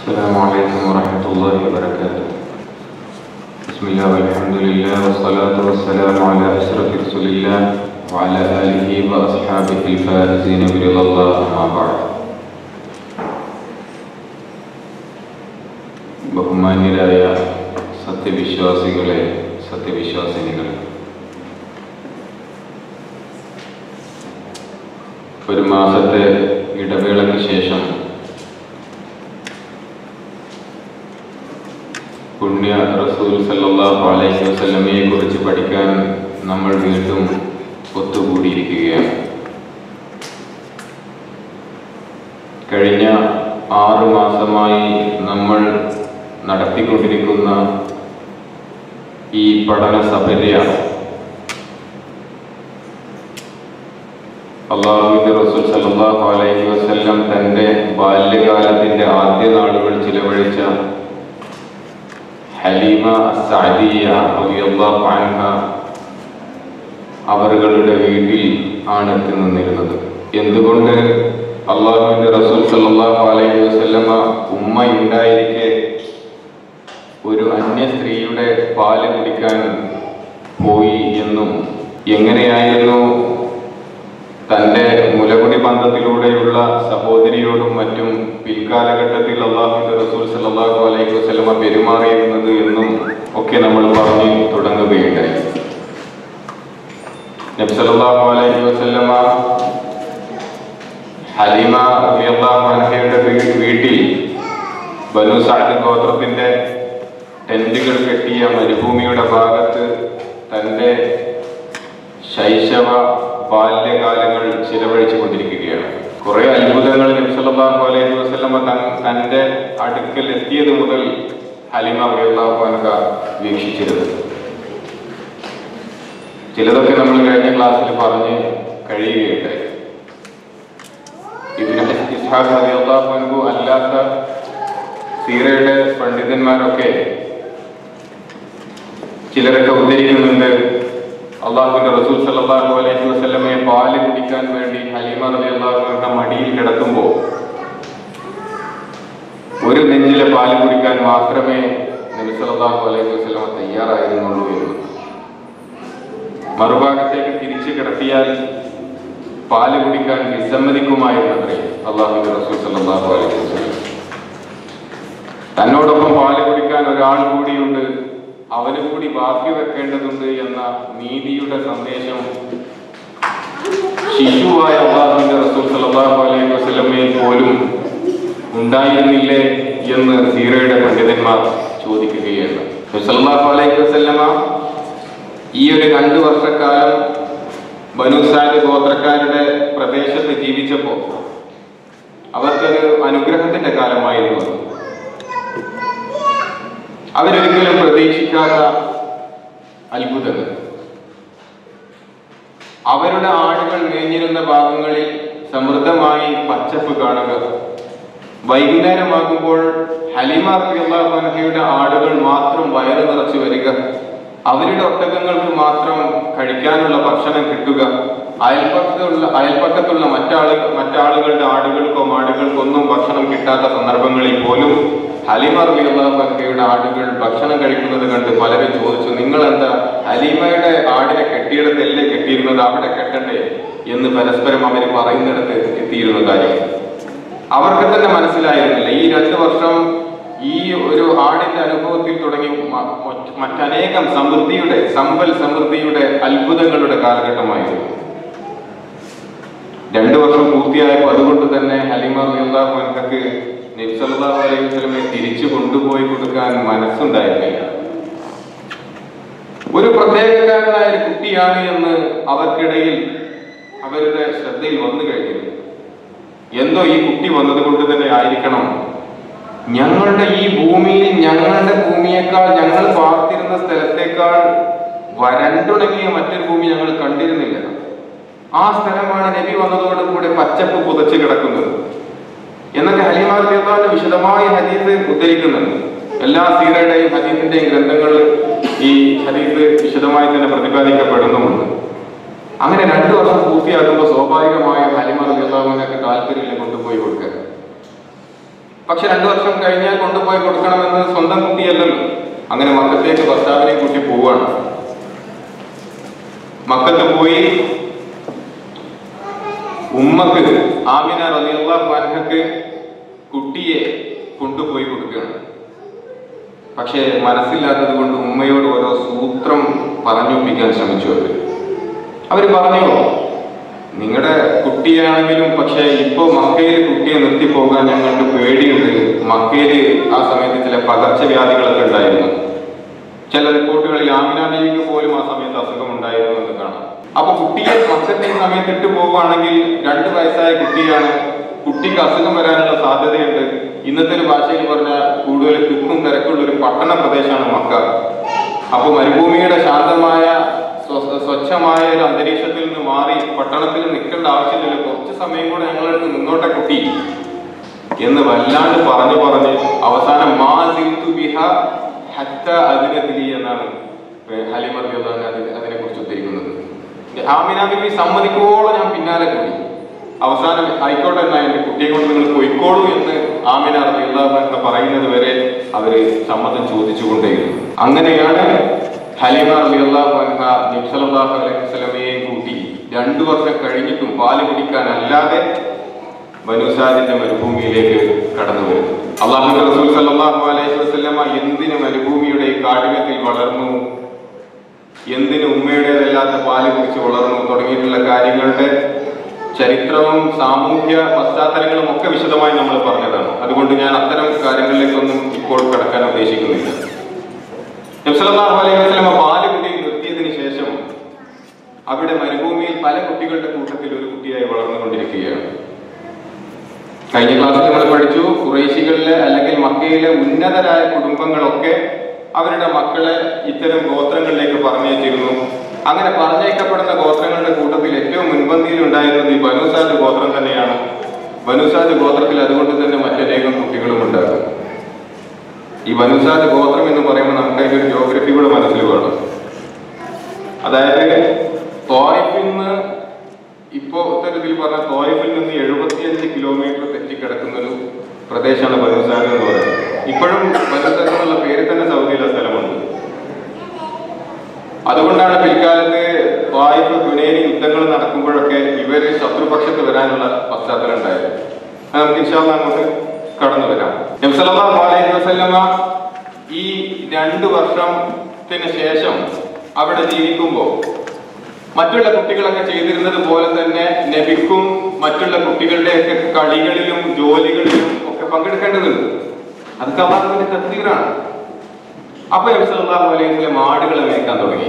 السلام عليكم ورحمة الله وبركاته بسم الله والحمد لله والصلاة والسلام على أشرف رسول الله وعلى آله وأصحابه الفائزين برضا الله أما بعد ബഹുമാന്യരായ സത്യവിശ്വാസികളെ സത്യവിശ്വാസിനികളെ ഒരു മാസത്തെ ഇടവേളയ്ക്ക് ശേഷം പുണ്യ റസൂൽ സല്ലല്ലാഹു അലൈഹി വസല്ലമയെ കുറിച്ച് പഠിക്കാൻ നമ്മൾ വീണ്ടും ഒത്തുകൂടിയിരിക്കുകയാണ് കഴിഞ്ഞ ആറു മാസമായി നമ്മൾ നടത്തിക്കൊണ്ടിരിക്കുന്ന ഈ പഠന സപര്യ അള്ളാഹുവിന്റെ റസൂൽ സല്ലല്ലാഹു അലൈഹി വസല്ലം തന്റെ ബാല്യകാലത്തിന്റെ ആദ്യ നാളുകൾ ചിലവഴിച്ച ഹലീമ സഅദിയ റളിയല്ലാഹു അൻഹ അവരുടെ വീട്ടിൽ ആണ് എത്തി നിന്നിരുന്നത് എന്തുകൊണ്ട് അള്ളാഹുവിന്റെ റസൂൽ സല്ലല്ലാഹു അലൈഹി വസല്ലമ ഉമ്മ ഉണ്ടായിരിക്കെ ഒരു അന്യ സ്ത്രീയുടെ പാല് കുടിക്കാൻ പോയി എന്നും എങ്ങനെയായിരുന്നു തന്റെ മുലകുടി ബന്ധത്തിലൂടെയുള്ള സഹോദരിയോടും മറ്റും പിൽക്കാലഘട്ടത്തിൽ അള്ളാഹുവിന്റെ റസൂൽ സല്ലല്ലാഹു അലൈഹി വസല്ലമ പെരുമാറിയിരുന്നത് എന്നും ഒക്കെ നമ്മൾ പറഞ്ഞു തുടങ്ങുകയുണ്ടായി നബി സല്ലല്ലാഹു അലൈഹി വസല്ലമ ഹലീമ റളിയല്ലാഹു അൻഹയുടെ വീ- വീട്ടിൽ ബനു സഅദ് ഗോത്രത്തിന്റെ ടെന്റുകൾ കെട്ടിയ മരുഭൂമിയുടെ ഭാഗത്ത് തന്റെ ശൈശവ ബാല്യകാലങ്ങൾ ചിലവഴിച്ചു കൊണ്ടിരിക്കുകയാണ് കുറെ അത്ഭുതങ്ങൾ നബി സല്ലല്ലാഹു അലൈഹി വസല്ലമ തൻ- തന്റെ അടുക്കൽ എത്തിയത് മുതൽ ഹലിമ റളിയല്ലാഹു അൻഹ വീക്ഷിച്ചിരുന്നു ചിലതൊക്കെ നമ്മൾ കഴിഞ്ഞ ക്ലാസ്സിൽ പറഞ്ഞ് കഴിയുകയുണ്ടായി ഇബ്നു ഇസ്ഹാഖ് റളിയല്ലാഹു അൻഹു അല്ലാത്ത സീറയുടെ പണ്ഡിതന്മാരൊക്കെ ചിലരൊക്കെ ഉദ്ധരിക്കുന്നുണ്ട് അള്ളാഹുവിന്റെ റസൂൽ സല്ലല്ലാഹു അലൈഹി വസല്ലമയെ പാല് കുടിക്കാൻ വേണ്ടി ഹലീമ റളിയല്ലാഹു അൻഹ മടിയിൽ കിടക്കുമ്പോൾ ഒരു നെഞ്ചിലെ പാല് കുടിക്കാൻ മാത്രമേ നബി സല്ലല്ലാഹു അലൈഹി വസല്ലമ തയ്യാറായിരുന്നുള്ളൂ എന്ന് മറുഭാഗത്തേക്ക് തിരിച്ചു കിടത്തിയാൽ പാല് കുടിക്കാൻ വിസമ്മതിക്കുമായിരുന്നത്രേ അള്ളാഹുവിന്റെ റസൂൽ സല്ലല്ലാഹു അലൈഹി വസല്ലം തന്നോടൊപ്പം പാല് കുടിക്കാൻ ഒരാൾ കൂടിയുണ്ട് അവന് കൂടി ബാക്കി വെക്കേണ്ടതുണ്ട് എന്ന നീതിയുടെ സന്ദേശം ശിശുവായ അള്ളാഹുവിന്റെ റസൂൽ സല്ലല്ലാഹു അലൈഹി വസല്ലമയിൽ പോലും ഉണ്ടായിരുന്നില്ലേ എന്ന് സീറയുടെ പണ്ഡിതന്മാർ ചോദിക്കുകയാണ് നബി സല്ലല്ലാഹു അലൈഹി വസല്ലമ ഈ ഒരു രണ്ടു വർഷക്കാലം ബനുസാദ് ഗോത്രക്കാരുടെ പ്രദേശത്ത് ജീവിച്ചപ്പോൾ അവർക്കൊരു അനുഗ്രഹത്തിന്റെ കാലമായിരുന്നു അത് അവരൊരിക്കലും പ്രതീക്ഷിക്കാത്ത അത്ഭുതങ്ങൾ അവരുടെ ആടുകൾ മേഞ്ഞിരുന്ന ഭാഗങ്ങളിൽ സമൃദ്ധമായി പച്ചപ്പ് കാണുക വൈകുന്നേരമാകുമ്പോൾ ഹലിമ റളിയല്ലാഹുഅൻഹയുടെ ആടുകൾ മാത്രം വയറ് നിറച്ചു വരിക അവരുടെ ഒട്ടകങ്ങൾക്ക് മാത്രം കഴിക്കാനുള്ള ഭക്ഷണം കിട്ടുക അയൽപക്കത്തുള്ള അയൽപക്കത്തുള്ള മറ്റാളുകൾ മറ്റാളുകളുടെ ആടുകൾക്കോ മാടുകൾക്കോ ഒന്നും ഭക്ഷണം കിട്ടാത്ത സന്ദർഭങ്ങളിൽ പോലും ഹലിമ റളിയല്ലാഹുഅൻഹയുടെ ആടുകൾ ഭക്ഷണം കഴിക്കുന്നത് കണ്ട് പലരും ചോദിച്ചു നിങ്ങൾ എന്താ ഹലീമയുടെ ആടിനെ കെട്ടിയിടത്തല്ലേ കെട്ടിയിരുന്നത് അവിടെ കെട്ടണ്ടേ എന്ന് പരസ്പരം അവർ പറയുന്നിടത്ത് എത്തിയിരുന്ന കാര്യം അവർക്ക് തന്നെ മനസ്സിലായിരുന്നില്ല ഈ രണ്ടു വർഷം ഈ ഒരു ആടിന്റെ അനുഭവത്തിൽ തുടങ്ങി മ- മറ്റ് മറ്റനേകം സമൃദ്ധിയുടെ സമ്പൽ സമൃദ്ധിയുടെ അത്ഭുതങ്ങളുടെ കാലഘട്ടമായിരുന്നു രണ്ടു വർഷം പൂർത്തിയായപ്പോൾ അതുകൊണ്ട് തന്നെ ഹലിമ റളിയല്ലാഹു അൻഹക്ക് നബി സല്ലല്ലാഹു അലൈഹി വസല്ലമയെ തിരിച്ചു കൊണ്ടുപോയി കൊടുക്കാൻ മനസ്സുണ്ടായിരുന്നില്ല ഒരു പ്രത്യേകക്കാരനായ ഒരു കുട്ടിയാണ് എന്ന് അവർക്കിടയിൽ അവരുടെ ശ്രദ്ധയിൽ വന്നു കഴിഞ്ഞിരുന്നു എന്തോ ഈ കുട്ടി വന്നത് കൊണ്ട് തന്നെ ആയിരിക്കണം ഞങ്ങളുടെ ഈ ഭൂമിയിൽ ഞങ്ങളുടെ ഭൂമിയേക്കാൾ ഞങ്ങൾ പാർത്തിരുന്ന സ്ഥലത്തേക്കാൾ വരണ്ടുണങ്ങിയ മറ്റൊരു ഭൂമി ഞങ്ങൾ കണ്ടിരുന്നില്ല ആ സ്ഥലമാണ് നബി വന്നതോടുകൂടി പച്ചപ്പ് പുതച്ച് കിടക്കുന്നത് എന്നൊക്കെ ഹലിമാർ റളിയല്ലാഹു വിശദമായ ഹദീസ് ഉദ്ധരിക്കുന്നുണ്ട് എല്ലാ സീറയുടെയും ഹദീസിന്റെയും ഗ്രന്ഥങ്ങളിൽ ഈ ഹദീസ് വിശദമായി തന്നെ പ്രതിപാദിക്കപ്പെടുന്നുമുണ്ട് അങ്ങനെ രണ്ടു വർഷം പൂർത്തിയാക്കുമ്പോൾ സ്വാഭാവികമായും ഹലിമ റളിയല്ലാഹുവിനൊക്കെ താല്പര്യമില്ല കൊണ്ടുപോയി കൊടുക്കുക പക്ഷെ രണ്ടു വർഷം കഴിഞ്ഞാൽ കൊണ്ടുപോയി കൊടുക്കണമെന്ന് സ്വന്തം കുട്ടിയല്ലല്ലോ അങ്ങനെ മക്കത്തേക്ക് ഭർത്താവിനെ കൂട്ടി പോവാണ് മക്കത്ത് പോയി ഉമ്മക്ക് ആമിന റളിയല്ലാഹു അൻഹക്ക് കുട്ടിയെ കൊണ്ടുപോയി കൊടുക്കുകയാണ് പക്ഷേ മനസ്സില്ലാത്തത് കൊണ്ട് ഉമ്മയോട് ഓരോ സൂത്രം പറഞ്ഞൊപ്പിക്കാൻ ശ്രമിച്ചു അവര് അവര് പറഞ്ഞു നിങ്ങളുടെ കുട്ടിയാണെങ്കിലും പക്ഷേ ഇപ്പോ മക്കയിൽ കുട്ടിയെ നിർത്തി പോകാൻ ഞങ്ങൾക്ക് പേടിയുണ്ട് മക്കയിൽ ആ സമയത്ത് ചില പകർച്ചവ്യാധികളൊക്കെ ഉണ്ടായിരുന്നു ചില റിപ്പോർട്ടുകളിൽ ആമിന ദേവിക്ക് പോലും ആ സമയത്ത് അസുഖം ഉണ്ടായിരുന്നു എന്ന് കാണാം അപ്പൊ കുട്ടിയെ മക്കത്തെ ഈ സമയത്ത് ഇട്ട് പോവുകയാണെങ്കിൽ രണ്ട് വയസ്സായ കുട്ടിയാണ് കുട്ടിക്ക് അസുഖം വരാനുള്ള സാധ്യതയുണ്ട് ഇന്നത്തെ ഒരു ഭാഷയിൽ പറഞ്ഞാൽ കൂടുതൽ തിക്കും തിരക്കുള്ള ഒരു പട്ടണ പ്രദേശമാണ് മക്ക അപ്പൊ മരുഭൂമിയുടെ ശാന്തമായ സ്വ- സ്വച്ഛമായ ഒരു അന്തരീക്ഷത്തിൽ നിന്ന് മാറി പട്ടണത്തിൽ നിൽക്കേണ്ട ആവശ്യമില്ല കുറച്ച് സമയം കൂടെ ഞങ്ങളെടുത്ത് നിന്നോട്ടെ കുട്ടി എന്ന് വല്ലാണ്ട് പറഞ്ഞു പറഞ്ഞ് അവസാനം മാ സിൽതു ബിഹ ഹത്ത അതിനെതിരി എന്നാണ് ഹലിമർ അതിനെ കുറിച്ച് ഉദ്ധരിക്കുന്നത് ആമിന ബിബി സമ്മതിക്കോളം ഞാൻ പിന്നാലെ കൂടി അവസാനം ആയിക്കോട്ടെ എന്നാ എന്റെ കുട്ടിയെ കൊണ്ട് നിങ്ങൾ പോയിക്കോളൂ എന്ന് ആമിന റബിയുള്ള പറയുന്നത് വരെ അവര് സമ്മതം ചോദിച്ചുകൊണ്ടേയിരുന്നു അങ്ങനെയാണ് ഹലിമ റബിയുള്ള നിബ്സലാഹു അലൈഹി വസല്ലമയെയും കൂട്ടി രണ്ടു വർഷം കഴിഞ്ഞിട്ടും പാല് കുടിക്കാനല്ലാതെ ബനുസാദിന്റെ മരുഭൂമിയിലേക്ക് കടന്നു വരും അള്ളാഹു റസൂൽ സല്ലല്ലാഹു അലൈഹി വസല്ലമ എന്തിന് മരുഭൂമിയുടെ ഈ കാഠിന്യത്തിൽ വളർന്നു എന്തിന് ഉമ്മയുടേതല്ലാത്ത പാല് കുടിച്ച് വളർന്നു തുടങ്ങിയിട്ടുള്ള കാര്യങ്ങളുടെ ചരിത്രവും സാമൂഹ്യ പശ്ചാത്തലങ്ങളും ഒക്കെ വിശദമായി നമ്മൾ പറഞ്ഞതാണ് അതുകൊണ്ട് ഞാൻ അത്തരം കാര്യങ്ങളിലേക്കൊന്നും ഇപ്പോൾ കടക്കാൻ ഉദ്ദേശിക്കുന്നില്ല നബ്സല്ലാഹു അലൈഹി വസല്ലമ പാല് കുടി നിർത്തിയതിനു ശേഷം അവിടെ മരുഭൂമിയിൽ പല കുട്ടികളുടെ കൂട്ടത്തിൽ ഒരു കുട്ടിയായി വളർന്നുകൊണ്ടിരിക്കുകയാണ് കഴിഞ്ഞ ക്ലാസ്സിൽ നമ്മൾ പഠിച്ചു കുറേശികളിലെ അല്ലെങ്കിൽ മക്കയിലെ ഉന്നതരായ കുടുംബങ്ങളൊക്കെ അവരുടെ മക്കളെ ഇത്തരം ഗോത്രങ്ങളിലേക്ക് പറഞ്ഞയച്ചിരുന്നു അങ്ങനെ പറഞ്ഞയക്കപ്പെടുന്ന ഗോത്രങ്ങളുടെ കൂട്ടത്തിൽ ഏറ്റവും മുൻപന്തിയിൽ ഉണ്ടായിരുന്നത് ഈ ബനുസാദ് ഗോത്രം തന്നെയാണ് ബനുസാദ് ഗോത്രത്തിൽ അതുകൊണ്ട് തന്നെ മറ്റനേകം കുട്ടികളും ഉണ്ടാകും ഈ ബനുസാദ് ഗോത്രം എന്ന് പറയുമ്പോൾ നമുക്ക് അതിന്റെ ഒരു ജോഗ്രഫി കൂടെ മനസ്സിൽ വേണം അതായത് തോയിഫിൽ നിന്ന് ഇപ്പോ ഇതിൽ പറഞ്ഞ തോയിഫിൽ നിന്ന് എഴുപത്തിയഞ്ച് കിലോമീറ്റർ തെറ്റിക്കിടക്കുന്ന ഒരു പ്രദേശമാണ് ബനുസാഗ് എന്ന് പറയുന്നത് ഇപ്പോഴും ബനുസാഗ് എന്നുള്ള പേര് തന്നെ സൗദിയിലെ സ്ഥലമുണ്ട് അതുകൊണ്ടാണ് പിൽക്കാലത്ത് വായ്പ ഹുനൈനി യുദ്ധങ്ങൾ നടക്കുമ്പോഴൊക്കെ ഇവര് ശത്രുപക്ഷത്ത് വരാനുള്ള പശ്ചാത്തലം ഉണ്ടായത് അത് നമുക്ക് ഇൻഷാല്ല അങ്ങോട്ട് കടന്നു വരാം നബ്സല്ലാഹു അലൈഹി വസല്ലമ ഈ രണ്ട് വർഷത്തിന് ശേഷം അവിടെ ജീവിക്കുമ്പോൾ മറ്റുള്ള കുട്ടികളൊക്കെ ചെയ്തിരുന്നത് പോലെ തന്നെ നബിക്കും മറ്റുള്ള കുട്ടികളുടെയൊക്കെ കളികളിലും ജോലികളിലും ഒക്കെ പങ്കെടുക്കേണ്ടതുണ്ട് അതൊക്കെ അള്ളാഹുവിന്റെ തസ്തീറാണ് അപ്പൊ നബി സല്ലല്ലാഹു അലൈഹി വസല്ലം ആടുകളെ മേയ്ക്കാൻ തുടങ്ങി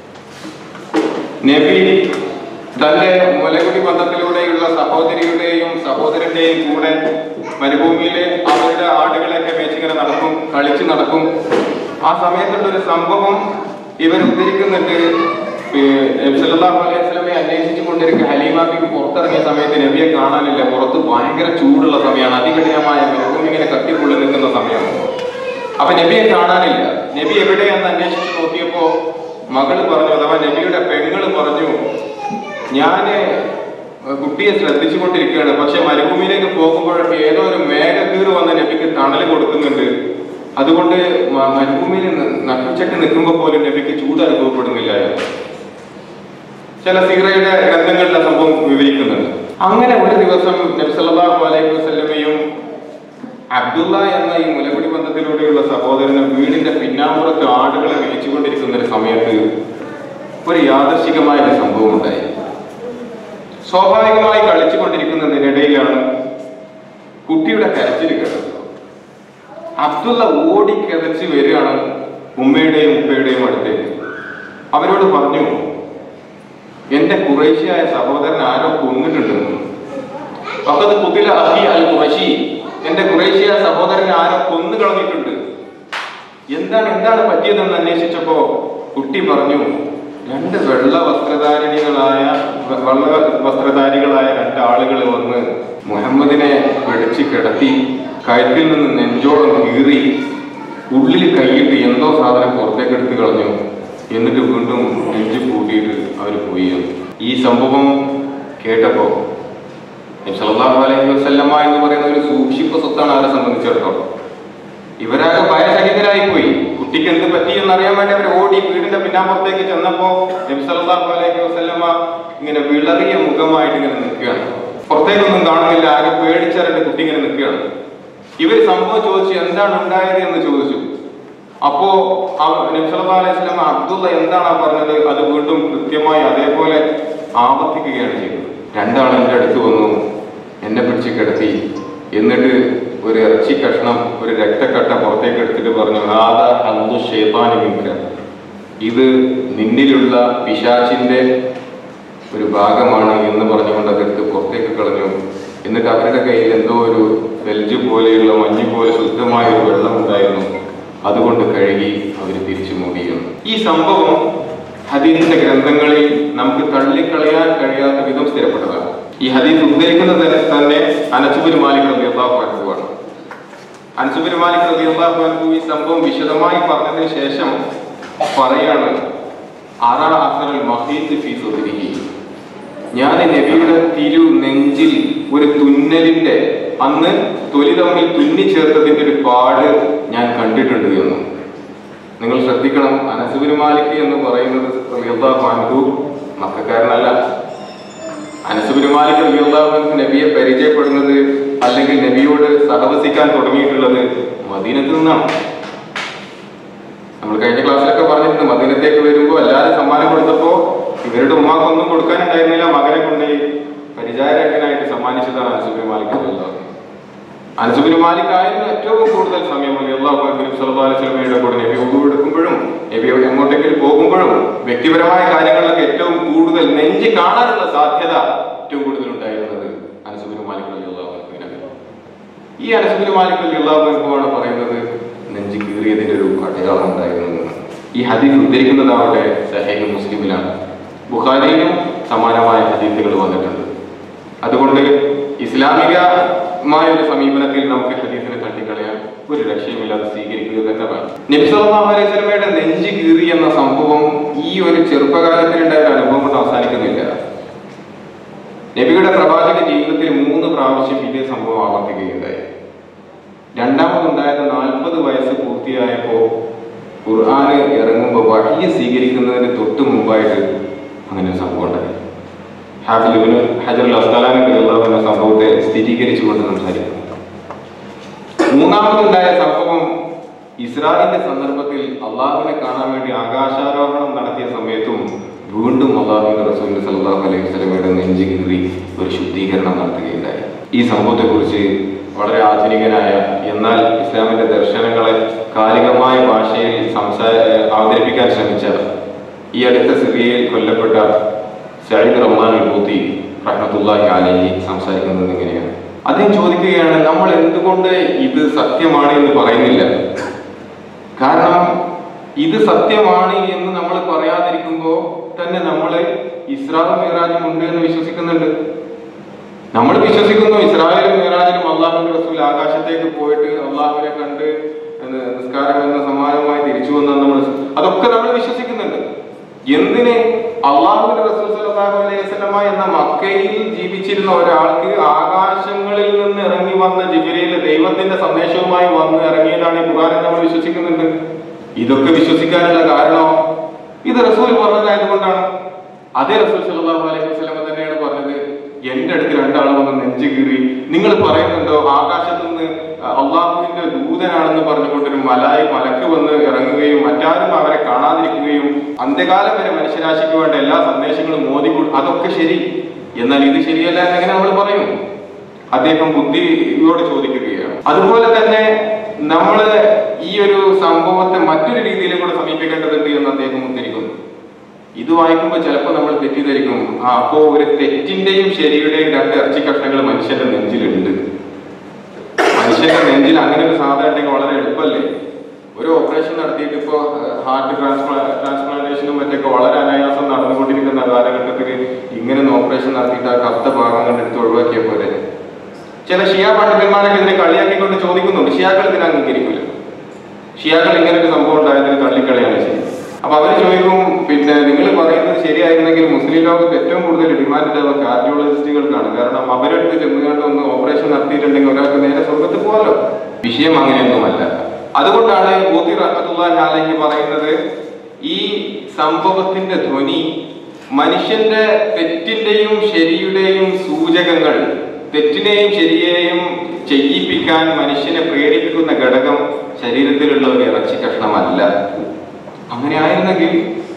നബി തന്റെ മുലകുടി ബന്ധത്തിലൂടെയുള്ള സഹോദരിയുടെയും സഹോദരന്റെയും കൂടെ മരുഭൂമിയിലെ അവരുടെ ആടുകളെയൊക്കെ മേച്ചിങ്ങനെ നടക്കും കളിച്ച് നടക്കും ആ സമയത്തുള്ള ഒരു സംഭവം ഇവർ ഉദ്ധരിക്കുന്നുണ്ട് സല്ലല്ലാഹു അലൈഹി വസല്ലമയെ അന്വേഷിച്ചു കൊണ്ടിരിക്കുക ഹലീമാബിക്ക് പുറത്തിറങ്ങിയ സമയത്ത് നബിയെ കാണാനില്ല പുറത്ത് ഭയങ്കര ചൂടുള്ള സമയമാണ് അതികഠിനമായ മരുഭൂമി ഇങ്ങനെ കത്തിപ്പുള്ളി നിൽക്കുന്ന സമയമാണ് അപ്പൊ നബിയെ കാണാനില്ല നബി എവിടെയെന്ന് അന്വേഷിച്ച് നോക്കിയപ്പോ മകള് പറഞ്ഞു അഥവാ നബിയുടെ പെങ്ങള് പറഞ്ഞു ഞാന് കുട്ടിയെ ശ്രദ്ധിച്ചുകൊണ്ടിരിക്കുകയാണ് പക്ഷെ മരുഭൂമിയിലേക്ക് പോകുമ്പോഴൊക്കെ ഏതോ ഒരു മേഘക്കീറ് വന്ന് നബിക്ക് തണല് കൊടുക്കുന്നുണ്ട് അതുകൊണ്ട് മ- മരുഭൂമിയിൽ ന- നട്ടുച്ചക്ക് നിൽക്കുമ്പോൾ പോലും നബിക്ക് ചൂട് അനുഭവപ്പെടുന്നില്ല എന്ന്. ചില സീറയുടെ ഗ്രന്ഥങ്ങളിലെ സംഭവം വിവരിക്കുന്നുണ്ട് അങ്ങനെ ഒരു ദിവസം നബി സല്ലല്ലാഹു അലൈഹി വസല്ലമയും അബ്ദുള്ള എന്ന ഈ മുലകുടി ബന്ധത്തിലൂടെയുള്ള സഹോദരന് വീടിന്റെ പിന്നാമ്പുറത്ത് ആടുകളെ മേയിച്ചുകൊണ്ടിരിക്കുന്ന ഒരു സമയത്ത് ഒരു യാദർശികമായ ഒരു സംഭവം ഉണ്ടായി സ്വാഭാവികമായി കളിച്ചുകൊണ്ടിരിക്കുന്നതിനിടയിലാണ് കുട്ടിയുടെ കരച്ചിൽ കേട്ടത് അബ്ദുള്ള ഓടി കിതച്ച് വരികയാണ് ഉമ്മയുടെയും ഉപ്പയുടെയും അടുത്തേക്ക് അവരോട് പറഞ്ഞു എന്റെ കുറേശ്യായ സഹോദരൻ ആരോ കൊന്നിട്ടുണ്ടെന്ന് ഫഖദ് ഖുതില അഖി അൽ ഖുറശി എന്റെ കുറേശ്യ സഹോദരനെ ആരോ കൊന്നു കളഞ്ഞിട്ടുണ്ട് എന്താണ് എന്താണ് പറ്റിയതെന്ന് അന്വേഷിച്ചപ്പോ കുട്ടി പറഞ്ഞു രണ്ട് വെള്ള വസ്ത്രധാരിണികളായ വെ- വെള്ള വസ്ത്രധാരികളായ രണ്ട് ആളുകൾ വന്ന് മുഹമ്മദിനെ പിടിച്ച് കിടത്തി കഴുത്തിൽ നിന്ന് നെഞ്ചോളം കീറി ഉള്ളിൽ കൈയിട്ട് എന്തോ സാധനം പുറത്തേക്ക് എടുത്ത് കളഞ്ഞു എന്നിട്ട് വീണ്ടും നെഞ്ച് കൂട്ടിയിട്ട് അവർ പോയി ഈ സംഭവം കേട്ടപ്പോ നബി സല്ലല്ലാഹു അലൈഹി വസല്ലമ എന്ന് പറയുന്ന ഒരു സൂഫി സൂക്ഷിപ്പ് സ്വത്താണ് അവരെ സംബന്ധിച്ചിടത്തോളം ഇവരാകെ ഭയചകിതരായി പോയി കുട്ടിക്ക് എന്ത് പറ്റി എന്നറിയാൻ വേണ്ടി അവർ ഓടി വീടിന്റെ പിന്നാമ്പുറത്തേക്ക് ചെന്നപ്പോ നബി സല്ലല്ലാഹു അലൈഹി വസല്ലമ ഇങ്ങനെ വിളറിയ മുഖമായിട്ട് ഇങ്ങനെ നിൽക്കുകയാണ് പുറത്തേക്കൊന്നും കാണുന്നില്ല ആകെ പേടിച്ചറിന്റെ കുട്ടി ഇങ്ങനെ നിൽക്കുകയാണ് ഇവര് സംഭവം ചോദിച്ചു എന്താണ് ഉണ്ടായത് എന്ന് ചോദിച്ചു അപ്പോ അവ- നബി സല്ലല്ലാഹു അലൈഹി വസല്ലമ അബ്ദുള്ള എന്താണ് പറഞ്ഞത് അത് വീണ്ടും കൃത്യമായി അതേപോലെ ആവർത്തിക്കുകയാണ് ചെയ്തത് രണ്ടാൾ എൻ്റെ അടുത്ത് വന്നു എന്നെ പിടിച്ച് കിടത്തി എന്നിട്ട് ഒരു ഇറച്ചി കഷ്ണം ഒരു രക്തക്കട്ട പുറത്തേക്ക് എടുത്തിട്ട് പറഞ്ഞു ആദാ അന്തു ഷേത്താനി മിങ്ക ഇത് നിന്നിലുള്ള പിശാചിന്റെ ഒരു ഭാഗമാണ് എന്ന് പറഞ്ഞുകൊണ്ട് അതെടുത്ത് പുറത്തേക്ക് കളഞ്ഞു എന്നിട്ട് അവരുടെ കയ്യിൽ എന്തോ ഒരു വെൽജ് പോലെയുള്ള മഞ്ഞ് പോലെ ശുദ്ധമായ ഒരു വെള്ളം ഉണ്ടായിരുന്നു അതുകൊണ്ട് കഴുകി അവർ തിരിച്ചു മൂടിയാണ് ഈ സംഭവം ഹദീസിന്റെ ഗ്രന്ഥങ്ങളിൽ നമുക്ക് തള്ളിക്കളയാൻ കഴിയാത്ത വിധം സ്ഥിരപ്പെട്ടതാണ് ഈ ഹദീസ് ഉദ്ധരിക്കുന്നത് തന്നെ അനസുബിൻ മാലിക് റളിയല്ലാഹു അൻഹുവാണ് അനസുബിൻ മാലിക് റളിയല്ലാഹു അൻഹു ഈ സംഭവം വിശദമായി പറഞ്ഞതിന് ശേഷം പറയാണ് അറ അസറൽ മഹീദ് ഫീ സുദ്രിഹി ഞാൻ നബിയുടെ തിരു നെഞ്ചിൽ ഒരു തുന്നലിന്റെ അന്ന് തൊലി തമ്മിൽ തുന്നി ചേർത്തതിന്റെ ഒരു പാട് ഞാൻ കണ്ടിട്ടുണ്ട് എന്ന് നിങ്ങൾ ശ്രദ്ധിക്കണം അനസുബിൻ മാലിക് എന്ന് പറയുന്നത് റളിയല്ലാഹു അൻഹു മക്കാരനല്ല അനസുബിൻ മാലിക് റളിയല്ലാഹു അൻഹു നബിയെ പരിചയപ്പെടുന്നത് അല്ലെങ്കിൽ നബിയോട് സഹവസിക്കാൻ തുടങ്ങിയിട്ടുള്ളത് മദീനത്ത് നിന്നാണ് നമ്മൾ കഴിഞ്ഞ ക്ലാസ്സിലൊക്കെ പറഞ്ഞിട്ടുണ്ട് മദീനത്തേക്ക് വരുമ്പോൾ എല്ലാവരും സമ്മാനം കൊടുത്തപ്പോ ഇവരുടെ ഉമ്മാക്കൊന്നും കൊടുക്കാനുണ്ടായിരുന്നില്ല മകനെ കൊണ്ട് പരിചാരകനായിട്ട് സമ്മാനിച്ചതാണ് അനസുബിൻ മാലിക് റളിയല്ലാഹു അൻഹു. അനസുബിൻ മാലിക് ആയിരുന്നു ഏറ്റവും കൂടുതൽ സമയം സലഹുലമയുടെ കൂടെ നബി ഉദു എടുക്കുമ്പോഴും നബി എങ്ങോട്ടെങ്കിലും പോകുമ്പോഴും വ്യക്തിപരമായ കാര്യങ്ങളിലൊക്കെ ഏറ്റവും കൂടുതൽ നെഞ്ച് കാണാനുള്ള സാധ്യത ഏറ്റവും കൂടുതൽ ഉണ്ടായിരുന്നത് അനസുബിൻ മാലിക് അള്ളാഹുവിനാണ് ഈ അനസുബിൻ മാലിക് അള്ളാഹുമാണ് പറയുന്നത് നെഞ്ച് കീറിയതിന്റെ ഒരു അടയാളം ഉണ്ടായിരുന്നു എന്ന്. ഈ ഹദീസ് ഉദ്ധരിക്കുന്നതാവട്ടെ സഹേഹ് മുസ്ലിമിലാണ് ബുഖാരിയിലും സമാനമായ ഹദീസുകൾ വന്നിട്ടുണ്ട് അതുകൊണ്ട് ഇസ്ലാമികമായ ഒരു സമീപനത്തിൽ നമുക്ക് ഹദീസിനെ തട്ടിക്കളയാൻ ഒരു രക്ഷയുമില്ലാതെ സ്വീകരിക്കുക തന്നെ വേണം നബി സല്ലല്ലാഹു അലൈഹി വസല്ലമയുടെ നെഞ്ച് കീറി എന്ന സംഭവം ഈ ഒരു ചെറുപ്പകാലത്തിലുണ്ടായ ഒരു അനുഭവം കൊണ്ട് അവസാനിക്കുന്നില്ല നബിയുടെ പ്രവാചക ജീവിതത്തിൽ മൂന്ന് പ്രാവശ്യം ഇതേ സംഭവം ആവർത്തിക്കുകയുണ്ടായി രണ്ടാമതുണ്ടായത് നാൽപ്പത് വയസ്സ് പൂർത്തിയായപ്പോ ഖുർആന് ഇറങ്ങുമ്പോൾ വഴിയെ സ്വീകരിക്കുന്നതിന് തൊട്ട് മുമ്പായിട്ട് അങ്ങനെ ഒരു സംഭവം ഉണ്ടായി ഹാഫിൽ ഇബ്നു ഹജർ അസ്തലാനി റളിയല്ലാഹു അൻഹു സംഭവത്തെ സ്ഥിരീകരിച്ചുകൊണ്ട് സംസാരിക്കുന്നു മൂന്നാമതുണ്ടായ സംഭവം ഇസ്രായേലിന്റെ സന്ദർഭത്തിൽ അള്ളാഹുവിനെ കാണാൻ വേണ്ടി ആകാശാരോഹണം നടത്തിയ സമയത്തും വീണ്ടും അള്ളാഹുവിന്റെ റസൂൽ സല്ലല്ലാഹു അലൈഹി വസല്ലമയുടെ നെഞ്ച് കീറി ഒരു ശുദ്ധീകരണം നടത്തുകയുണ്ടായി ഈ സംഭവത്തെക്കുറിച്ച് വളരെ ആധുനികനായ എന്നാൽ ഇസ്ലാമിന്റെ ദർശനങ്ങളെ കാലികമായ ഭാഷയിൽ സംസാ അവതരിപ്പിക്കാൻ ശ്രമിച്ച ഈ അടുത്ത സിറിയയിൽ കൊല്ലപ്പെട്ട സയ്യിദ് റഹ്മാൻ ബൂത്തി റഹ്മത്തുള്ളാഹി അലൈഹി സംസാരിക്കുന്നത് ഇങ്ങനെയാണ് അദ്ദേഹം ചോദിക്കുകയാണ് നമ്മൾ എന്തുകൊണ്ട് ഇത് സത്യമാണ് എന്ന് പറയുന്നില്ല കാരണം ഇത് സത്യമാണ് എന്ന് നമ്മൾ പറയാതിരിക്കുമ്പോൾ തന്നെ നമ്മൾ ഇസ്രാവും മിറാജും ഉണ്ട് എന്ന് വിശ്വസിക്കുന്നുണ്ട് നമ്മൾ വിശ്വസിക്കുന്നു ഇസ്രായേലും മിറാജിലും അള്ളാഹുവിന്റെ റസൂൽ ആകാശത്തേക്ക് പോയിട്ട് അള്ളാഹുവിനെ കണ്ട് എന്ന് നിസ്കാരം എന്ന സമാനമായി തിരിച്ചു വന്ന നമ്മൾ അതൊക്കെ നമ്മൾ വിശ്വസിക്കുന്നുണ്ട് എന്തിന് അള്ളാഹുവിന്റെ റസൂൽ സല്ലല്ലാഹു അലൈഹി വസല്ലമ എന്ന മക്കയിൽ ജീവിച്ചിരുന്ന ഒരാൾക്ക് ആകാശങ്ങളിൽ നിന്ന് ഇറങ്ങി വന്ന ജിബിരിയിൽ ദൈവത്തിന്റെ സന്ദേശവുമായി വന്ന് ഇറങ്ങിയതാണ് ഈ ഖുർആൻ നമ്മൾ വിശ്വസിക്കുന്നുണ്ട് ഇതൊക്കെ വിശ്വസിക്കാനുള്ള കാരണം ഇത് റസൂൽ പറഞ്ഞതായതുകൊണ്ടാണ് അതേ റസൂൽ സല്ലല്ലാഹു അലൈഹി വസല്ലമ തന്നെയാണ് പറഞ്ഞത് എന്റെ അടുത്ത് രണ്ടാൾ വന്ന് നെഞ്ചു കീറി നിങ്ങൾ പറയുന്നുണ്ടോ ആകാശത്ത് നിന്ന് അള്ളാഹുവിന്റെ ദൂതനാണെന്ന് പറഞ്ഞുകൊണ്ട് ഒരു മലായി മലക്ക് വന്ന് ഇറങ്ങുകയും മറ്റാരും അവരെ കാണാതിരിക്കുകയും അന്ത്യകാലം വരെ മനുഷ്യരാശിക്ക് വേണ്ട എല്ലാ സന്ദേശങ്ങളും മോദി അതൊക്കെ ശരി എന്നാൽ ഇത് ശരിയല്ല എന്നെങ്ങനെ നമ്മൾ പറയും അദ്ദേഹം ബുദ്ധിയോട് ചോദിക്കുകയാണ് അതുപോലെ തന്നെ നമ്മൾ ഈ ഒരു സംഭവത്തെ മറ്റൊരു രീതിയിലും കൂടെ സമീപിക്കേണ്ടതുണ്ട് എന്ന് അദ്ദേഹം ഉദ്ധരിക്കുന്നു ഇത് വായിക്കുമ്പോൾ ചിലപ്പോൾ നമ്മൾ തെറ്റിദ്ധരിക്കും ആ അപ്പോ ഒരു തെറ്റിന്റെയും ശരിയുടെയും രണ്ട് ഇറച്ചി കഷ്ണങ്ങൾ മനുഷ്യന്റെ നെഞ്ചിലുണ്ട് മനുഷ്യന്റെ നെഞ്ചിൽ അങ്ങനെ ഒരു സാധനം ഉണ്ടെങ്കിൽ വളരെ എളുപ്പമല്ലേ ഒരു ഓപ്പറേഷൻ നടത്തിയിട്ട് ഇപ്പോ ഹാർട്ട് ട്രാൻസ്പ്ലാ ട്രാൻസ്പ്ലാന്റേഷനും മറ്റൊക്കെ വളരെ അനായാസം നടന്നുകൊണ്ടിരിക്കുന്ന കാലഘട്ടത്തിൽ ഇങ്ങനെ ഒന്ന് ഓപ്പറേഷൻ നടത്തിയിട്ട് ആ കറുത്ത ഭാഗങ്ങൾ എടുത്ത് ഒഴിവാക്കിയ പോലെ ചില ഷിയ പണ്ഡിതന്മാരൊക്കെ ഇതിനെ കളിയാക്കിക്കൊണ്ട് ചോദിക്കുന്നുണ്ട് ഷിയാക്കൾ ഇതിനെ അംഗീകരിക്കില്ല ഷിയാക്കൾ ഇങ്ങനെ ഒരു സംഭവം ഉണ്ടായതിന് തള്ളിക്കളയാണ് ശരി അപ്പൊ അവർ ചോദിക്കും പിന്നെ നിങ്ങൾ പറയുന്നത് ശരിയായിരുന്നെങ്കിൽ മുസ്ലിം ലോകത്ത് ഏറ്റവും കൂടുതൽ ഡിമാൻഡ് ഉണ്ടാവുക കാർഡിയോളജിസ്റ്റുകൾക്കാണ് കാരണം അവരെടുത്ത് ചെന്നുകൊണ്ട് ഒന്ന് ഓപ്പറേഷൻ നടത്തിയിട്ടുണ്ടെങ്കിൽ ഒരാൾക്ക് നേരെ സ്വർഗത്തിൽ പോകാലോ വിഷയം അങ്ങനെയൊന്നുമല്ല അതുകൊണ്ടാണ് ബോധി റഹ്മത്തുള്ളാഹി അലൈഹി പറയുന്നത് ഈ സംഭവത്തിന്റെ ധ്വനി മനുഷ്യന്റെ തെറ്റിന്റെയും ശരിയുടെയും സൂചകങ്ങൾ തെറ്റിനെയും ശരിയെയും ചെയ്യിപ്പിക്കാൻ മനുഷ്യനെ പ്രേരിപ്പിക്കുന്ന ഘടകം ശരീരത്തിലുള്ള ഒരു ഇറച്ചി കഷ്ണമല്ല അങ്ങനെ ആയിരുന്നെങ്കിൽ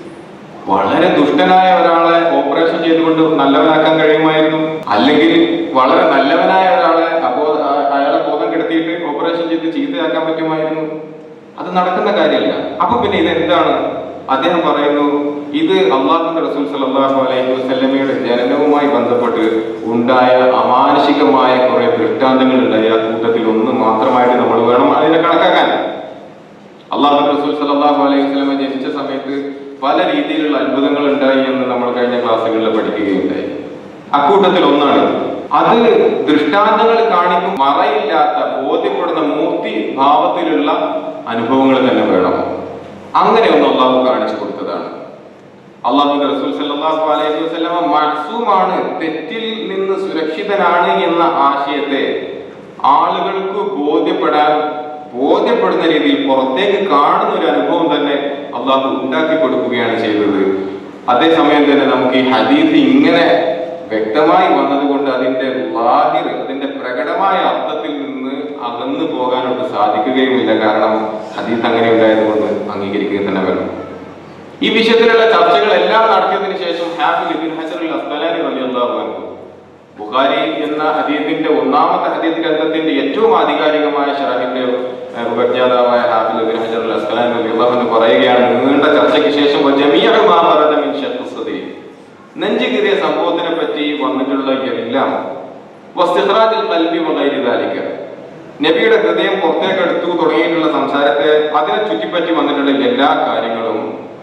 വളരെ ദുഷ്ടനായ ഒരാളെ ഓപ്പറേഷൻ ചെയ്തുകൊണ്ട് നല്ലവനാക്കാൻ കഴിയുമായിരുന്നു അല്ലെങ്കിൽ വളരെ നല്ലവനായ ഒരാളെ അബോ ആ- അയാളെ ബോധം കെടുത്തിയിട്ട് ഓപ്പറേഷൻ ചെയ്ത് ചീത്തയാക്കാൻ പറ്റുമായിരുന്നു അത് നടക്കുന്ന കാര്യമല്ല അപ്പൊ പിന്നെ ഇത് എന്താണ് അദ്ദേഹം പറയുന്നു ഇത് അള്ളാഹുന്റെ റസൂൽ സല്ലല്ലാഹു അലൈഹി വസല്ലമയുടെ ജനനവുമായി ബന്ധപ്പെട്ട് ഉണ്ടായ അമാനുഷികമായ കുറെ ദൃഷ്ടാന്തങ്ങൾ ഉണ്ടായി ആ കൂട്ടത്തിൽ ഒന്ന് മാത്രമായിട്ട് നമ്മൾ വേണം അതിനെ കണക്കാക്കാൻ അള്ളാഹു റസൂൽ സല്ലല്ലാഹു അലൈഹി വസല്ലമ ജനിച്ച സമയത്ത് പല രീതിയിലുള്ള അത്ഭുതങ്ങൾ ഉണ്ടായി എന്ന് നമ്മൾ കഴിഞ്ഞ ക്ലാസ്സുകളിൽ പഠിക്കുകയുണ്ടായി അക്കൂട്ടത്തിൽ ഒന്നാണ് അത് ദൃഷ്ടാന്തങ്ങൾ കാണിക്കും മറയില്ലാത്ത ബോധ്യപ്പെടുന്ന മൂർത്തി ഭാവത്തിലുള്ള അനുഭവങ്ങൾ തന്നെ വേണം അങ്ങനെ ഒന്ന് അള്ളാഹു കാണിച്ചു കൊടുത്തതാണ് അള്ളാഹുന്റെ റസൂൽ സല്ലല്ലാഹു അലൈഹി വസല്ലമ മഅ്സൂമാണ് തെറ്റിൽ നിന്ന് സുരക്ഷിതനാണ് എന്ന ആശയത്തെ ആളുകൾക്ക് ബോധ്യപ്പെടാൻ ബോധ്യപ്പെടുന്ന രീതിയിൽ പുറത്തേക്ക് കാണുന്ന ഒരു അനുഭവം തന്നെ അള്ളാഹു ഉണ്ടാക്കി കൊടുക്കുകയാണ് ചെയ്തത് അതേസമയം തന്നെ നമുക്ക് ഈ ഹദീസ് ഇങ്ങനെ വ്യക്തമായി വന്നതുകൊണ്ട് അതിന്റെ വാഹിർ അതിന്റെ പ്രകടമായ അർത്ഥത്തിൽ നിന്ന് അകന്നു പോകാനൊട്ട് സാധിക്കുകയുമില്ല കാരണം ഹദീസ് അങ്ങനെ ഉണ്ടായതുകൊണ്ട് അംഗീകരിക്കുക തന്നെ വേണം ഈ വിഷയത്തിലുള്ള ചർച്ചകളെല്ലാം നടത്തിയതിനു ശേഷം ഹാഫിൽ ഇബ്നു ഹജർ അൽ അസ്ഖലാനി റളിയല്ലാഹു അൻഹു ബുഖാരി എന്ന ഹദീസിന്റെ ഒന്നാമത്തെ ഹദീസ് ഗ്രന്ഥത്തിന്റെ ഏറ്റവും ആധികാരികമായ ഷറഹിന്റെ ഏഹ്, ഉപജ്ഞാതാവായ ഹാഫിൽ ഇബ്നു ഹജർ അൽ അസ്ഖലാനി റളിയല്ലാഹു അൻഹു പറയുകയാണ് നീണ്ട ചർച്ചയ്ക്ക് ശേഷം വജമീഉ മാ വറദ മിൻ ശഖ്ഖി സദീ നെഞ്ചു കീറിയ സംഭവത്തിനെ പറ്റി വന്നിട്ടുള്ള എല്ലാം വസ്തിഖ്റാജിൽ ഖൽബി വഗൈരി ദാലിക നബിയുടെ ഹൃദയം പുറത്തേക്കെടുത്തു തുടങ്ങിയിട്ടുള്ള സംസാരത്തെ അതിനെ ചുറ്റിപ്പറ്റി വന്നിട്ടുള്ള എല്ലാ കാര്യങ്ങളും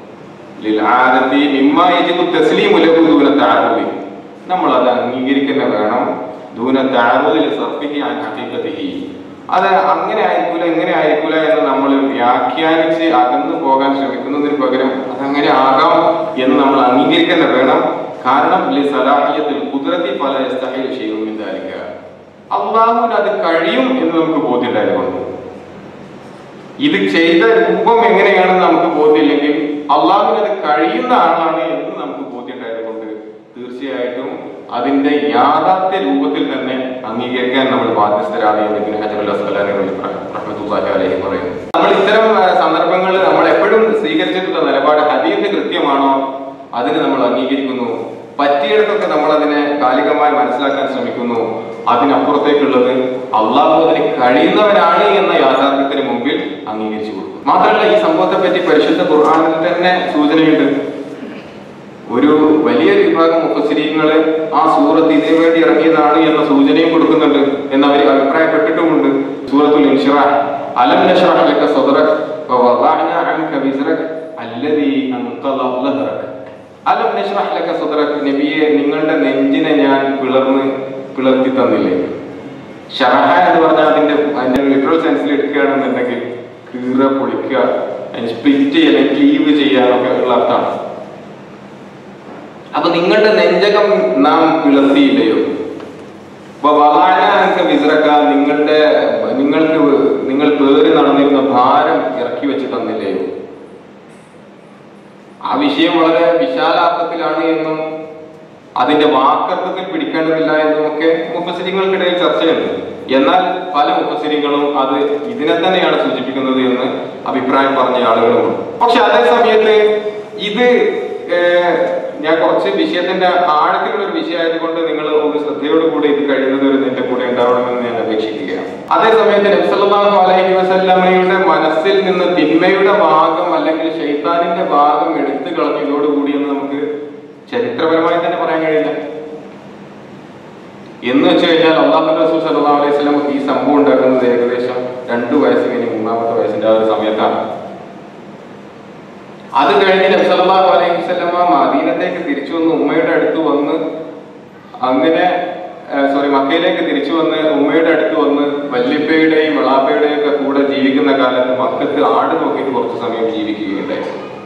ലിൽആദത്തി മിമ്മാ യജിബു തസ്ലീമു ലഹു ദൂന തഅറുദി നമ്മൾ അത് അംഗീകരിക്കുന്ന വേണം ദൂന തഅറുദി ലിസർഫിഹി അൻ ഹഖീഖതിഹി അത് അങ്ങനെ ആയിരിക്കൂല ഇങ്ങനെ ആയിരിക്കൂല എന്ന് നമ്മൾ വ്യാഖ്യാനിച്ച് അകന്നു പോകാൻ ശ്രമിക്കുന്നതിന് പകരം അതങ്ങനെ ആകാം എന്ന് നമ്മൾ അംഗീകരിക്കുന്ന വേണം കാരണം ലി സലാഹിയത്തിൽ കുതിരത്തി പല യസ്തഹിൽ ഷൈഉൻ മിൻ ദാലിക അള്ളാഹുവിന് അത് കഴിയും എന്ന് നമുക്ക് ബോധ്യമുണ്ടായതുകൊണ്ട് ഇത് ചെയ്ത രൂപം എങ്ങനെയാണെന്ന് നമുക്ക് ബോധ്യമില്ലെങ്കിൽ അള്ളാഹുവിന് അത് കഴിയുന്ന ആളാണ് എന്ന് നമുക്ക് ബോധ്യമുണ്ടായത് കൊണ്ട് തീർച്ചയായിട്ടും അതിന്റെ യാഥാർത്ഥ്യ രൂപത്തിൽ തന്നെ അംഗീകരിക്കാൻ നമ്മൾ ബാധ്യസ്ഥരാണ് എന്ന് ഇബ്നു ഹജർ അൽ അസ്ഖലാനി റഹ്മത്തുള്ളാഹി അലൈഹി പറയുന്നു നമ്മൾ ഇത്തരം സന്ദർഭങ്ങളിൽ നമ്മൾ എപ്പോഴും സ്വീകരിച്ചിട്ടുള്ള നിലപാട് ഹദീസ് കൃത്യമാണോ അതിന് നമ്മൾ അംഗീകരിക്കുന്നു പറ്റിയിടത്തൊക്കെ നമ്മൾ അതിനെ കാലികമായി മനസ്സിലാക്കാൻ ശ്രമിക്കുന്നു അതിനപ്പുറത്തേക്കുള്ളത് അള്ളാഹു അതിന് കഴിയുന്നവനാണ് എന്ന യാഥാർത്ഥ്യത്തിന് മുമ്പിൽ അംഗീകരിച്ചു കൊടുക്കും മാത്രമല്ല ഈ സംഭവത്തെ പറ്റി പരിശുദ്ധ ഖുർആാനിൽ തന്നെ സൂചനയുണ്ട് ഒരു വലിയൊരു വിഭാഗം മുഖശ്രീകള് ആ സൂറത്ത് ഇതിനു വേണ്ടി ഇറങ്ങിയതാണ് എന്ന സൂചനയും കൊടുക്കുന്നുണ്ട് എന്ന് അവർ അഭിപ്രായപ്പെട്ടിട്ടുമുണ്ട് സൂറത്തുൽ ഇൻഷിറാഹ് അലം നശ്റഹ് ലക സദ്റക് വവദഅന അൻക വിസ്റക് അല്ലദീ അൻഖള ലഹ്റക് അലം നശ്റഹ് ലക സദ്റക് നബിയെ നിങ്ങളുടെ നെഞ്ചിനെ ഞാൻ പിളർന്ന് പിളർത്തി തന്നില്ലേ ഷറഹ എന്ന് പറഞ്ഞാൽ അതിന്റെ അതിന്റെ ലിറ്ററൽ സെൻസിൽ എടുക്കുകയാണെന്നുണ്ടെങ്കിൽ കീറ പൊളിക്കുക സ്പ്ലിറ്റ് ചെയ്യുക ക്ലീവ് ചെയ്യാനൊക്കെ ഉള്ള അർത്ഥമാണ് അപ്പൊ നിങ്ങളുടെ നെഞ്ചകം നാം പിളർത്തിയില്ലയോ അപ്പൊ വളാനൊക്കെ വിസറക്ക നിങ്ങളുടെ നിങ്ങൾക്ക് നിങ്ങൾ പേറി നടന്നിരുന്ന ഭാരം ഇറക്കി വെച്ച് തന്നില്ലയോ ആ വിഷയം വളരെ വിശാലാർത്ഥത്തിലാണ് എന്നും അതിന്റെ വാക്കർത്ഥത്തിൽ പിടിക്കേണ്ടതില്ല എന്നും ഒക്കെ മുപ്പസിരിങ്ങൾക്കിടയിൽ ചർച്ചയുണ്ട് എന്നാൽ പല മുപ്പസിരിങ്ങളും അത് ഇതിനെ തന്നെയാണ് സൂചിപ്പിക്കുന്നത് എന്ന് അഭിപ്രായം പറഞ്ഞ ആളുകളുമുണ്ട് പക്ഷെ അതേ സമയത്ത് ഇത് ഏഹ്, ഞാൻ കുറച്ച് വിഷയത്തിന്റെ ആഴത്തിലുള്ള ഒരു വിഷയമായതുകൊണ്ട് നിങ്ങൾ ഒന്ന് ശ്രദ്ധയോടുകൂടി ഇത് കഴിയുന്നത് ഒരു നിന്റെ കൂടെ ഉണ്ടാവണമെന്ന് ഞാൻ അപേക്ഷിക്കുകയാണ് അതേ സമയത്ത് നബ്സല്ലാഹു അലൈഹി വസല്ലമയുടെ മനസ്സിൽ നിന്ന് തിന്മയുടെ ഭാഗം അല്ലെങ്കിൽ ഷെയ്ത്താനിന്റെ ഭാഗം എടുത്തു കളഞ്ഞതോടുകൂടി എന്ന് നമുക്ക് ചരിത്രപരമായി തന്നെ പറയാൻ കഴിയില്ല എന്ന് വെച്ച് കഴിഞ്ഞാൽ അള്ളാഹു റസൂൽ സല്ലല്ലാഹു അലൈഹി വസല്ലം ഈ സംഭവം ഉണ്ടാക്കുന്നത് ഏകദേശം രണ്ടു വയസ്സ് കഴിഞ്ഞ് മൂന്നാമത്തെ വയസ്സിന്റെ ആ ഒരു സമയത്താണ് അത് കഴിഞ്ഞ് നബി സല്ലല്ലാഹു അലൈഹി വസല്ലമ മദീനത്തേക്ക് തിരിച്ചു വന്ന് ഉമ്മയുടെ അടുത്ത് വന്ന് അങ്ങനെ സോറി മക്കയിലേക്ക് തിരിച്ചു വന്ന് ഉമ്മയുടെ അടുത്ത് വന്ന് വല്യപ്പയുടെയും വെളാപ്പയുടെയും ഒക്കെ കൂടെ ജീവിക്കുന്ന കാലത്ത് മക്കത്ത് ആട് നോക്കിയിട്ട് കുറച്ച് സമയം ജീവിക്കുകയുണ്ടായി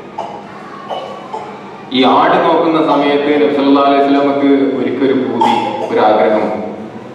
ഈ ആട് നോക്കുന്ന സമയത്ത് നബി സല്ലല്ലാഹു അലൈഹി വസല്ലമക്ക് ഒരിക്കലും പൂതി ഒരു ആഗ്രഹം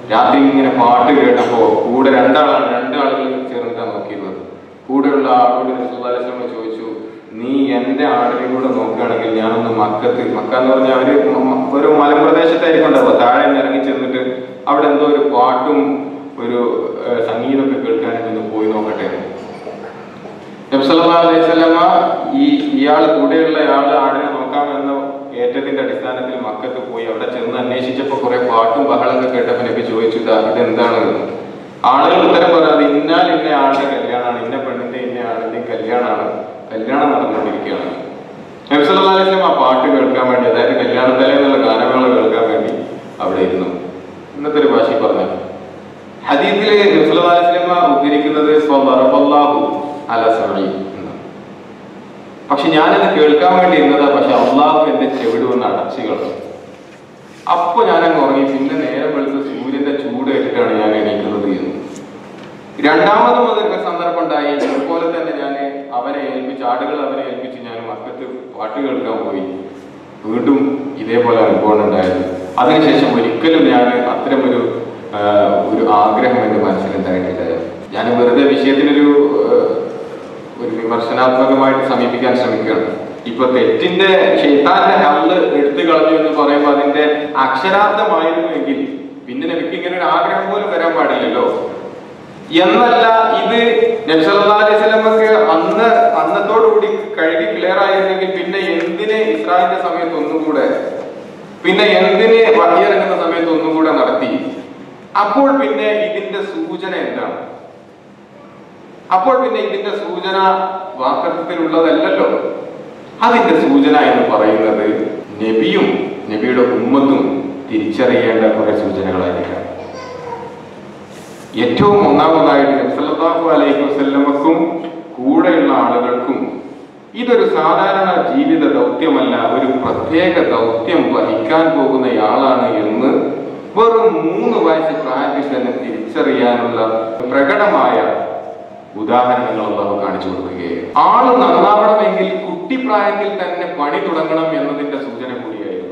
രാത്രി ഇങ്ങനെ പാട്ട് കേട്ടപ്പോ കൂടെ രണ്ടാളാണ് രണ്ടാളുകൾ ചേർന്നിട്ടാണ് നോക്കിയിരുന്നത് കൂടെയുള്ള ആളോട് സുധാലക്ഷ്മ ചോദിച്ചു നീ എന്റെ ആടിനെ കൂടെ നോക്കുകയാണെങ്കിൽ ഞാനൊന്ന് മക്കത്ത് മക്ക എന്ന് പറഞ്ഞാൽ അവര് മ- മ- ഒരു മലമ്പ്രദേശത്തായിരിക്കും ഉണ്ടാവുക താഴെ നിന്ന് ഇറങ്ങി ചെന്നിട്ട് അവിടെ എന്തോ ഒരു പാട്ടും ഒരു ഏഹ്, സംഗീതമൊക്കെ കേൾക്കാനായിട്ട് ഒന്ന് പോയി നോക്കട്ടെ നബ്സല്ലാ അലൈഹി സ്വലമ ഈ ഇയാൾ കൂടെയുള്ള ആള് ആടിനെ നോക്കാമെന്ന ഏറ്റത്തിന്റെ അടിസ്ഥാനത്തിൽ മക്കത്ത് പോയി അവിടെ ചെന്ന് അന്വേഷിച്ചപ്പോ കുറെ പാട്ടും ബഹളമൊക്കെ കേട്ടപ്പോ നബി ചോദിച്ചു "ഇതാ, ഇതെന്താണ് എന്ന്?" ആളുകൾ ഉത്തരം പറയാതെ ഇന്നാൽ ഇന്ന ആളുടെ കല്യാണമാണ് ഇന്ന പെണ്ണിന്റെ ഇന്ന ആളിന്റെ കല്യാണമാണ് കല്യാണം നടന്നുകൊണ്ടിരിക്കുകയാണ് നബ്സല്ലാ അലൈഹി സ്വലം ആ പാട്ട് കേൾക്കാൻ വേണ്ടി അതായത് കല്യാണത്തലേ എന്നുള്ള ഗാനമേള കേൾക്കാൻ വേണ്ടി അവിടെ ഇരുന്നു ഇന്നത്തെ ഒരു ഭാഷയിൽ പറഞ്ഞു ഹദീസിലെ നബ്സല്ലാ അലൈഹി സ്വലമ ഉദ്ധരിക്കുന്നത് സ്വദറബല്ലാഹു അല സമി എന്നാണ് പക്ഷെ ഞാനത് കേൾക്കാൻ വേണ്ടി ഇരുന്നതാ പക്ഷെ അള്ളാഹു എന്റെ ചെവിട് വന്ന് അടച്ചു കളഞ്ഞു അപ്പൊ ഞാൻ അങ്ങ് ഉറങ്ങി പിന്നെ നേരം വെളുത്ത് സൂര്യന്റെ ചൂട് ഏറ്റിട്ടാണ് ഞാൻ എണീക്കുന്നത് എന്ന് രണ്ടാമത് മുതൽ ഒരു സന്ദർഭം ഉണ്ടായി അതുപോലെ തന്നെ ഞാൻ അവനെ ഏൽപ്പിച്ച് ആടുകൾ അവനെ ഏൽപ്പിച്ച് ഞാൻ മക്കത്ത് പാട്ട് കേൾക്കാൻ പോയി വീണ്ടും ഇതേപോലെ അനുഭവം ഉണ്ടായത് അതിനുശേഷം ഒരിക്കലും ഞാൻ അത്തരമൊരു ആ, ഒരു ആഗ്രഹം എന്റെ മനസ്സിലുണ്ടായിട്ടില്ല ഞാൻ വെറുതെ വിഷയത്തിനൊരു ആ, ഒരു വിമർശനാത്മകമായിട്ട് സമീപിക്കാൻ ശ്രമിക്കുകയാണ് ഇപ്പൊ തെറ്റിന്റെ ഷെയ്ത്താന്റെ അള്ള് എടുത്തു കളഞ്ഞു എന്ന് പറയുമ്പോൾ അതിന്റെ അക്ഷരാർത്ഥമായിരുന്നുവെങ്കിൽ പിന്നെ എനിക്ക് ഇങ്ങനെ ഒരു ആഗ്രഹം പോലും വരാൻ പാടില്ലല്ലോ എന്നല്ല ഇത് നബ്സല്ലാ അലൈഹി സ്വലമക്ക് അന്ന് അന്നത്തോടുകൂടി കഴുകി ക്ലിയർ ആയിരുന്നെങ്കിൽ പിന്നെ എന്തിന് ഇസ്രായേലിന്റെ സമയത്ത് ഒന്നുകൂടെ പിന്നെ എന്തിന് വഴിയിറങ്ങുന്ന സമയത്ത് ഒന്നുകൂടെ നടത്തി അപ്പോൾ പിന്നെ ഇതിന്റെ സൂചന എന്താണ് അപ്പോൾ പിന്നെ ഇതിന്റെ സൂചന വാക്കത്തിലുള്ളതല്ലല്ലോ അതിന്റെ സൂചന എന്ന് പറയുന്നത് നബിയും നബിയുടെ ഉമ്മത്തും തിരിച്ചറിയേണ്ട കുറെ സൂചനകളായിരിക്കാം ഏറ്റവും ഒന്നാമതായിട്ട് നബ്സല്ലാഹു അലൈഹി വസല്ലമക്കും കൂടെയുള്ള ആളുകൾക്കും ഇതൊരു സാധാരണ ജീവിത ദൗത്യമല്ല ഒരു പ്രത്യേക ദൗത്യം വഹിക്കാൻ പോകുന്നയാളാണ് എന്ന് വെറും മൂന്ന് വയസ്സ് പ്രായത്തിൽ തന്നെ തിരിച്ചറിയാനുള്ള പ്രകടമായ ഉദാഹരണങ്ങൾ അള്ളാഹു കാണിച്ചു കൊടുക്കുകയാണ് ആള് നന്നാവണമെങ്കിൽ കുട്ടിപ്രായത്തിൽ തന്നെ പണി തുടങ്ങണം എന്നതിന്റെ സൂചന കൂടിയായിരുന്നു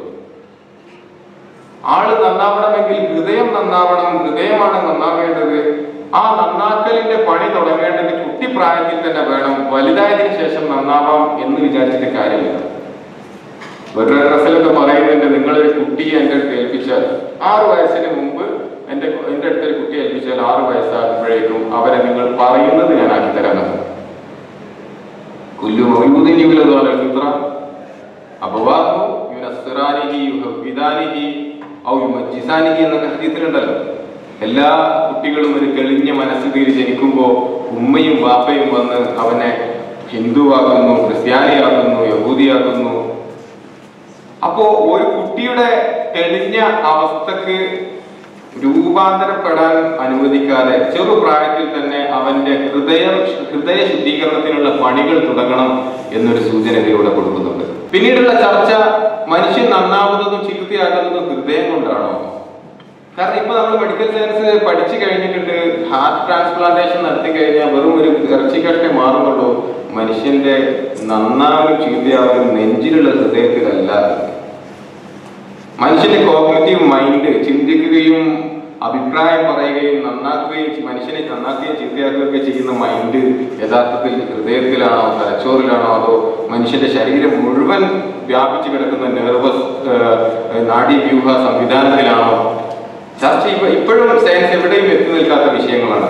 ആള് നന്നാവണമെങ്കിൽ ഹൃദയം നന്നാവണം ഹൃദയമാണ് നന്നാവേണ്ടത് ആ നന്നാക്കലിന്റെ പണി തുടങ്ങേണ്ടത് കുട്ടിപ്രായത്തിൽ തന്നെ വേണം വലുതായതിനു ശേഷം നന്നാവാം എന്ന് വിചാരിച്ചിട്ട് കാര്യമില്ല വേറൊരു ഡ്രസ്സിലൊക്കെ പറയുന്നുണ്ട് നിങ്ങളൊരു കുട്ടിയെ എൻ്റെ അടുത്ത് ഏൽപ്പിച്ചാൽ ആറ് വയസ്സിന് മുമ്പ് എൻ്റെ എൻ്റെ അടുത്തൊരു കുട്ടിയെ ഏൽപ്പിച്ചാൽ ആറ് വയസ്സാകുമ്പോഴേക്കും അവരെ നിങ്ങൾ പറയുന്നത് ഞാൻ ആക്കി തരാമെന്ന് കുല്ലു മൗലൂദിൻ യുവലദു അലൽ ഫിത്ര അബവാഹു യുനസ്റാനിഹി യുഹബ്ബിദാനിഹി ഔ യുമജ്ജിസാനിഹി എന്നൊക്കെ ഹദീസിലുണ്ടല്ലോ എല്ലാ കുട്ടികളും ഒരു തെളിഞ്ഞ മനസ്സ് തീരി ജനിക്കുമ്പോൾ ഉമ്മയും ബാപ്പയും വന്ന് അവനെ ഹിന്ദുവാക്കുന്നു ക്രിസ്ത്യാനിയാക്കുന്നു യഹൂദിയാക്കുന്നു അപ്പോ ഒരു കുട്ടിയുടെ തെളിഞ്ഞ അവസ്ഥക്ക് രൂപാന്തരപ്പെടാൻ അനുവദിക്കാതെ ചെറുപ്രായത്തിൽ തന്നെ അവന്റെ ഹൃദയം ഹൃദയ ശുദ്ധീകരണത്തിനുള്ള പണികൾ തുടങ്ങണം എന്നൊരു സൂചന ഇതിലൂടെ കൊടുക്കുന്നുണ്ട് പിന്നീടുള്ള ചർച്ച മനുഷ്യൻ നന്നാവുന്നതും ചികിത്സയാകുന്നതും ഹൃദയം കൊണ്ടാണോ കാരണം ഇപ്പൊ നമ്മൾ മെഡിക്കൽ സയൻസ് പഠിച്ചു കഴിഞ്ഞിട്ടുണ്ട് ഹാർട്ട് ട്രാൻസ്പ്ലാന്റേഷൻ നടത്തി കഴിഞ്ഞാൽ വെറും ഒരു ഇറച്ചി കഷ്ടെ മാറുന്നുള്ളൂ മനുഷ്യന്റെ നന്നാവലും ചീത്തയാവലും നെഞ്ചിലുള്ള ഹൃദയത്തിലല്ല മനുഷ്യന്റെ കോഗ്നറ്റീവ് മൈൻഡ് ചിന്തിക്കുകയും അഭിപ്രായം പറയുകയും നന്നാക്കുകയും ചെ- മനുഷ്യനെ നന്നാക്കുകയും ചീത്തയാക്കുകയൊക്കെ ചെയ്യുന്ന മൈൻഡ് യഥാർത്ഥത്തിൽ ഹൃദയത്തിലാണോ തലച്ചോറിലാണോ അതോ മനുഷ്യന്റെ ശരീരം മുഴുവൻ വ്യാപിച്ചു കിടക്കുന്ന നെർവസ് നാഡീവ്യൂഹ സംവിധാനത്തിലാണോ ചർച്ച ഇപ്പ- ഇപ്പോഴും സയൻസ് എവിടെയും എത്തി നിൽക്കാത്ത വിഷയങ്ങളാണ്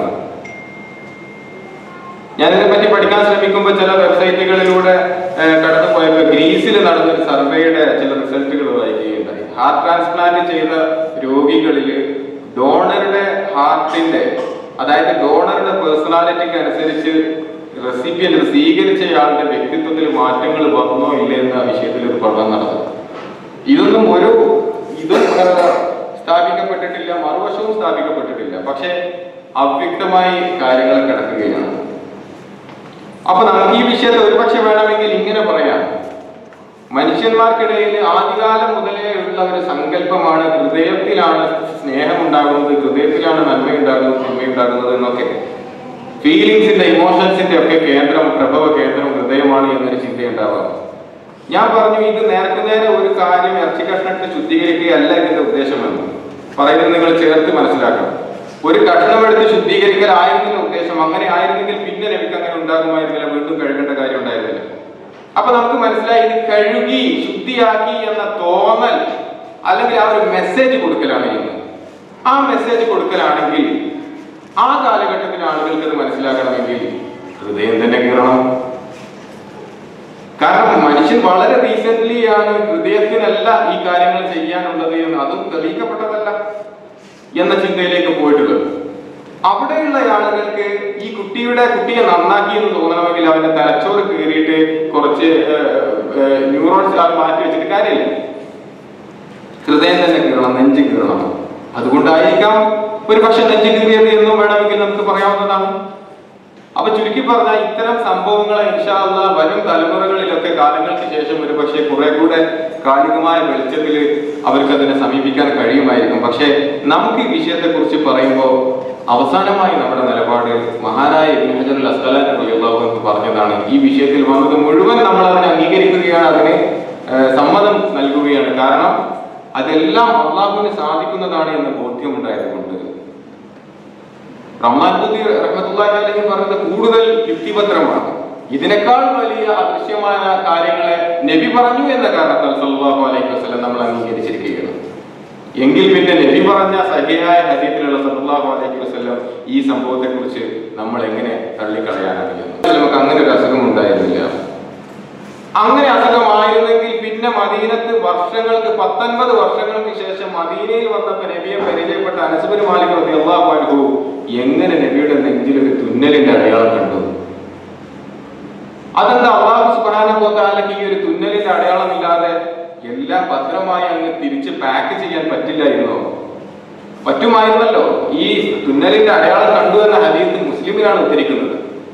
ഞാനിതിനെ പറ്റി പഠിക്കാൻ ശ്രമിക്കുമ്പോൾ ചില വെബ്സൈറ്റുകളിലൂടെ ഏഹ്, കടന്നു പോയപ്പോൾ ഗ്രീസിൽ നടന്നൊരു സർവേയുടെ ചില റിസൾട്ടുകൾ വായിക്കുകയുണ്ടായി ഹാർട്ട് ട്രാൻസ്പ്ലാന്റ് ചെയ്ത രോഗികളിൽ ഡോണറുടെ ഹാർട്ടിന്റെ അതായത് ഡോണറുടെ പേഴ്സണാലിറ്റിക്ക് അനുസരിച്ച് റെസിപ്പിയന്റ് സ്വീകരിച്ചയാളുടെ വ്യക്തിത്വത്തിൽ മാറ്റങ്ങൾ വന്നോ ഇല്ലേ എന്ന വിഷയത്തിൽ ഒരു പഠനം നടന്നു ഇതൊന്നും ഒരു ഇതും ഏഹ്, സ്ഥാപിക്കപ്പെട്ടിട്ടില്ല മറുവശവും സ്ഥാപിക്കപ്പെട്ടിട്ടില്ല പക്ഷെ അവ്യക്തമായി കാര്യങ്ങൾ കിടക്കുകയാണ് അപ്പൊ നമുക്ക് ഈ വിഷയത്തിൽ ഒരുപക്ഷെ വേണമെങ്കിൽ ഇങ്ങനെ പറയാം മനുഷ്യന്മാർക്കിടയിൽ ആദ്യകാലം മുതലേ ഉള്ള ഒരു സങ്കല്പമാണ് ഹൃദയത്തിലാണ് സ്നേഹം ഉണ്ടാകുന്നത് ഹൃദയത്തിലാണ് നന്മയുണ്ടാകുന്നത് തിന്മയുണ്ടാകുന്നത് എന്നൊക്കെ ഫീലിങ്സിന്റെ ഇമോഷൻസിന്റെ ഒക്കെ കേന്ദ്രം പ്രഭവ കേന്ദ്രം ഹൃദയമാണ് എന്നൊരു ചിന്തയുണ്ടാവാം ഞാൻ പറഞ്ഞു ഇത് നേർക്കു നേരെ ഒരു കാര്യം ഇറച്ചി കഷ്ണത്തെ ശുദ്ധീകരിക്കുകയല്ല ഇതിന്റെ ഉദ്ദേശമെന്ന് പറയുന്നത് നിങ്ങൾ ചേർത്ത് മനസ്സിലാക്കണം ഒരു കഷ്ണമെടുത്ത് ശുദ്ധീകരിക്കലായിരുന്നില്ല ഉദ്ദേശം അങ്ങനെ ആയിരുന്നെങ്കിൽ പിന്നെ നബിക്ക് അങ്ങനെ ഉണ്ടാകുമായിരുന്നില്ല വീണ്ടും കഴുകേണ്ട കാര്യം ഉണ്ടായിരുന്നില്ല അപ്പൊ നമുക്ക് മനസ്സിലായി ഇത് കഴുകി ശുദ്ധിയാക്കി എന്ന തോന്നൽ അല്ലെങ്കിൽ ആ ഒരു മെസ്സേജ് കൊടുക്കലാണ് ചെയ്യുന്നത് ആ മെസ്സേജ് കൊടുക്കലാണെങ്കിൽ ആ കാലഘട്ടത്തിലെ ആളുകൾക്ക് അത് മനസ്സിലാക്കണമെങ്കിൽ ഹൃദയം തന്നെ കീറണം കാരണം മനുഷ്യൻ വളരെ റീസെന്റ് ആണ് ഹൃദയത്തിനല്ല ഈ കാര്യങ്ങൾ ചെയ്യാനുള്ളത് എന്ന് അതും തെളിയിക്കപ്പെട്ടതല്ല എന്ന ചിന്തയിലേക്ക് പോയിട്ടുള്ളത് അവിടെയുള്ള ആളുകൾക്ക് ഈ കുട്ടിയുടെ കുട്ടിയെ നന്നാക്കി എന്ന് തോന്നണമെങ്കിൽ അവന്റെ തലച്ചോറ് കീറിയിട്ട് കുറച്ച് ന്യൂറോൺസ് മാറ്റി വെച്ചിട്ട് കാര്യമില്ല ഹൃദയം തന്നെ കീറണം നെഞ്ച് കീറണം അതുകൊണ്ടായിരിക്കാം ഒരു പക്ഷെ നെഞ്ച് കീറിയത് എന്നും വേണമെങ്കിൽ നമുക്ക് പറയാവുന്നതാണ് അപ്പൊ ചുരുക്കി പറഞ്ഞാൽ ഇത്തരം സംഭവങ്ങളെ ഇൻഷാല്ല വരും തലമുറകളിലൊക്കെ കാലങ്ങൾക്ക് ശേഷം ഒരു പക്ഷേ കുറെ കൂടെ കാലികമായ വെളിച്ചത്തിൽ അവർക്ക് അതിനെ സമീപിക്കാൻ കഴിയുമായിരിക്കും പക്ഷേ നമുക്ക് ഈ വിഷയത്തെ കുറിച്ച് പറയുമ്പോൾ അവസാനമായി നമ്മുടെ നിലപാട് മഹാനായ ഇബ്നു ഹജറുൽ അസ്കലാനി റളിയല്ലാഹു അൻഹു പറഞ്ഞതാണ് ഈ വിഷയത്തിൽ വന്നത് മുഴുവൻ നമ്മൾ അതിനെ അംഗീകരിക്കുകയാണ് അതിന് ഏഹ്, സമ്മതം നൽകുകയാണ് കാരണം അതെല്ലാം അള്ളാഹുവിന് സാധിക്കുന്നതാണ് എന്ന ബോധ്യമുണ്ടായതുകൊണ്ട് റഹ്മാൻ ബുദ്ധി റഹ്മത്തുള്ളാഹി അലൈഹി പറഞ്ഞത് കൂടുതൽ യുക്തിഭദ്രമാണ് ഇതിനേക്കാൾ വലിയ അദൃശ്യമായ കാര്യങ്ങളെ നബി പറഞ്ഞു എന്ന കാരണത്താൽ സല്ലല്ലാഹു അലൈഹി വസല്ലം നമ്മൾ അംഗീകരിച്ചിരിക്കുകയാണ് എങ്കിൽ പിന്നെ നബി പറഞ്ഞ സഹിയായ ഹദീസിലുള്ള സല്ലല്ലാഹു അലൈഹി വസല്ലം ഈ സംഭവത്തെ കുറിച്ച് നമ്മൾ എങ്ങനെ തള്ളിക്കളയാനാണ് നമുക്ക് അങ്ങനെ ഒരു അസുഖം ഉണ്ടായിരുന്നില്ല അങ്ങനെ അസുഖമായിരുന്നെങ്കിൽ പിന്നെ മദീനത്ത് വർഷങ്ങൾക്ക് പത്തൊൻപത് വർഷങ്ങൾക്ക് ശേഷം മദീനയിൽ വന്നപ്പോൾ നബിയെ പരിചയപ്പെട്ട അനസുബിന് മാലിക് റളിയല്ലാഹു അൻഹു എങ്ങനെ നബിയുടെ നെഞ്ചിൽ ഒരു തുന്നലിന്റെ അടയാളം കണ്ടു അതെന്താ അള്ളാഹു സുബ്ഹാനഹു വ തആലക്ക് ഈ ഒരു തുന്നലിന്റെ അടയാളം ഇല്ലാതെ എല്ലാം ഭദ്രമായി അങ്ങ് തിരിച്ച് പാക്ക് ചെയ്യാൻ പറ്റില്ലായിരുന്നോ പറ്റുമായിരുന്നല്ലോ ഈ തുന്നലിന്റെ അടയാളം കണ്ടു എന്ന ഹദീസ് മുസ്ലിമിനാണ് ഉദ്ധരിക്കുന്നത്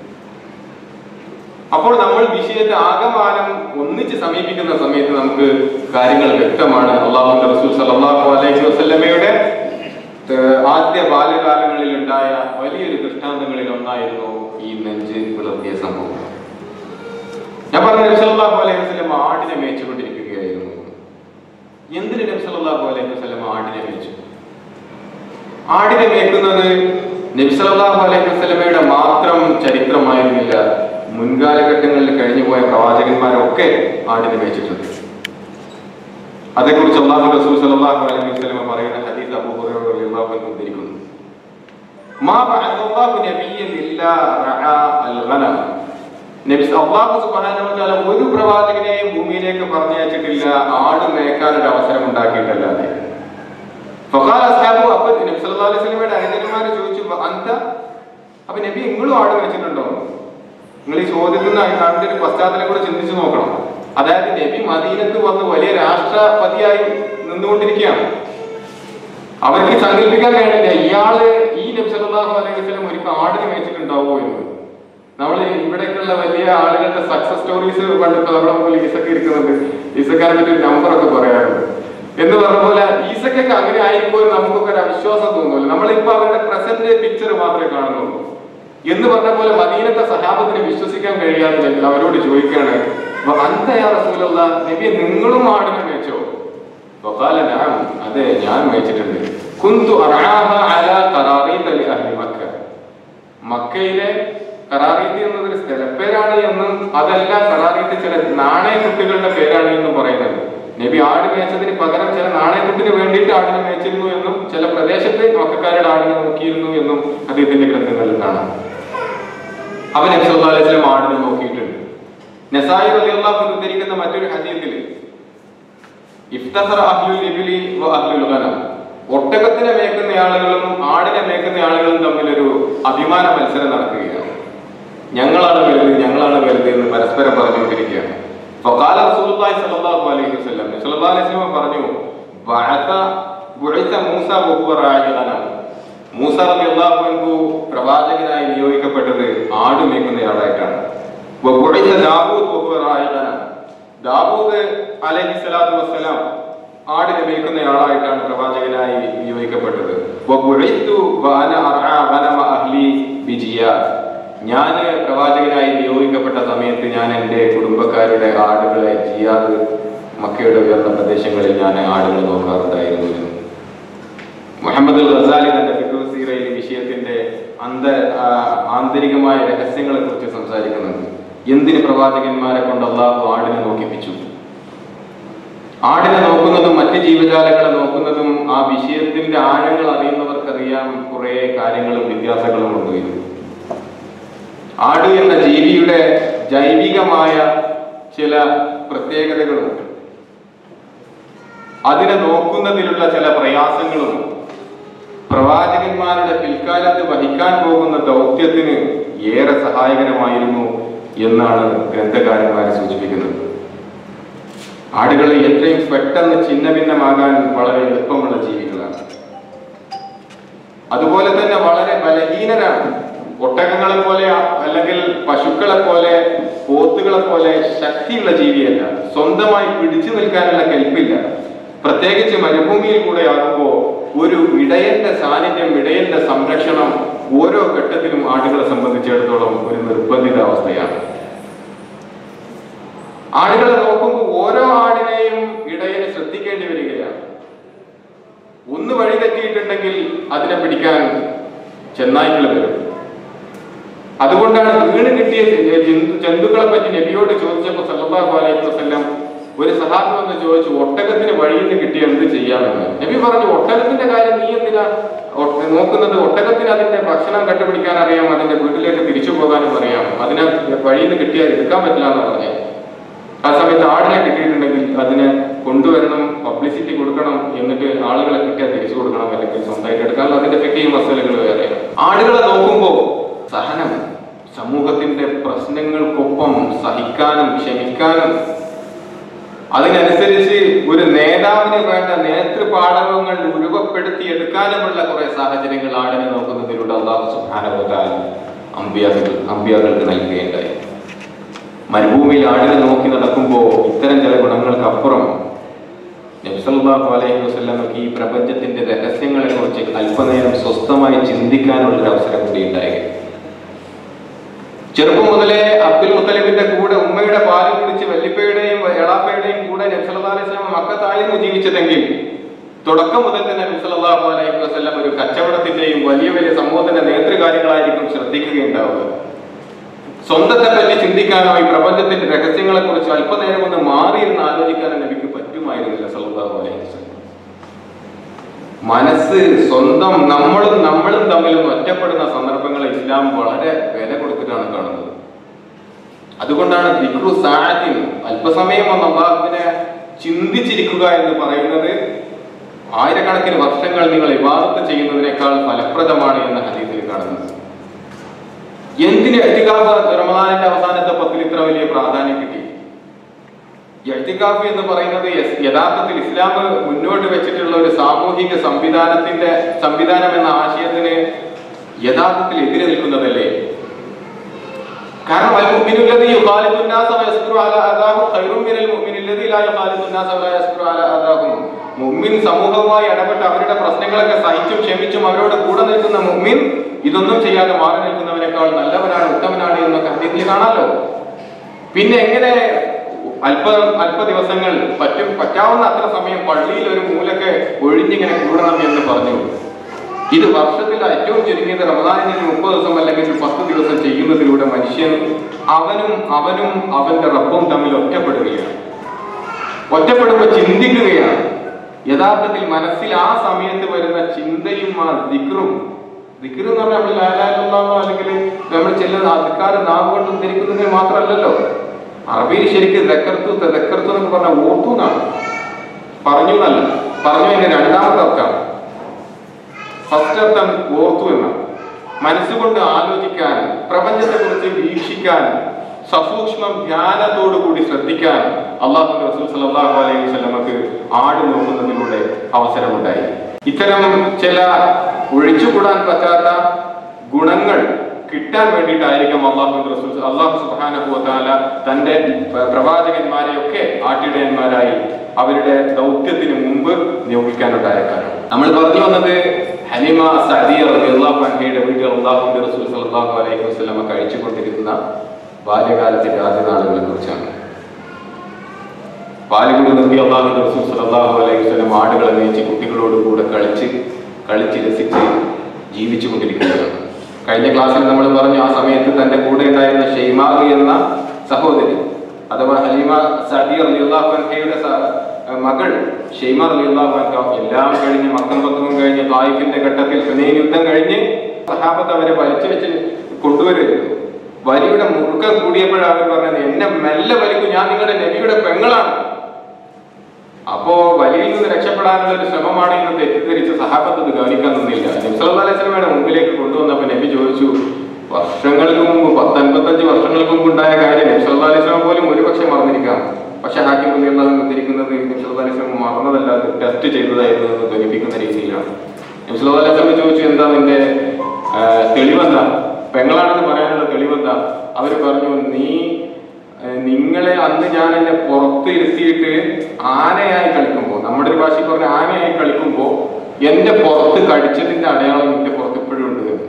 അപ്പോൾ നമ്മൾ വിഷയത്തെ ആകമാനം ഒന്നിച്ച് സമീപിക്കുന്ന സമയത്ത് നമുക്ക് കാര്യങ്ങൾ വ്യക്തമാണ് അള്ളാഹുന്റെ റസൂൽ സല്ലല്ലാഹു അലൈഹി വസല്ലമയുടെ ഏഹ്, ആദ്യ ബാല്യകാലങ്ങളിൽ ഉണ്ടായ വലിയൊരു ദൃഷ്ടാന്തങ്ങളിൽ ഒന്നായിരുന്നു ഈ നെഞ്ച് പിളർത്തിയ സംഭവം ഞാൻ പറഞ്ഞ നബി സല്ലല്ലാഹു അലൈഹി വസല്ലം ആടിനെ മേച്ചുകൊണ്ടിരിക്കുകയായിരുന്നു എന്തിന് നബി സല്ലല്ലാഹു അലൈഹി വസല്ലം ആടിനെ മേച്ചു ആടിനെ മേക്കുന്നത് നബി സല്ലല്ലാഹു അലൈഹി വസല്ലമയുടെ മാത്രം ചരിത്രമായിരുന്നില്ല മുൻകാലഘട്ടങ്ങളിൽ കഴിഞ്ഞുപോയ പ്രവാചകന്മാരൊക്കെ ആടിനെ മേച്ചിട്ടുണ്ട് അതേക്കുറിച്ച് അള്ളാഹു റസൂൽ സല്ലല്ലാഹു അലൈഹി വസല്ലമ പറയുന്ന ഹദീസ് അബൂ ഹുറൈറ റളിയല്ലാഹു അൻഹു ഉദ്ധരിക്കുന്നു മാ ബഅസല്ലാഹു നബിയ്യൻ ഇല്ലാ റഅ അൽ-ഗനം നബി അള്ളാഹു സുബ്ഹാനഹു വ തആല ഒരു പ്രവാചകനെയും ഭൂമിയിലേക്ക് പറഞ്ഞയച്ചിട്ടില്ല ആട് മേക്കാൻ ഒരു അവസരം ഉണ്ടാക്കിയിട്ടല്ലാതെ ഫഖാല അസ്ഹാബു അപ്പൊ നബി സല്ലല്ലാഹു അലൈഹി വസല്ലമയുടെ അനുചരന്മാർ ചോദിച്ചു "വ അന്ത അപ്പൊ നബി നിങ്ങളും ആട് മേച്ചിട്ടുണ്ടോ നിങ്ങൾ ഈ ചോദ്യത്തിന് അതിന്റെ ഒരു പശ്ചാത്തലം കൂടെ ചിന്തിച്ചു നോക്കണം അതായത് നബി മദീനത്ത് വന്ന് വലിയ രാഷ്ട്രപതിയായി നിന്നുകൊണ്ടിരിക്കുകയാണ് അവർക്ക് സങ്കല്പിക്കാൻ കഴിയില്ല ഇയാള് ഈ നബി സല്ലല്ലാഹു അലൈഹി വസല്ലം ഒരിക്കൽ ആടിനെ മേച്ചിട്ടുണ്ടാവോ എന്ന് നമ്മൾ ഇവിടേക്കുള്ള വലിയ ആളുകളുടെ സക്സസ് സ്റ്റോറീസ് പണ്ടിപ്പോ നമ്മുടെ മുമ്പിൽ ഈസക്ക് ഇരിക്കുന്നുണ്ട് ഈസക്കാരെ പറ്റി ഒരു നമ്പർ ഒക്കെ പറയാറുണ്ട് എന്ന് പറഞ്ഞ പോലെ ഈസക്കൊക്കെ അങ്ങനെ ആയിരിക്കുമ്പോൾ നമുക്കൊക്കെ ഒരു അവിശ്വാസം തോന്നുമല്ലോ നമ്മളിപ്പോ അവരുടെ പ്രസന്റ് പിക്ചർ മാത്രമേ കാണുന്നുള്ളൂ എന്ന് പറഞ്ഞ പോലെ മദീനത്തെ സഹാബത്തിന് വിശ്വസിക്കാൻ കഴിയാതെ അവരോട് ചോദിക്കുകയാണ് "വ അന്ത യാ റസൂലല്ല നബി നിങ്ങളും ആടിനെ മേച്ചോ വഖാല നഅം അതെ ഞാൻ മേച്ചിട്ടുണ്ട് കുന്തു അർആഹ അലാ ഖറാറീത ലി അഹ്ലി മക്ക മക്കയിലെ കറാറീത്ത് എന്നത് ഒരു സ്ഥലപ്പേരാണ് എന്നും അതല്ല കറാറീത്ത് ചില നാണയക്കുട്ടികളുടെ പേരാണ് എന്നും പറയുന്നത് നബി ആട് മേച്ചതിന് പകരം ചില നാണയക്കുട്ടിന് വേണ്ടിയിട്ട് ആടിനെ മേച്ചിരുന്നു എന്നും ചില പ്രദേശത്ത് മക്കാരുടെ ആടിനെ നോക്കിയിരുന്നു എന്നും അദ്ദേഹത്തിന്റെ ഗ്രന്ഥങ്ങളിൽ കാണാം അവൻ നബി സല്ലല്ലാഹു അലൈഹി വസല്ലം ആടിനെ നോക്കിയിട്ടുണ്ട് നസായി റളിയല്ലാഹു അൻഹു ഉദ്ധരിക്കുന്ന മറ്റൊരു ഹദീസിൽ ഇഫ്തഖറ അഹ്ലുൽ ഇബ്ലി വ അഹ്ലുൽ ഗനം ഒട്ടകത്തിനെ മേക്കുന്ന ആളുകളും ആടിനെ മേക്കുന്ന ആളുകളും തമ്മിൽ ഒരു അഭിമാന മത്സരം നടക്കുകയാണ് ഞങ്ങളാണ് വലുത് ഞങ്ങളാണ് വലുത് എന്ന് പരസ്പരം പറഞ്ഞുകൊണ്ടിരിക്കുകയാണ് ഫഖാല റസൂലുള്ളാഹി സ്വല്ലല്ലാഹു അലൈഹി വസല്ലം നബി സല്ലല്ലാഹു അലൈഹി വസല്ലം പറഞ്ഞു ബഅത ബുഇസ മൂസ വഹുവ റാഇ ഗനം മൂസ റളിയല്ലാഹു അൻഹു പ്രവാചകനായി നിയോഗിക്കപ്പെട്ടത് ആട് മേക്കുന്നയാളായിട്ടാണ് വബുഇസ ദാവൂദ് വഹുവ റാഇ ഗനം ദാവൂദ് അലൈഹി സ്വലാത്തു വസ്സലാം ആടിനെ മേയ്ക്കുന്നയാളായിട്ടാണ് പ്രവാചകനായി നിയോഗിക്കപ്പെട്ടത് വബുഇസ്തു വഅന അർആ ഗനമ അഹ്ലി ബിജിയാദ് ഞാൻ പ്രവാചകനായി നിയോഗിക്കപ്പെട്ട സമയത്ത് ഞാൻ എൻ്റെ കുടുംബക്കാരുടെ ആടുകളെ ജിയാദ് മക്കയുടെ ഉയർന്ന പ്രദേശങ്ങളിൽ ഞാൻ ആടുകൾ നോക്കാറുണ്ടായിരുന്നു എന്ന് മുഹമ്മദ് അൽ ഗസാലി തന്റെ ഫിഖ് സീറയിൽ വിഷയത്തിന്റെ അന്ത ആ, ആന്തരികമായ രഹസ്യങ്ങളെ കുറിച്ച് സംസാരിക്കുന്നുണ്ട് എന്തിന് പ്രവാചകന്മാരെ കൊണ്ട് അള്ളാഹു ആടിനെ നോക്കിപ്പിച്ചു ആടിനെ നോക്കുന്നതും മറ്റ് ജീവജാലങ്ങളെ നോക്കുന്നതും ആ വിഷയത്തിന്റെ ആഴങ്ങൾ അറിയുന്നവർക്കറിയാം കുറെ കാര്യങ്ങളും വ്യത്യാസങ്ങളും ഉണ്ട് ഇതിൽ. ആട് എന്ന ജീവിയുടെ ജൈവികമായ ചില പ്രത്യേകതകളുണ്ട് അതിനെ നോക്കുന്നതിലുള്ള ചില പ്രയാസങ്ങളും പ്രവാചകന്മാരുടെ പിൽക്കാലത്ത് വഹിക്കാൻ പോകുന്ന ദൗത്യത്തിന് ഏറെ സഹായകരമായിരുന്നു എന്നാണ് ഗ്രന്ഥകാരന്മാരെ സൂചിപ്പിക്കുന്നത് ആടുകൾ എത്രയും പെട്ടെന്ന് ഛിന്ന ഭിന്നമാകാൻ വളരെ എളുപ്പമുള്ള ജീവികളാണ് അതുപോലെ തന്നെ വളരെ ബലഹീനരാണ് ഒട്ടകങ്ങളെ പോലെ അല്ലെങ്കിൽ പശുക്കളെ പോലെ പോത്തുകളെ പോലെ ശക്തിയുള്ള ജീവിയല്ല സ്വന്തമായി പിടിച്ചു നിൽക്കാനുള്ള കെൽപ്പില്ല പ്രത്യേകിച്ച് മരുഭൂമിയിൽ കൂടെ ആകുമ്പോൾ ഒരു ഇടയന്റെ സാന്നിധ്യം ഇടയന്റെ സംരക്ഷണം ഓരോ ഘട്ടത്തിലും ആടുകളെ സംബന്ധിച്ചിടത്തോളം ഒരു നിർബന്ധിത അവസ്ഥയാണ് ആടുകളെ നോക്കുമ്പോൾ ഓരോ ആടിനെയും ഇടയന് ശ്രദ്ധിക്കേണ്ടി വരികയാണ് ഒന്ന് വഴി തെറ്റിയിട്ടുണ്ടെങ്കിൽ അതിനെ പിടിക്കാൻ ചെന്നായ്ക്കൾ വരും അതുകൊണ്ടാണ് വീണ് കിട്ടിയ ജന്തു ജന്തുക്കളെ പറ്റി നബിയോട് ചോദിച്ചപ്പോൾ സല്ലല്ലാഹു അലൈഹി വസല്ലം ഒരു സഹാബി വന്ന് ചോദിച്ചു ഒട്ടകത്തിന് വഴിയിൽ നിന്ന് കിട്ടിയ എന്ത് ചെയ്യാമെന്ന് നബി പറഞ്ഞു ഒട്ടകത്തിന്റെ കാര്യം നീ എന്തിനാ ഒട്ട- നോക്കുന്നത് ഒട്ടകത്തിന് അതിന്റെ ഭക്ഷണം കണ്ടുപിടിക്കാൻ അറിയാം അതിന്റെ വീട്ടിലേക്ക് തിരിച്ചു പോകാനും അറിയാം അതിനെ വഴിയിൽ നിന്ന് കിട്ടിയാൽ എടുക്കാൻ പറ്റില്ല എന്ന് പറഞ്ഞു ആ സമയത്ത് ആടിനെ കിട്ടിയിട്ടുണ്ടെങ്കിൽ അതിനെ കൊണ്ടുവരണം പബ്ലിസിറ്റി കൊടുക്കണം എന്നിട്ട് ആളുകളെ കിട്ടിയാൽ തിരിച്ചു കൊടുക്കണം അല്ലെങ്കിൽ സ്വന്തമായിട്ട് എടുക്കാൻ അതിന്റെ പറ്റിയും മസലുകൾ വേറെ ആടുകളെ നോക്കുമ്പോൾ സഹനം സമൂഹത്തിന്റെ പ്രശ്നങ്ങൾക്കൊപ്പം സഹിക്കാനും ക്ഷമിക്കാനും അതിനനുസരിച്ച് ഒരു നേതാവിന് വേണ്ട നേതൃപാടവങ്ങൾ രൂപപ്പെടുത്തിയെടുക്കാനുമുള്ള കുറെ സാഹചര്യങ്ങൾ ആടിനെ നോക്കുന്നതിലൂടെ അള്ളാഹു സുബ്ഹാനഹുവതാൽ അമ്പിയാക്കൾ അമ്പിയാക്കൾക്ക് നൽകുകയുണ്ടായി മരുഭൂമിയിൽ ആടിനെ നോക്കി നടക്കുമ്പോൾ ഇത്തരം ചില ഗുണങ്ങൾക്ക് അപ്പുറം നബ്സല്ലാഹു അലൈഹി വസല്ലമക്ക് ഈ പ്രപഞ്ചത്തിന്റെ രഹസ്യങ്ങളെ കുറിച്ച് അല്പനേരം സ്വസ്ഥമായി ചിന്തിക്കാനുള്ള ഒരു അവസരം കൂടി ഉണ്ടായി ചെറുപ്പം മുതലേ അബ്ദുൽ മുത്തലിബിന്റെ കൂടെ ഉമ്മയുടെ പാല് കുടിച്ച് വല്ലിപ്പയുടെയും എളാപ്പയുടെയും കൂടെ നബ്സല്ലാ അലൈഹി സ്വലം മക്കത്തായിരുന്നു ജീവിച്ചതെങ്കിൽ തുടക്കം മുതൽ തന്നെ നബ്സല്ലാഹു അലൈഹി വസല്ലം ഒരു കച്ചവടത്തിന്റെയും വലിയ വലിയ സമൂഹത്തിന്റെ നേതൃകാര്യങ്ങളായിരിക്കും ശ്രദ്ധിക്കുകയുണ്ടാവുക സ്വന്തത്തെ പറ്റി ചിന്തിക്കാനോ ഈ പ്രപഞ്ചത്തിന്റെ രഹസ്യങ്ങളെ കുറിച്ച് അല്പനേരം ഒന്ന് മാറിയിരുന്ന് ആലോചിക്കാനോ നബിക്ക് പറ്റുമായിരുന്നില്ല സല്ലല്ലാഹു അലൈഹി വസല്ലം മനസ്സ് സ്വന്തം നമ്മളും നമ്മളും തമ്മിലും ഒറ്റപ്പെടുന്ന സന്ദർഭങ്ങളെ ഇസ്ലാം വളരെ വില കൊടുത്തിട്ടാണ് കാണുന്നത് അതുകൊണ്ടാണ് ദിക്റു സാഅത്തിൻ അല്പസമയം ഒന്ന് അള്ളാഹുവിനെ ചിന്തിച്ചിരിക്കുക എന്ന് പറയുന്നത് ആയിരക്കണക്കിന് വർഷങ്ങൾ നിങ്ങൾ ഇബാദത്ത് ചെയ്യുന്നതിനേക്കാൾ ഫലപ്രദമാണ് എന്ന ഹദീസിൽ കാണുന്നത് എന്തിന് എത്തിക്കാഫ് റമദാനിന്റെ അവസാനത്തെ പത്തിൽ ഇത്ര വലിയ പ്രാധാന്യം കിട്ടി എഴുത്തിക്കാഫ് എന്ന് പറയുന്നത് യസ്- യഥാർത്ഥത്തിൽ ഇസ്ലാം മുന്നോട്ട് വെച്ചിട്ടുള്ള ഒരു സാമൂഹിക സംവിധാനത്തിന്റെ സംവിധാനം എന്ന ആശയത്തിന് യഥാർത്ഥത്തിൽ എതിരെ നിൽക്കുന്നതല്ലേ കാരണം അൽ മുഅ്മിനുല്ലദീ യുഖാലിതു الناس ويصبر على أذاهم خير من المؤمن الذي لا يخالط الناس ولا يصبر على أذاهم മുഅ്മിൻ സമൂഹവുമായി ഇടപെട്ട് അവരുടെ പ്രശ്നങ്ങളൊക്കെ സഹിച്ചും ക്ഷമിച്ചും അവരോട് കൂടെ നിൽക്കുന്ന മുഅ്മിൻ ഇതൊന്നും ചെയ്യാതെ മാറി നിൽക്കുന്നവനേക്കാൾ നല്ലവനാണ് ഉത്തമനാണ് എന്നൊക്കെ ഹദീസിൽ കാണാലോ പിന്നെ എങ്ങനെ അല്പ അല്പ ദിവസങ്ങൾ പറ്റും പറ്റാവുന്ന അത്ര സമയം പള്ളിയിൽ ഒരു മൂലൊക്കെ ഒഴിഞ്ഞിങ്ങനെ കൂടണം എന്ന് പറഞ്ഞു ഇത് വർഷത്തിൽ ഏറ്റവും ചുരുങ്ങിയത് റമദാനിന് മുപ്പത് ദിവസം അല്ലെങ്കിൽ ഒരു പത്ത് ദിവസം ചെയ്യുന്നതിലൂടെ മനുഷ്യൻ അവനും അവനും അവന്റെ റബ്ബും തമ്മിൽ ഒറ്റപ്പെടുകയാണ് ഒറ്റപ്പെടുമ്പോൾ ചിന്തിക്കുകയാണ് യഥാർത്ഥത്തിൽ മനസ്സിൽ ആ സമയത്ത് വരുന്ന ചിന്തയും ആ ദിക്റും ദിക്ർ എന്ന് പറഞ്ഞാൽ നമ്മൾ ലാലാലെന്നോ അല്ലെങ്കിൽ നമ്മൾ ചെല്ലുന്ന അധികാര നാവ് കൊണ്ട് ഉദ്ധരിക്കുന്നതിന് മാത്രമല്ലല്ലോ അറബിയിൽ ശരിക്കും ദക്കർത്തു ദക്കർത്തു എന്നൊക്കെ പറഞ്ഞാൽ ഓർത്തു എന്നാണ് പറഞ്ഞു എന്നല്ല പറഞ്ഞു എന്റെ രണ്ടാമത്തെ അർത്ഥമാണ് ഫസ്റ്റ് അർത്ഥം ഓർത്തു എന്നാണ് മനസ്സുകൊണ്ട് ആലോചിക്കാൻ പ്രപഞ്ചത്തെ കുറിച്ച് വീക്ഷിക്കാൻ സസൂക്ഷ്മം ധ്യാനത്തോടു കൂടി ശ്രദ്ധിക്കാൻ അള്ളാഹു റസൂൽ സല്ലല്ലാഹു അലൈഹി വസല്ലമക്ക് ആട് നോക്കുന്നതിലൂടെ അവസരമുണ്ടായി ഇത്തരം ചില ഒഴിച്ചുകൂടാൻ പറ്റാത്ത ഗുണങ്ങൾ കിട്ടാൻ വേണ്ടിയിട്ടായിരിക്കും അള്ളാഹു റസൂൽ അള്ളാഹു സുബ്ഹാനഹു വതആല തന്റെ പ്ര- പ്രവാചകന്മാരെയൊക്കെ ആട്ടിടയന്മാരായി അവരുടെ ദൗത്യത്തിന് മുമ്പ് നിയോഗിക്കാനുണ്ടായ കാരണം നമ്മൾ പറഞ്ഞു വന്നത് ഹലിമ സഅദിയ റളിയല്ലാഹു അൻഹയുടെ വീട്ടിൽ അള്ളാഹുവിന്റെ റസൂൽ സല്ലല്ലാഹു അലൈഹി വസല്ലമ കഴിച്ചുകൊണ്ടിരുന്ന ബാല്യകാലത്തിന്റെ ആദ്യ നാളുകളെ കുറിച്ചാണ് പാലുകൊണ്ട് നിർത്തി അള്ളാഹുവിന്റെ റസൂൽ സല്ലല്ലാഹു അലൈഹി വസല്ലം ആടുകളെ മേയിച്ച് കുട്ടികളോട് കൂടെ കളിച്ച് കളിച്ച് രസിച്ച് ജീവിച്ചു കൊണ്ടിരിക്കുകയാണ് കഴിഞ്ഞ ക്ലാസ്സിൽ നമ്മൾ പറഞ്ഞു ആ സമയത്ത് തന്റെ കൂടെ ഉണ്ടായിരുന്ന ഷെയ്മാറി എന്ന സഹോദരി അഥവാ ഹലീമ സദി അലിയുള്ളാഹുൻഹയുടെ മകൾ ഷെയ്മ അലിയുള്ളാഹുൻഹ എല്ലാം കഴിഞ്ഞ് മക്കം പക്കവും കഴിഞ്ഞ് തായിഫിന്റെ ഘട്ടത്തിൽ ഹുനൈൻ യുദ്ധം കഴിഞ്ഞ് സഹാബത്ത് അവരെ വലിച്ചു വെച്ച് കൊണ്ടുവരുമായിരുന്നു വലിയുടെ മുറുക്കം കൂടിയപ്പോഴാണ് അവർ പറഞ്ഞത് എന്നെ മെല്ലെ വലിക്കും ഞാൻ നിങ്ങളുടെ നബിയുടെ പെങ്ങളാണ് അപ്പോ വലിയിൽ നിന്ന് രക്ഷപ്പെടാനുള്ള ഒരു ശ്രമമാണ് എന്ന് തെറ്റിദ്ധരിച്ച് സഹാബത്ത് ഇത് ഗൗനിക്കാൻ നിന്നില്ല നബ്സല്ലാസ്ലമയുടെ മുമ്പിലേക്ക് കൊണ്ടുവന്നപ്പോ നബി ചോദിച്ചു വർഷങ്ങൾക്ക് മുമ്പ് പത്തൻപത്തഞ്ച് വർഷങ്ങൾക്ക് മുമ്പ് ഉണ്ടായ കാര്യം നബ്സല്ലാ അലൈസ്ലാം പോലും ഒരുപക്ഷെ മറന്നിരിക്കാം പക്ഷെ ഹാക്കിം അലി അള്ളാഹു ഉദ്ധരിക്കുന്നത് നബ്സല്ലാ അലൈസ്ലാം മറന്നതല്ല അത് ടെസ്റ്റ് ചെയ്തതായിരുന്നു എന്ന് ധരിപ്പിക്കുന്ന രീതിയിലാണ് നബ്സല്ലാ അലൈസ്ലാം ചോദിച്ചു എന്താ നിന്റെ ആ, തെളിവെന്താ പെങ്ങളാണെന്ന് പറയാനുള്ള തെളിവെന്താ അവര് പറഞ്ഞു നീ ഏഹ് നിങ്ങളെ അന്ന് ഞാൻ എന്നെ പുറത്ത് ഇരുത്തിയിട്ട് ആനയായി കളിക്കുമ്പോൾ നമ്മുടെ ഒരു ഭാഷയിൽ പറഞ്ഞ ആനയായി കളിക്കുമ്പോൾ എന്റെ പുറത്ത് കടിച്ചതിന്റെ അടയാളം എന്റെ പുറത്ത് ഇപ്പോഴും ഉണ്ട് എന്ന്.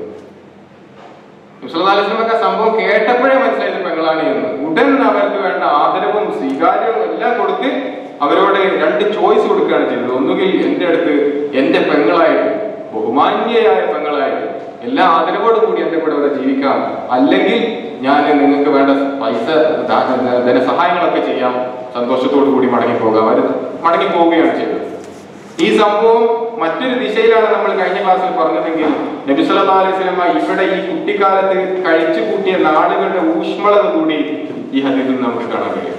മുസ്ലിമൊക്കെ സംഭവം കേട്ടപ്പോഴേ മനസ്സിലായത് പെങ്ങളാണ് എന്ന് ഉടൻ അവർക്ക് വേണ്ട ആദരവും സ്വീകാര്യവും എല്ലാം കൊടുത്ത് അവരോട് രണ്ട് ചോയ്സ് കൊടുക്കുകയാണ് ചെയ്തത് ഒന്നുകിൽ എന്റെ അടുത്ത് എന്റെ പെങ്ങളായിട്ട് ബഹുമാന്യയായ പെങ്ങളായിട്ട് എല്ലാ ആദരവോടും കൂടി എന്റെ കൂടെ ഇവിടെ ജീവിക്കാം അല്ലെങ്കിൽ ഞാൻ നിങ്ങൾക്ക് വേണ്ട പൈസ ദാ- ധനസഹായങ്ങളൊക്കെ ചെയ്യാം സന്തോഷത്തോടു കൂടി മടങ്ങി പോകാം അവർ മടങ്ങി പോവുകയാണ് ചെയ്തത് ഈ സംഭവം മറ്റൊരു ദിശയിലാണ് നമ്മൾ കഴിഞ്ഞ ക്ലാസ്സിൽ പറഞ്ഞതെങ്കിൽ നബി സല്ലല്ലാഹു അലൈഹി വസല്ലമ ഇവിടെ ഈ കുട്ടിക്കാലത്ത് കഴിച്ചു കൂട്ടിയ നാടുകളുടെ ഊഷ്മളത കൂടി ഈ ഹദീസിൽ നമുക്ക് കാണാൻ കഴിയും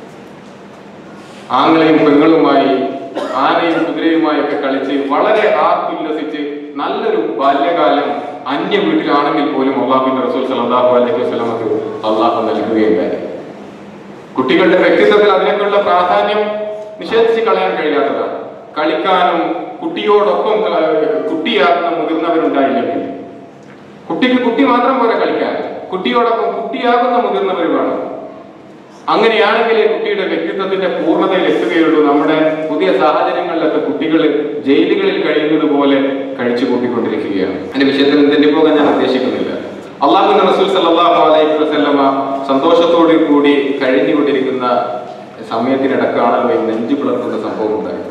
ആങ്ങളെയും പെങ്ങളുമായി ആനയും കുതിരയുമായി ഒക്കെ കളിച്ച് വളരെ ആർത്തുല്ലസിച്ച് നല്ലൊരു ബാല്യകാലം അന്യ വീട്ടിലാണെങ്കിൽ പോലും അള്ളാഹുവിന്റെ റസൂൽ സല്ലല്ലാഹു അലൈഹി വസല്ലമക്ക് അള്ളാഹു നൽകുകയുണ്ടായി കുട്ടികളുടെ വ്യക്തിത്വത്തിൽ അതിനൊക്കെയുള്ള പ്രാധാന്യം നിഷേധിച്ച് കളയാൻ കഴിയാത്തതാണ് കളിക്കാനും കുട്ടിയോടൊപ്പം ക- കുട്ടിയാകുന്ന മുതിർന്നവരുണ്ടായില്ലെങ്കിൽ കുട്ടിക്ക് കുട്ടി മാത്രം പോരെ കളിക്കാൻ കുട്ടിയോടൊപ്പം കുട്ടിയാകുന്ന മുതിർന്നവർ വേണം അങ്ങനെയാണെങ്കിലേ കുട്ടിയുടെ വ്യക്തിത്വത്തിന്റെ പൂർണ്ണതയിൽ എത്തുകയുള്ളൂ നമ്മുടെ പുതിയ സാഹചര്യങ്ങളിലൊക്കെ കുട്ടികൾ ജയിലുകളിൽ കഴിയുന്നത് പോലെ കഴിച്ചു കൂട്ടിക്കൊണ്ടിരിക്കുകയാണ് എന്റെ വിഷയത്തിൽ തെറ്റിപ്പോകാൻ ഞാൻ ഉദ്ദേശിക്കുന്നില്ല അള്ളാഹുന്റെ റസൂൽ സല്ലല്ലാഹു അലൈഹി വസല്ലമ സന്തോഷത്തോടു കൂടി കഴിഞ്ഞുകൊണ്ടിരിക്കുന്ന സമയത്തിനിടക്കാണല്ലോ ഈ നെഞ്ചു പിളർക്കുന്ന സംഭവം ഉണ്ടായത്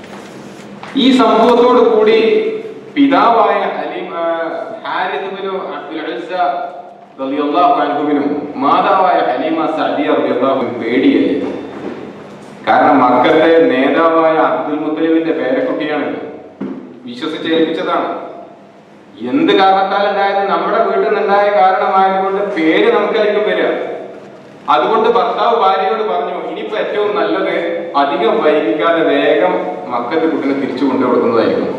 ഈ സംഭവത്തോടു കൂടി പിതാവായ ഹലീം ആ, ഹാരിസ് ഇബ്നു അബ്ദുൽ ഉസ്സ റളിയല്ലാഹു അൻഹുവിനും മാതാവായ ഹലീമ സഅദിയ റളിയല്ലാഹു അൻഹു പേടിയായി കാരണം മക്കത്തെ നേതാവായ അബ്ദുൽ മുത്തലിബിന്റെ പേരക്കുട്ടിയാണിത് വിശ്വസിച്ച് ഏൽപ്പിച്ചതാണ് എന്ത് കാരണത്താൽ ഉണ്ടായത് നമ്മുടെ വീട്ടിൽ നിന്നുണ്ടായ കാരണമായതുകൊണ്ട് പേര് നമുക്കായിരിക്കും വരിക അതുകൊണ്ട് ഭർത്താവ് ഭാര്യയോട് പറഞ്ഞു ഇനിയിപ്പോ ഏറ്റവും നല്ലത് അധികം വൈകിക്കാതെ വേഗം മക്കത്ത് കുട്ടിനെ തിരിച്ചു കൊണ്ടു കൊടുക്കുന്നതായിരുന്നു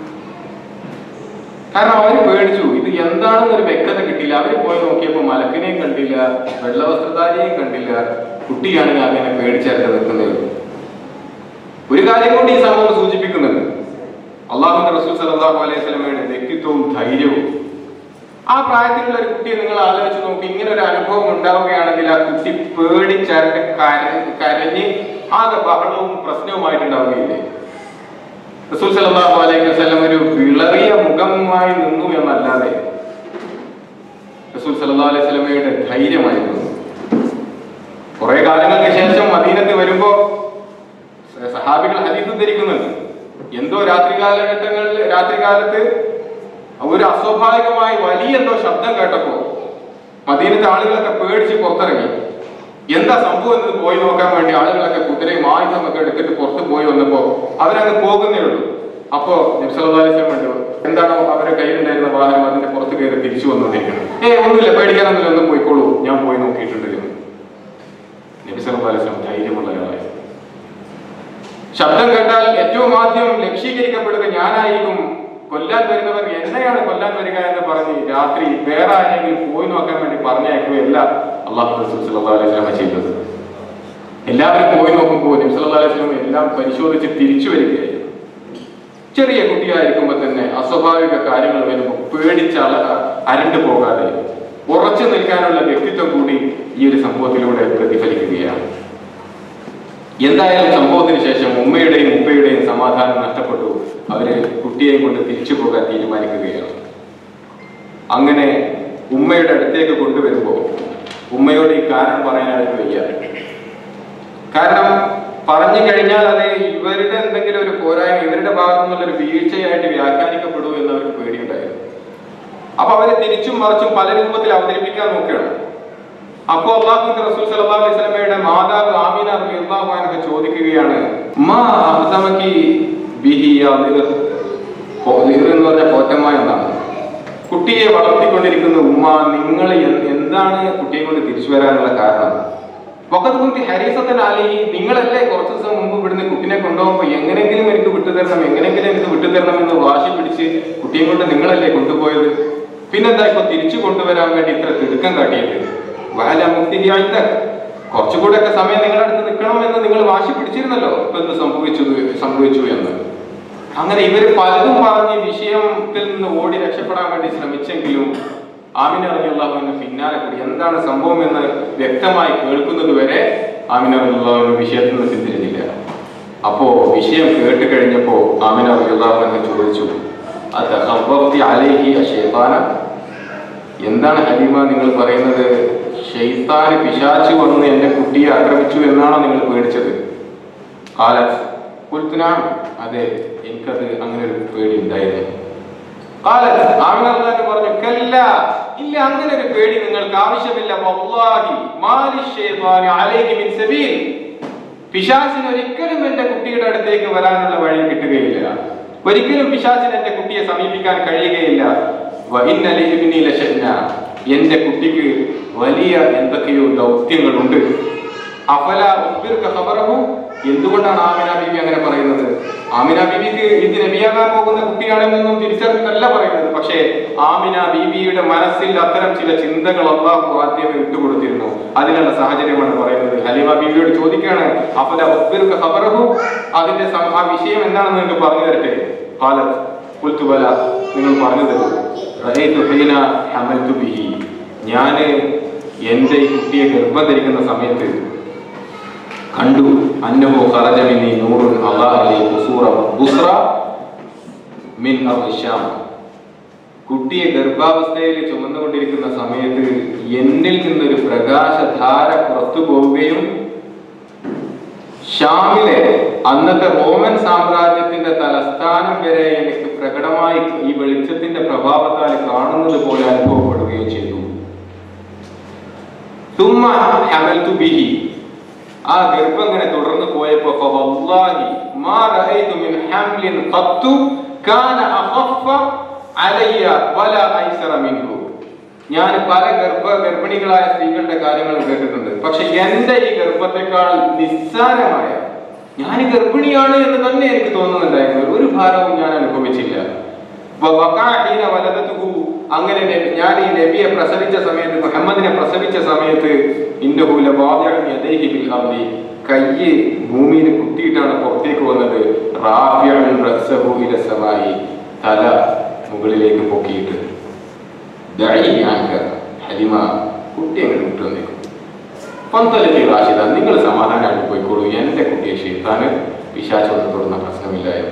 കാരണം അവര് പേടിച്ചു ഇത് എന്താണെന്ന് ഒരു വ്യക്തത കിട്ടിയില്ല അവര് പോയി നോക്കിയപ്പോ മലക്കിനെയും കണ്ടില്ല വെള്ളവസ്ത്രധാരിയെയും കണ്ടില്ല കുട്ടിയാണെങ്കിൽ അങ്ങനെ പേടിച്ചരട്ട് നിൽക്കുന്നേ ഉള്ളൂ ഒരു കാര്യം കൊണ്ട് ഈ സംഭവം സൂചിപ്പിക്കുന്നുണ്ട് അള്ളാഹുന്റെ റസൂൽ സല്ലല്ലാഹു അലൈഹി സ്വലമയുടെ വ്യക്തിത്വവും ധൈര്യവും ആ പ്രായത്തിലുള്ള ഒരു കുട്ടിയെ നിങ്ങൾ ആലോചിച്ച് നോക്കി ഇങ്ങനെ ഒരു അനുഭവം ഉണ്ടാവുകയാണെങ്കിൽ ആ കുട്ടി പേടിച്ചരട്ട് കര- കരഞ്ഞ് ആകെ ബഹളവും പ്രശ്നവുമായിട്ടുണ്ടാവുകയില്ലേ റസൂൽ സല്ലല്ലാഹു അലൈഹി വസല്ലം ഒരു വിളറിയ മുഖമായി നിന്നു എന്നല്ലാതെ റസൂൽ സല്ലല്ലാഹു അലൈഹി വസല്ലമയുടെ ധൈര്യമായിരുന്നു കുറെ കാലങ്ങൾക്ക് ശേഷം മദീനത്ത് വരുമ്പോ സ- സഹാബികൾ ഹദീസ് ധരിക്കുന്നുണ്ട് എന്തോ രാത്രി കാലഘട്ടങ്ങളിൽ രാത്രി കാലത്ത് ഒരു അസ്വാഭാവികമായി വലിയ എന്തോ ശബ്ദം കേട്ടപ്പോ മദീനത്തെ ആളുകളൊക്കെ പേടിച്ച് പുറത്തിറങ്ങി എന്താ സംഭവം എന്ന് പോയി നോക്കാൻ വേണ്ടി ആളുകളൊക്കെ കുതിരയും ആയുധമൊക്കെ എടുത്തിട്ട് പുറത്ത് പോയി വന്നപ്പോ അവരങ്ങ് പോകുന്നേ ഉള്ളൂ അപ്പോ നബ്സലാസ്ലം കണ്ടു എന്താണോ അവരുടെ കയ്യിലുണ്ടായിരുന്ന വാഹനം അതിന്റെ പുറത്ത് കയറി തിരിച്ചു വന്നുകൊണ്ടിരിക്കണം ഏ ഒന്നുമില്ല പേടിക്കാനൊന്നുമില്ല ഒന്ന് പോയിക്കോളൂ ഞാൻ പോയി നോക്കിയിട്ടുണ്ട് എന്ന് നബി സല്ലല്ലാഹു അലൈഹി വസല്ലം ധൈര്യമുള്ള ആളായി ശബ്ദം കേട്ടാൽ ഏറ്റവും ആദ്യം ലക്ഷീകരിക്കപ്പെടുക ഞാനായിരിക്കും കൊല്ലാൻ വരുന്നവർ എന്നെയാണ് കൊല്ലാൻ വരിക എന്ന് പറഞ്ഞ് രാത്രി വേറെ ആരെങ്കിലും പോയി നോക്കാൻ വേണ്ടി പറഞ്ഞയക്കുകയല്ല അള്ളാഹു റസൂൽ സല്ലല്ലാഹു അലൈഹി വസല്ലം ചെയ്തത് എല്ലാവരും പോയി നോക്കുമ്പോൾ നബി സല്ലല്ലാഹു അലൈഹി വസല്ലം എല്ലാം പരിശോധിച്ച് തിരിച്ചു വരികയായിരുന്നു ചെറിയ കുട്ടിയായിരിക്കുമ്പോൾ തന്നെ അസ്വാഭാവിക കാര്യങ്ങൾ വരുമ്പോൾ പേടിച്ച് അല അരണ്ടു പോകാതെ ഉറച്ചു നിൽക്കാനുള്ള വ്യക്തിത്വം കൂടി ഈ ഒരു സംഭവത്തിലൂടെ പ്രതിഫലിക്കുകയാണ് എന്തായാലും സംഭവത്തിന് ശേഷം ഉമ്മയുടെയും ഉപ്പയുടെയും സമാധാനം നഷ്ടപ്പെട്ടു അവര് കുട്ടിയെ കൊണ്ട് തിരിച്ചു പോകാൻ തീരുമാനിക്കുകയാണ് അങ്ങനെ ഉമ്മയുടെ അടുത്തേക്ക് കൊണ്ടുവരുമ്പോൾ ഉമ്മയോട് ഈ കാരണം പറയാൻ അവർക്ക് വയ്യ കാരണം പറഞ്ഞു കഴിഞ്ഞാൽ അത് ഇവരുടെ എന്തെങ്കിലും ഒരു പോരായ്മ ഇവരുടെ ഭാഗത്തു നിന്നുള്ള ഒരു വീഴ്ചയായിട്ട് വ്യാഖ്യാനിക്കപ്പെടൂ എന്ന് അവർക്ക് പേടിയുണ്ടായിരുന്നു അപ്പൊ അവരെ തിരിച്ചും മറിച്ചും പല രൂപത്തിൽ അവതരിപ്പിക്കാൻ നോക്കുകയാണ് അപ്പോ അള്ളാഹു റസൂൽ സല്ലല്ലാഹു അലൈഹി വസല്ലമയുടെ മാതാവ് ആമീന റളിയല്ലാഹു അൻഹ ചോദിക്കുകയാണ് മാ അഹ്തമകി ബിഹി യാ ദിർ ദിർ എന്ന് പറഞ്ഞ പോറ്റമ്മ എന്നാണ് കുട്ടിയെ വളർത്തിക്കൊണ്ടിരിക്കുന്ന ഉമ്മ നിങ്ങൾ എ- എന്താണ് കുട്ടിയെ കൊണ്ട് തിരിച്ചു വരാനുള്ള കാരണം വക്കത്ത് കുന്തി ഹരീസത്തിന് ആലി നിങ്ങളല്ലേ കുറച്ച് ദിവസം മുമ്പ് ഇവിടുന്ന് കുട്ടിനെ കൊണ്ടുപോകുമ്പോൾ എങ്ങനെങ്കിലും എനിക്ക് വിട്ടുതരണം എങ്ങനെങ്കിലും എനിക്ക് വിട്ടുതരണം എന്ന് വാശി പിടിച്ച് കുട്ടിയെ കൊണ്ട് നിങ്ങളല്ലേ കൊണ്ടുപോയത് പിന്നെന്താ ഇപ്പൊ തിരിച്ചു കൊണ്ടുവരാൻ വേണ്ടി ഇത്ര തിടുക്കം കാട്ടിയത് വഹല മുക്തിയായിട്ട് കുറച്ചുകൂടെ ഒക്കെ സമയം നിങ്ങളുടെ അടുത്ത് നിൽക്കണം എന്ന് നിങ്ങൾ വാശി പിടിച്ചിരുന്നല്ലോ ഇപ്പൊ എന്ത് സംഭവിച്ചു സംഭവിച്ചു എന്ന് അങ്ങനെ ഇവർ പലതും പറഞ്ഞ് വിഷയത്തിൽ നിന്ന് ഓടി രക്ഷപ്പെടാൻ വേണ്ടി ശ്രമിച്ചെങ്കിലും ആമിന അലിയുള്ളാഹുവിന് പിന്നാലെ കൂടി എന്താണ് സംഭവം എന്ന് വ്യക്തമായി കേൾക്കുന്നത് വരെ ആമിന അലിയുള്ളാഹുവിന് വിഷയത്തിൽ നിന്ന് പിന്തിരിഞ്ഞില്ല അപ്പോ വിഷയം കേട്ട് കഴിഞ്ഞപ്പോ ആമിന അലിയുള്ളാഹുവിനെ ചോദിച്ചു അത് അലൈഹി അശേതാന എന്താണ് ഹലീമ നിങ്ങൾ പറയുന്നത് ഷെയ്ത്താന് പിശാച്ച് വന്ന് എന്റെ കുട്ടിയെ ആക്രമിച്ചു എന്നാണോ നിങ്ങൾ പേടിച്ചത് കാലത്ത് കുൽത്തുനാം അതെ എനിക്കത് അങ്ങനെ ഒരു പേടി ഉണ്ടായിരുന്നു കാലത്ത് ആമിനാർദാന് പറഞ്ഞു കല്ല ഇല്ല അങ്ങനെ ഒരു പേടി നിങ്ങൾക്ക് ആവശ്യമില്ല വല്ലാഹി മാലി ശൈത്താനി അലൈഹി മിൻ സബീൽ പിശാചിന് ഒരിക്കലും എന്റെ കുട്ടിയുടെ അടുത്തേക്ക് വരാനുള്ള വഴി കിട്ടുകയില്ല ഒരിക്കലും പിശാചിന് എന്റെ കുട്ടിയെ സമീപിക്കാൻ കഴിയുകയില്ല വ ഇന്ന ലിബ്നി ലശഅ്ന. എന്റെ കുട്ടിക്ക് വലിയ എന്തൊക്കെയോ ദൗത്യങ്ങളുണ്ട് അഫല ഉഖ്ബിറുക ഖബറഹു എന്തുകൊണ്ടാണ് ആമിന ബീവി അങ്ങനെ പറയുന്നത് ആമിന ബീവിക്ക് ഇത് നബിയാകാൻ പോകുന്ന കുട്ടിയാണെന്നൊന്നും തിരിച്ചറിഞ്ഞിട്ടല്ല പറയുന്നത് പക്ഷേ ആമിന ബീവിയുടെ മനസ്സിൽ അത്തരം ചില ചിന്തകൾ അള്ളാഹു ആദ്യമേ വിട്ടുകൊടുത്തിരുന്നു അതിനുള്ള സാഹചര്യമാണ് പറയുന്നത് ഹലീമ ബീവിയോട് ചോദിക്കുകയാണ് അഫല ഉഖ്ബിറുക ഖബറഹു അതിന്റെ സം- ആ വിഷയം എന്താണെന്ന് നിങ്ങൾക്ക് പറഞ്ഞു തരട്ടെ കാലത്ത് കുൽത്തുബല നിങ്ങൾ പറഞ്ഞു തരൂ റഅയ്തു ഹീന ഹമൽതു ബിഹി ഞാന് എന്റെ ഈ കുട്ടിയെ ഗർഭം ധരിക്കുന്ന സമയത്ത് കണ്ടു അന്നഹു ഖറജ മിന്നി നൂറുൻ അല്ലാഹ് അലൈഹി ഖുസൂറ ബുസ്ര മിൻ അർശാം കുട്ടിയെ ഗർഭാവസ്ഥയിൽ ചുമന്നുകൊണ്ടിരിക്കുന്ന സമയത്ത് എന്നിൽ നിന്നൊരു പ്രകാശധാര പുറത്തു പോവുകയും ഷാമിലെ അന്നത്തെ റോമൻ സാമ്രാജ്യത്തിന്റെ തലസ്ഥാനം വരെ എനിക്ക് പ്രകടമായി ഈ വെളിച്ചത്തിന്റെ പ്രഭാവത്താൽ കാണുന്നത് പോലെ അനുഭവപ്പെടുകയും ചെയ്തു തുമ്മ ഹമൽതു ബിഹി ആ ഗർഭം ഇങ്ങനെ തുടർന്ന് പോയപ്പോ ഫവല്ലാഹി മാ റഅയ്തു മിൻ ഹംലിൻ ഖത്തു കാന അഖഫ അലയ്യ വല ഐസറ മിൻഹു ഞാൻ പല ഗർഭ ഗർഭിണികളായ സ്ത്രീകളുടെ കാര്യങ്ങൾ കേട്ടിട്ടുണ്ട് പക്ഷെ എന്റെ ഈ ഗർഭത്തെക്കാൾ നിസ്സാരമായ ഞാൻ ഗർഭിണിയാണ് എന്ന് തന്നെ എനിക്ക് തോന്നുന്നുണ്ടായിരുന്നു ഒരു ഭാരവും ഞാൻ അനുഭവിച്ചില്ല വവഖഅഹീന വലദതുഹു അങ്ങനെ നബി- ഞാൻ ഈ നബിയെ പ്രസവിച്ച സമയത്ത് മുഹമ്മദിനെ പ്രസവിച്ച സമയത്ത് ഇന്നഹു ലവാദിഉൻ യദൈഹി ബിൽ അർദി കയ്യ് ഭൂമിയിൽ കുത്തിയിട്ടാണ് പുറത്തേക്ക് വന്നത് റാഫിഉൻ റഅസഹു ഇല സമായി തല മുകളിലേക്ക് പൊക്കിയിട്ട് ദഈ അൻക ഹലിമ കുട്ടി അങ്ങോട്ട് വിട്ടു വന്നേക്കും പന്തലി റാഷിദ നിങ്ങൾ സമാധാനമായിട്ട് പോയിക്കോളൂ എന്റെ കുട്ടിയെ ഷെയ്ത്താന് പിശാചോട് തൊടുന്ന പ്രശ്നമില്ല എന്ന്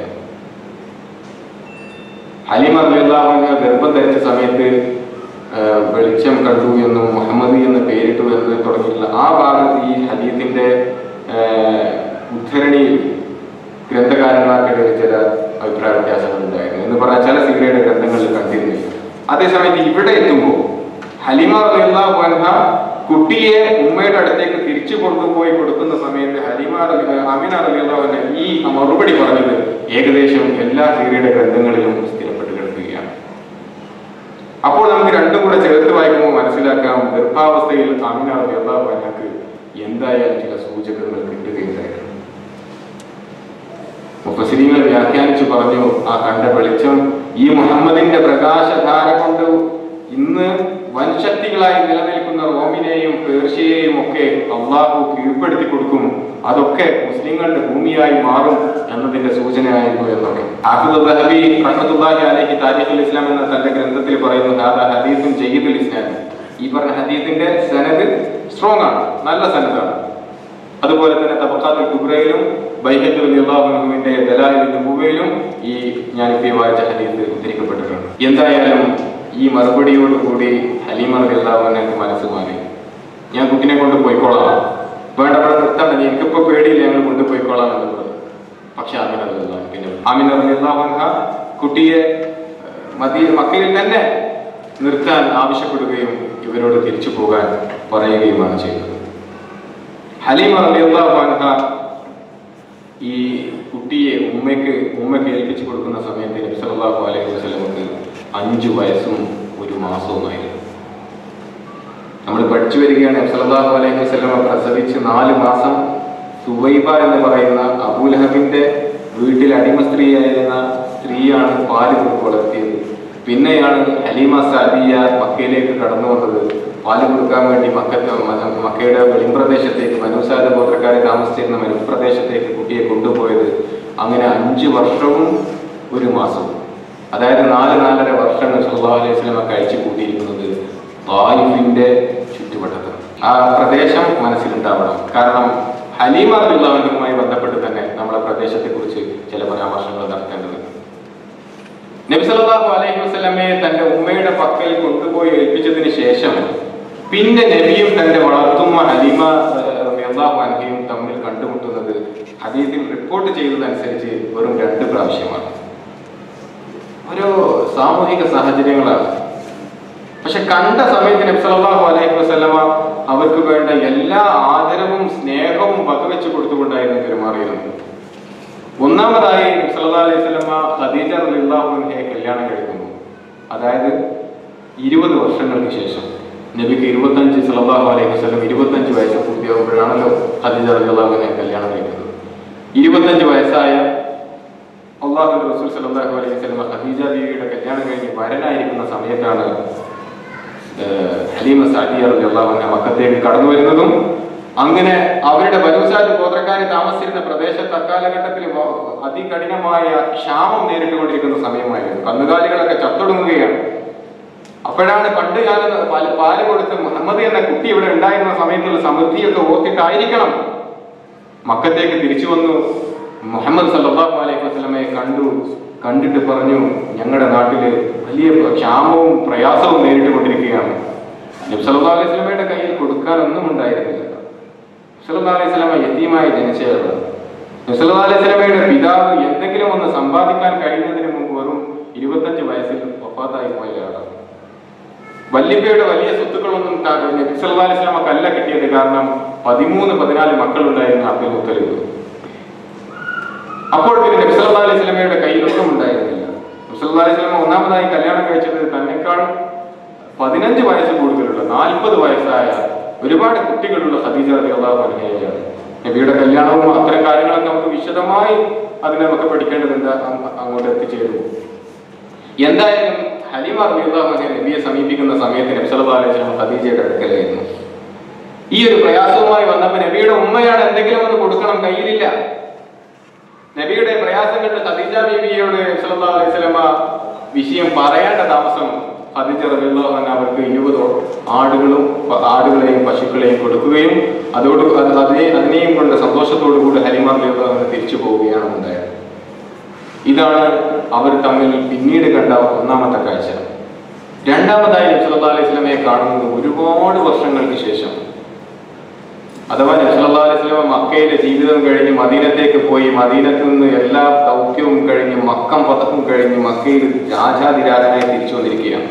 ഹലിമ റളിയല്ലാഹു ഗർഭം ധരിച്ച സമയത്ത് ആ, വെളിച്ചം കണ്ടു എന്നും മുഹമ്മദ് എന്ന് പേരിട്ടു എന്ന് തുടങ്ങിയിട്ടുള്ള ആ ഭാഗത്ത് ഈ ഹദീസിന്റെ ആ, ഉദ്ധരണിയിൽ ഗ്രന്ഥകാരന്മാർക്കിടയിൽ ചില അഭിപ്രായ വ്യത്യാസങ്ങൾ ഉണ്ടായിരുന്നു എന്ന് പറഞ്ഞാൽ ചില സീറയുടെ ഗ്രന്ഥങ്ങളിൽ കണ്ടിരുന്നില്ല അതേസമയത്ത് ഇവിടെ എത്തുമ്പോൾ ഹലിമ റളിയല്ലാഹു അൻഹ കുട്ടിയെ ഉമ്മയുടെ അടുത്തേക്ക് തിരിച്ചു കൊണ്ടുപോയി കൊടുക്കുന്ന സമയത്ത് ഹലിമ റളി- അമീന റളിയല്ലാഹു അൻഹ ഈ മറുപടി പറഞ്ഞത് ഏകദേശം എല്ലാ സീറയുടെ ഗ്രന്ഥങ്ങളിലും സ്ഥിരപ്പെട്ട് കിടക്കുകയാണ് അപ്പോൾ നമുക്ക് രണ്ടും കൂടെ ചേർത്ത് വായിക്കുമ്പോൾ മനസ്സിലാക്കാം ഗർഭാവസ്ഥയിൽ അമീന റളിയല്ലാഹു അൻഹക്ക് എന്തായാലും ചില സൂചകങ്ങൾ കിട്ടുകയുണ്ടായിരുന്നു മുഫസിരിങ്ങൾ വ്യാഖ്യാനിച്ചു പറഞ്ഞു ആ കണ്ട വെളിച്ചം ഈ മുഹമ്മദിന്റെ പ്രകാശധാര കൊണ്ട് ഇന്ന് വൻശക്തികളായി നിലനിൽക്കുന്ന റോമിനെയും പേർഷ്യയെയും ഒക്കെ അള്ളാഹു കീഴ്പ്പെടുത്തി കൊടുക്കും അതൊക്കെ മുസ്ലിങ്ങളുടെ ഭൂമിയായി മാറും എന്നതിന്റെ സൂചനയായിരുന്നു എന്നൊക്കെ ഹാഫിദ് ദഹബി റഹ്മത്തുള്ളാഹി അലൈഹി താരിഖുൽ ഇസ്ലാം എന്ന തന്റെ ഗ്രന്ഥത്തിൽ പറയുന്നു ഹാദാ ഹദീസും ജയ്യിദുൽ ഇസ്ലാം ഈ പറഞ്ഞ ഹദീസിന്റെ സനദ് സ്ട്രോങ് ആണ് നല്ല സനദാണ് അതുപോലെ തന്നെ തബക്കാത്തുൽ കുബ്രയിലും ബൈഹത്തുൽ റളിയല്ലാഹുവിന്റെ ദലാലിൽ നുബുവയിലും ഈ ഞാനിപ്പോൾ ഈ വായിച്ച ഹദീസ് ഉദ്ധരിക്കപ്പെട്ടിട്ടുണ്ട് എന്തായാലും ഈ മറുപടിയോടുകൂടി ഹലീമ റളിയല്ലാഹുവിനെ മനസ്സ് മാറി ഞാൻ കുട്ടിനെ കൊണ്ട് പോയിക്കോളാം വേണ്ട ഇവിടെ നിർത്തണ്ട നീ എനിക്കിപ്പോ പേടിയില്ല ഞങ്ങൾ കൊണ്ടുപോയിക്കോളാം എന്നുള്ളത് പക്ഷെ ആമിന റളിയല്ലാഹു അൻഹ പിന്നെ ആമിന റളിയല്ലാഹു അൻഹ കുട്ടിയെ ഏഹ്, മദീ മക്കയിൽ തന്നെ നിർത്താൻ ആവശ്യപ്പെടുകയും ഇവരോട് തിരിച്ചു പോകാൻ പറയുകയുമാണ് ചെയ്തത് ഹലീമ റളിയല്ലാഹു അൻഹ ഈ കുട്ടിയെ ഉമ്മയ്ക്ക് ഉമ്മയ്ക്ക് ഏൽപ്പിച്ചു കൊടുക്കുന്ന സമയത്ത് നബി സല്ലല്ലാഹു അലൈഹി വസല്ലമക്ക് അഞ്ചു വയസ്സും ഒരു മാസവുമായിരുന്നു നമ്മൾ പഠിച്ചു വരികയാണ് നബി സല്ലല്ലാഹു അലൈഹി വസല്ലമ പ്രസവിച്ച് നാല് മാസം സുവൈബ എന്ന് പറയുന്ന അബൂലഹബിന്റെ വീട്ടിൽ അടിമ സ്ത്രീയായിരുന്ന സ്ത്രീയാണ് പാല് കൊടുത്ത് വളർത്തിയത് പിന്നെയാണ് ഹലീമ സാദിയ മക്കയിലേക്ക് കടന്നു വന്നത് പാല് കൊടുക്കാൻ വേണ്ടി മക്കത്ത് മ- മക്കയുടെ വെളിമ്പ്രദേശത്തേക്ക് മനുസാദ ഗോത്രക്കാരെ താമസിച്ചിരുന്ന മനുപ്രദേശത്തേക്ക് കുട്ടിയെ കൊണ്ടുപോയത് അങ്ങനെ അഞ്ച് വർഷവും ഒരു മാസവും അതായത് നാല് നാലര വർഷങ്ങൾ സല്ലല്ലാഹു അലൈഹി വസല്ലമ കഴിച്ചു കൂട്ടിയിരിക്കുന്നത് തായിഫിന്റെ ചുറ്റുവട്ടത്ത് ആ പ്രദേശം മനസ്സിലുണ്ടാവണം കാരണം ഹലീമ അബ്ദുള്ളാഹുമായി ബന്ധപ്പെട്ട് തന്നെ നമ്മുടെ പ്രദേശത്തെ കുറിച്ച് ചില പരാമർശങ്ങൾ നടത്തേണ്ടതുണ്ട് നബി സല്ലല്ലാഹു അലൈഹി വസല്ലമയെ തന്റെ ഉമ്മയുടെ പക്കൽ കൊണ്ടുപോയി ഏൽപ്പിച്ചതിന് ശേഷം പിന്നെ നബിയും തന്റെ വളർത്തുമ്മ ഹലീമ റളിയല്ലാഹു അൻഹയും തമ്മിൽ കണ്ടുമുട്ടുന്നത് ഹദീസിൽ റിപ്പോർട്ട് ചെയ്തതനുസരിച്ച് വെറും രണ്ട് പ്രാവശ്യമാണ് ഒരു സാമൂഹിക സാഹചര്യങ്ങളാണ് പക്ഷെ കണ്ട സമയത്ത് നബി സല്ലല്ലാഹു അലൈഹി വസല്ലമ അവർക്ക് വേണ്ട എല്ലാ ആദരവും സ്നേഹവും വകവെച്ച് കൊടുത്തുകൊണ്ടായിരുന്നു പെരുമാറിയിരുന്നത് ഒന്നാമതായി നബി സല്ലല്ലാഹു അലൈഹി വസല്ലമ ഖദീജ റളിയല്ലാഹു അൻഹയെ കല്യാണം കഴിക്കുന്നു അതായത് ഇരുപത് വർഷങ്ങൾക്ക് ശേഷം നബിക്ക് ഇരുപത്തഞ്ച് സല്ലല്ലാഹു അലൈഹി വസല്ലം ഇരുപത്തഞ്ച് വയസ്സ് പൂർത്തിയാകുമ്പോഴാണല്ലോ ഖദീജ റളിയല്ലാഹു അൻഹയെ കല്യാണം കഴിക്കുന്നത് ഇരുപത്തഞ്ച് വയസ്സായ അള്ളാഹു റസൂൽ സല്ലല്ലാഹു അലൈഹി വസല്ലം ഖദീജ ബീവിയുടെ കല്യാണം കഴിഞ്ഞ് വരനായിരിക്കുന്ന സമയത്താണ് ഏഹ്, ഹലീമ സാദിയ റളിയല്ലാഹു അൻഹ മക്കത്തേക്ക് കടന്നു വരുന്നതും അങ്ങനെ അവരുടെ ബനൂസാദ് ഗോത്രക്കാരെ താമസിച്ചിരുന്ന പ്രദേശത്ത് അക്കാലഘട്ടത്തിൽ വ- അതികഠിനമായ ക്ഷാമം നേരിട്ടുകൊണ്ടിരിക്കുന്ന സമയമായിരുന്നു കന്നുകാലികളൊക്കെ ചത്തൊടുങ്ങുകയാണ് അപ്പോഴാണ് പണ്ട് കാലത്ത് പാല് പാല് കൊടുത്ത് മുഹമ്മദ് എന്ന കുട്ടി ഇവിടെ ഉണ്ടായിരുന്ന സമയത്തുള്ള സമൃദ്ധിയൊക്കെ ഓർത്തിട്ടായിരിക്കണം മക്കത്തേക്ക് തിരിച്ചു വന്നു മുഹമ്മദ് സല്ലല്ലാഹു അലൈഹി വസല്ലമയെ കണ്ടു കണ്ടിട്ട് പറഞ്ഞു ഞങ്ങളുടെ നാട്ടില് വലിയ ക്ഷാമവും പ്രയാസവും നേരിട്ട് കൊണ്ടിരിക്കുകയാണ് നബി സല്ലല്ലാഹു അലൈഹി വസല്ലമയുടെ കയ്യിൽ കൊടുക്കാനൊന്നും ഉണ്ടായിരുന്നില്ല സല്ലല്ലാഹു അലൈഹി വസല്ലമ യതീമായി ജനിച്ചതാണ് നബി സല്ലല്ലാഹു അലൈഹി വസല്ലമയുടെ പിതാവ് എന്തെങ്കിലും ഒന്ന് സമ്പാദിക്കാൻ കഴിയുന്നതിന് മുമ്പ് വെറും ഇരുപത്തഞ്ച് വയസ്സിൽ വഫാത്തായി പോയതാണ് വല്യപ്പയുടെ വലിയ സ്വത്തുക്കളൊന്നും ത- നബി സല്ലല്ലാഹു അലൈഹി വസല്ലമക്ക് അല്ല കിട്ടിയത് കാരണം പതിമൂന്ന് പതിനാല് മക്കളുണ്ടായിരുന്ന അബ്ദുൽ മുത്തലിബ് അപ്പോൾ പിന്നെ നബി സല്ലല്ലാഹു അലൈഹി വസല്ലമയുടെ കയ്യിലൊന്നും ഉണ്ടായിരുന്നില്ല നബി സല്ലല്ലാഹു അലൈഹി വസല്ലമ ഒന്നാമതായി കല്യാണം കഴിച്ചത് തന്നെക്കാൾ പതിനഞ്ച് വയസ്സ് കൂടുതലുള്ള നാൽപ്പത് വയസ്സായ ഒരുപാട് കുട്ടികളുള്ള ഖദീജ റളിയല്ലാഹു അൻഹയാണ് നബിയുടെ കല്യാണവും അത്തരം കാര്യങ്ങളൊക്കെ നമുക്ക് വിശദമായി അതിനെ നമുക്ക് പഠിക്കേണ്ടതുണ്ട് അങ് അങ്ങോട്ട് എത്തിച്ചേരുന്നു എന്തായാലും ഹലീമ റളിയല്ലാഹു അൻഹ നബിയെ സമീപിക്കുന്ന സമയത്ത് നബി സല്ലല്ലാഹു അലൈഹി വസല്ലം ഖദീജയുടെ അടുക്കലായിരുന്നു ഈ ഒരു പ്രയാസവുമായി വന്നപ്പോൾ നബിയുടെ ഉമ്മയാണ് എന്തെങ്കിലും ഒന്ന് കൊടുക്കണം കയ്യിലില്ല നബിയുടെ പ്രയാസം കണ്ട് ഖദീജ ബീവിയോട് നബി സല്ലല്ലാഹു അലൈഹി വസല്ലമ വിഷയം പറയേണ്ട താമസം ഖദീജ റളിയല്ലാഹു അൻഹ അവർക്ക് ഇരുപത് ആടുകളും പ- ആടുകളെയും പശുക്കളെയും കൊടുക്കുകയും അതോട് അത് അതിനെ അതിനെയും കൊണ്ട് സന്തോഷത്തോടു കൂടി ഹലിമ റളിയല്ലാഹു അൻഹ തിരിച്ചു പോവുകയാണ് ഉണ്ടായത് ഇതാണ് അവർ തമ്മിൽ പിന്നീട് കണ്ട ഒന്നാമത്തെ കാഴ്ച രണ്ടാമതായി നബി സല്ലല്ലാഹു അലൈഹി വസല്ലമയെ കാണുന്നത് ഒരുപാട് വർഷങ്ങൾക്ക് ശേഷം അഥവാ നബി സല്ലല്ലാഹു അലൈഹി വസല്ലമ മക്കയിലെ ജീവിതം കഴിഞ്ഞ് മദീനത്തേക്ക് പോയി മദീനത്ത് നിന്ന് എല്ലാ ദൗത്യവും കഴിഞ്ഞ് മക്കം പതക്കും കഴിഞ്ഞ് മക്കയിൽ രാജാതിരാജനായി തിരിച്ചു വന്നിരിക്കുകയാണ്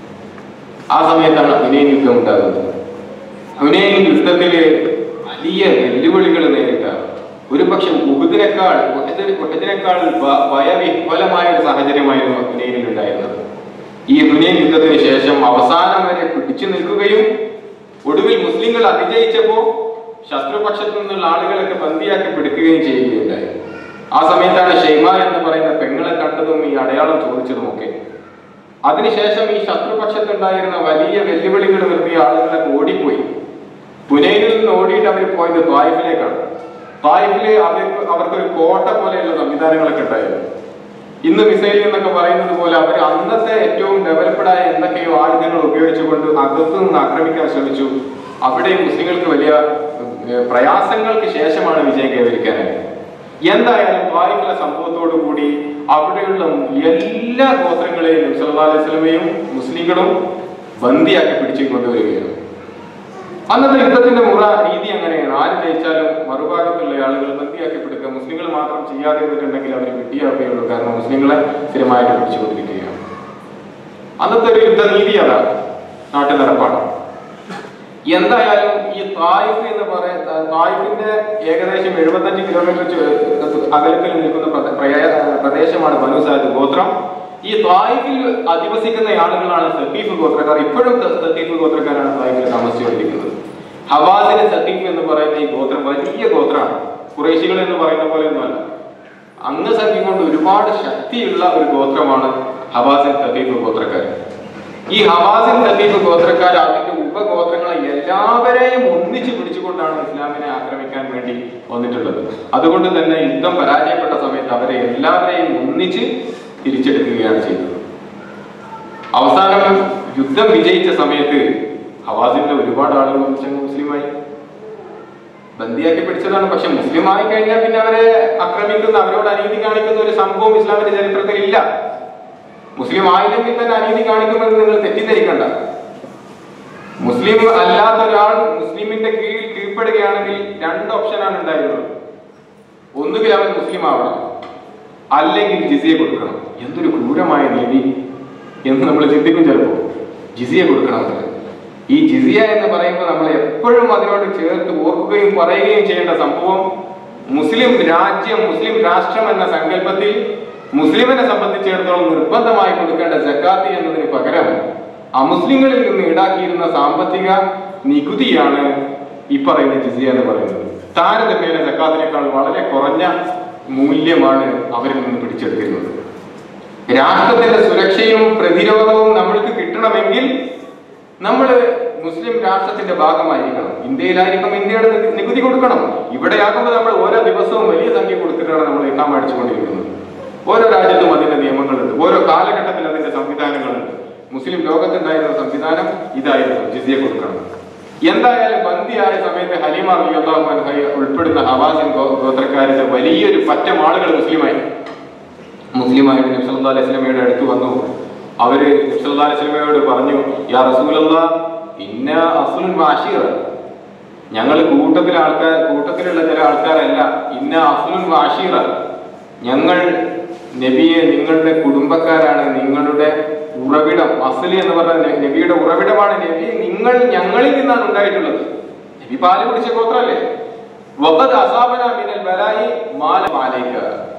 ആ സമയത്താണ് ഹുനൈൻ യുദ്ധം ഉണ്ടാകുന്നത് ഹുനൈൻ യുദ്ധത്തില് വലിയ വെല്ലുവിളികൾ നേരിട്ട ഒരു പക്ഷെ ഉഹുദിനേക്കാൾ ഉഹദിന് ഉഹദിനേക്കാൾ ഭ- ഭയവിഹ്വലമായ ഒരു സാഹചര്യമായിരുന്നു ഹുനൈനിൽ ഉണ്ടായിരുന്നത് ഈ ഹുനൈൻ യുദ്ധത്തിന് ശേഷം അവസാനം വരെ പിടിച്ചു നിൽക്കുകയും ഒടുവിൽ മുസ്ലിങ്ങൾ അതിജയിച്ചപ്പോ ശത്രുപക്ഷത്തു നിന്നുള്ള ആളുകളൊക്കെ ബന്ദിയാക്കി പിടിക്കുകയും ചെയ്യുകയുണ്ടായി ആ സമയത്താണ് ഷെയ്മ എന്ന് പറയുന്ന പെങ്ങളെ കണ്ടതും ഈ അടയാളം ചോദിച്ചതുമൊക്കെ അതിനുശേഷം ഈ ശത്രുപക്ഷത്തുണ്ടായിരുന്ന വലിയ വെല്ലുവിളികൾ നിർത്തിയ ആളുകളൊക്കെ ഓടിപ്പോയി പുനൈനിൽ നിന്ന് ഓടിയിട്ട് അവർ പോയത് തായിഫിലേക്കാണ് തായിഫില് അവർക്ക് അവർക്കൊരു കോട്ട പോലെയുള്ള സംവിധാനങ്ങളൊക്കെ ഉണ്ടായിരുന്നു ഇന്ന് മിസൈൽ എന്നൊക്കെ പറയുന്നത് പോലെ അവർ അന്നത്തെ ഏറ്റവും ഡെവലപ്ഡ് ആയ എന്തൊക്കെയോ ആയുധങ്ങൾ ഉപയോഗിച്ചുകൊണ്ട് അകത്തു നിന്ന് ആക്രമിക്കാൻ ശ്രമിച്ചു അവിടെ മുസ്ലിങ്ങൾക്ക് വലിയ ഏർ, പ്രയാസങ്ങൾക്ക് ശേഷമാണ് വിജയം കൈവരിക്കാനായത് എന്തായാലും തായിഫിലെ സംഭവത്തോടു കൂടി അവിടെയുള്ള എല്ലാ ഗോത്രങ്ങളെയും നബി സല്ലല്ലാഹു അലൈഹി വസല്ലമയും മുസ്ലിങ്ങളും ബന്ദിയാക്കി പിടിച്ചു കൊണ്ടുവരികയാണ് അന്നത്തെ യുദ്ധത്തിന്റെ മുറ രീതി അങ്ങനെയാണ് ആര് ജയിച്ചാലും മറുഭാഗത്തുള്ള ആളുകൾ ബന്ദിയാക്കപ്പെടുക മുസ്ലിങ്ങൾ മാത്രം ചെയ്യാതെ ഇരുന്നിട്ടുണ്ടെങ്കിൽ അവർ വിട്ടിയാവുകയുള്ളൂ കാരണം മുസ്ലിങ്ങളെ സ്ഥിരമായിട്ട് പിടിച്ചുകൊണ്ടിരിക്കുകയാണ് അന്നത്തെ ഒരു യുദ്ധനീതി അതാണ് നാട്ടു നടപ്പാണ് എന്തായാലും ഈ തായിഫ് എന്ന് പറയുന്ന തായിഫിന്റെ ഏകദേശം എഴുപത്തഞ്ച് കിലോമീറ്റർ ചു- അകലത്തിൽ നിൽക്കുന്ന പ്രദേ- പ്രയ- പ്രദേശമാണ് ബനു സാദ് ഗോത്രം ഈ തായിഫിൽ അധിവസിക്കുന്ന ആളുകളാണ് സത്തീഫ് ഗോത്രക്കാർ ഇപ്പോഴും ത- സത്തീഫ് ഗോത്രക്കാരാണ് തായിഫിൽ താമസിച്ചുകൊണ്ടിരിക്കുന്നത് ഹവാസിന് സത്തീഫ് എന്ന് പറയുന്ന ഈ ഗോത്രം വലിയ ഗോത്രമാണ് കുറേശികൾ എന്ന് പറയുന്ന പോലെ ഒന്നുമല്ല അംഗസംഖ്യ കൊണ്ട് ഒരുപാട് ശക്തിയുള്ള ഒരു ഗോത്രമാണ് ഹവാസിൻ സത്തീഫ് ഗോത്രക്കാർ ഈ ഹവാസിൻ തബീബ് ഗോത്രക്കാർ അതിന്റെ ഉപഗോത്രങ്ങളെ എല്ലാവരെയും ഒന്നിച്ചു പിടിച്ചുകൊണ്ടാണ് ഇസ്ലാമിനെ ആക്രമിക്കാൻ വേണ്ടി വന്നിട്ടുള്ളത് അതുകൊണ്ട് തന്നെ യുദ്ധം പരാജയപ്പെട്ട സമയത്ത് അവരെ എല്ലാവരെയും ഒന്നിച്ച് തിരിച്ചെടുക്കുകയാണ് ചെയ്തത് അവസാനം യുദ്ധം വിജയിച്ച സമയത്ത് ഹവാസിന്റെ ഒരുപാട് ആളുകൾ ഒന്നിച്ചങ്ങ് മുസ്ലിമായി ബന്ദിയാക്കി പിടിച്ചതാണ് പക്ഷെ മുസ്ലിം ആയി കഴിഞ്ഞാൽ പിന്നെ അവരെ ആക്രമിക്കുന്ന അവരോട് അനീതി കാണിക്കുന്ന ഒരു സംഭവം ഇസ്ലാമിന്റെ ചരിത്രത്തിൽ ഇല്ല മുസ്ലിം ആയില്ലെങ്കിൽ തന്നെ അനീതി കാണിക്കുമെന്ന് നിങ്ങൾ തെറ്റിദ്ധരിക്കണ്ട മുസ്ലിം അല്ലാത്ത ഒരാൾ മുസ്ലിമിന്റെ കീഴിൽ കീഴ്പ്പെടുകയാണെങ്കിൽ രണ്ട് ഓപ്ഷനാണ് ഉണ്ടായിരുന്നത് ഒന്നുകിൽ അവൻ മുസ്ലിം ആവണം അല്ലെങ്കിൽ ജിസിയെ കൊടുക്കണം എന്തൊരു ക്രൂരമായ നീതി എന്ന് നമ്മൾ ചിന്തിക്കും ചിലപ്പോൾ ജിസിയെ കൊടുക്കണം അവന്. ഈ ജിസിയ എന്ന് പറയുമ്പോൾ നമ്മൾ എപ്പോഴും അതിനോട് ചേർത്ത് ഓർക്കുകയും പറയുകയും ചെയ്യേണ്ട സംഭവം മുസ്ലിം രാജ്യം മുസ്ലിം രാഷ്ട്രം എന്ന സങ്കല്പത്തിൽ മുസ്ലിമിനെ സംബന്ധിച്ചിടത്തോളം നിർബന്ധമായി കൊടുക്കേണ്ട ജക്കാത്തി എന്നതിന് പകരം അമുസ്ലിങ്ങളിൽ നിന്ന് ഈടാക്കിയിരുന്ന സാമ്പത്തിക നികുതിയാണ് ഈ പറയുന്ന ജിസിയ എന്ന് പറയുന്നത് താരതമ്യേന ജക്കാത്തിനേക്കാൾ വളരെ കുറഞ്ഞ മൂല്യമാണ് അവരിൽ നിന്ന് പിടിച്ചെടുത്തിരുന്നത് രാഷ്ട്രത്തിന്റെ സുരക്ഷയും പ്രതിരോധവും നമ്മൾക്ക് കിട്ടണമെങ്കിൽ നമ്മൾ മുസ്ലിം രാഷ്ട്രത്തിന്റെ ഭാഗമായിരിക്കണം ഇന്ത്യയിലായിരിക്കും ഇന്ത്യയുടെ നികു- നികുതി കൊടുക്കണം ഇവിടെയാകുമ്പോൾ നമ്മൾ ഓരോ ദിവസവും വലിയ സംഖ്യ കൊടുത്തിട്ടാണ് നമ്മൾ ഇട്ടാൻ മേടിച്ചുകൊണ്ടിരിക്കുന്നത് ഓരോ രാജ്യത്തും അതിന്റെ നിയമങ്ങളുണ്ട് ഓരോ കാലഘട്ടത്തിൽ അതിന്റെ സംവിധാനങ്ങളുണ്ട് മുസ്ലിം ലോകത്തുണ്ടായിരുന്ന സംവിധാനം ഇതായിരുന്നു ജിസിയ കൊടുക്കണം എന്തായാലും ബന്ദിയായ സമയത്ത് ഹലീമ റളിയല്ലാഹു അൻഹ ഉൾപ്പെടുന്ന ഹവാസിൻ ഗോ- ഗോത്രക്കാരുടെ വലിയൊരു പറ്റം ആളുകൾ മുസ്ലിമായി മുസ്ലിമായിട്ട് നബി സല്ലല്ലാഹു അലൈഹി വസല്ലമയുടെ അടുത്ത് വന്നു അവര് നബി സല്ലല്ലാഹു അലൈഹി വസല്ലമയോട് പറഞ്ഞു യാ റസൂലല്ലാഹ് ഇന്ന അസ്ലുൻ വാശീറ ഞങ്ങൾ കൂട്ടത്തിലെ ആൾക്കാർ കൂട്ടത്തിലുള്ള ചില ആൾക്കാരല്ല ഇന്ന അസ്ലുൻ വാശീറ ഞങ്ങൾ നബിയെ നിങ്ങളുടെ കുടുംബക്കാരാണ് നിങ്ങളുടെ ഉറവിടം അസ്ലി എന്ന് പറഞ്ഞ ന- നബിയുടെ ഉറവിടമാണ് നബി നിങ്ങൾ ഞങ്ങളിൽ നിന്നാണ് ഉണ്ടായിട്ടുള്ളത് നബി പാല് കുടിച്ച ഗോത്രല്ലേ വഖദ് അസാബന മിനൽ ബലായി മാല മാലൈക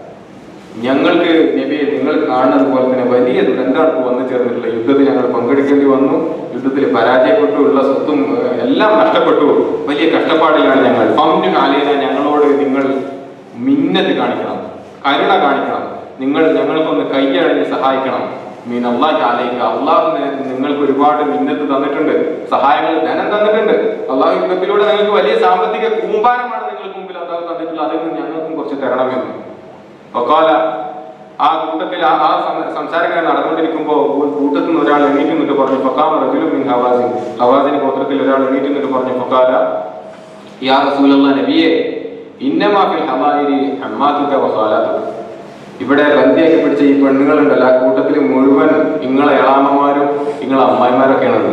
ഞങ്ങൾക്ക് നബിയെ നിങ്ങൾ കാണുന്നത് പോലെ തന്നെ വലിയ ദുരന്തമാണ് ഇപ്പോൾ വന്നു ചേർന്നിട്ടുള്ളത് യുദ്ധത്തിൽ ഞങ്ങൾ പങ്കെടുക്കേണ്ടി വന്നു യുദ്ധത്തിൽ പരാജയപ്പെട്ടു ഉള്ള സ്വത്തും ഏഹ്, എല്ലാം നഷ്ടപ്പെട്ടു വലിയ കഷ്ടപ്പാടിലാണ് ഞങ്ങൾ ഫംനു ആലീന ഞങ്ങളോട് നിങ്ങൾ മിന്നത്ത് കാണിക്കണം കരുണ കാണിക്കണം നിങ്ങൾ ഞങ്ങൾക്കൊന്ന് കൈയഴഞ്ഞ് സഹായിക്കണം മീൻ അള്ളാഹ് ആലയിക്ക അള്ളാഹു നി- നിങ്ങൾക്ക് ഒരുപാട് മിന്നത്ത് തന്നിട്ടുണ്ട് സഹായങ്ങൾ ധനം തന്നിട്ടുണ്ട് അള്ളാഹു യുദ്ധത്തിലൂടെ നിങ്ങൾക്ക് വലിയ സാമ്പത്തിക കൂമ്പാരമാണ് നിങ്ങൾക്ക് മുമ്പിൽ അള്ളാഹു തന്നിട്ടുള്ളത് അതിൽ നിന്ന് ഞങ്ങൾക്കും കുറച്ച് തരണമെന്ന് ഫഖാല ആ കൂട്ടത്തിൽ ആ ആ സം- സംസാരങ്ങൾ നടന്നുകൊണ്ടിരിക്കുമ്പോൾ ഒരു കൂട്ടത്തിൽ നിന്ന് ഒരാൾ എണീറ്റ് നിന്നിട്ട് പറഞ്ഞു ഫഖാമ റജുലും മിൻ ഹവാസിൻ ഹവാസിൻ ഗോത്രത്തിൽ ഒരാൾ എണീറ്റ് നിന്നിട്ട് പറഞ്ഞു ഫഖാല യാ റസൂലല്ലാ നബിയെ ഇന്നമാ ഫിൽ ഹവായിരി ഹമ്മാതുക വഖാലാതുക ഇവിടെ ബന്ധിയാക്കി പിടിച്ച ഈ പെണ്ണുങ്ങളുണ്ടല്ലോ ആ കൂട്ടത്തിൽ മുഴുവൻ ഇങ്ങളെ എളാമ്മമാരും ഇങ്ങളെ അമ്മായിമാരൊക്കെയാണത്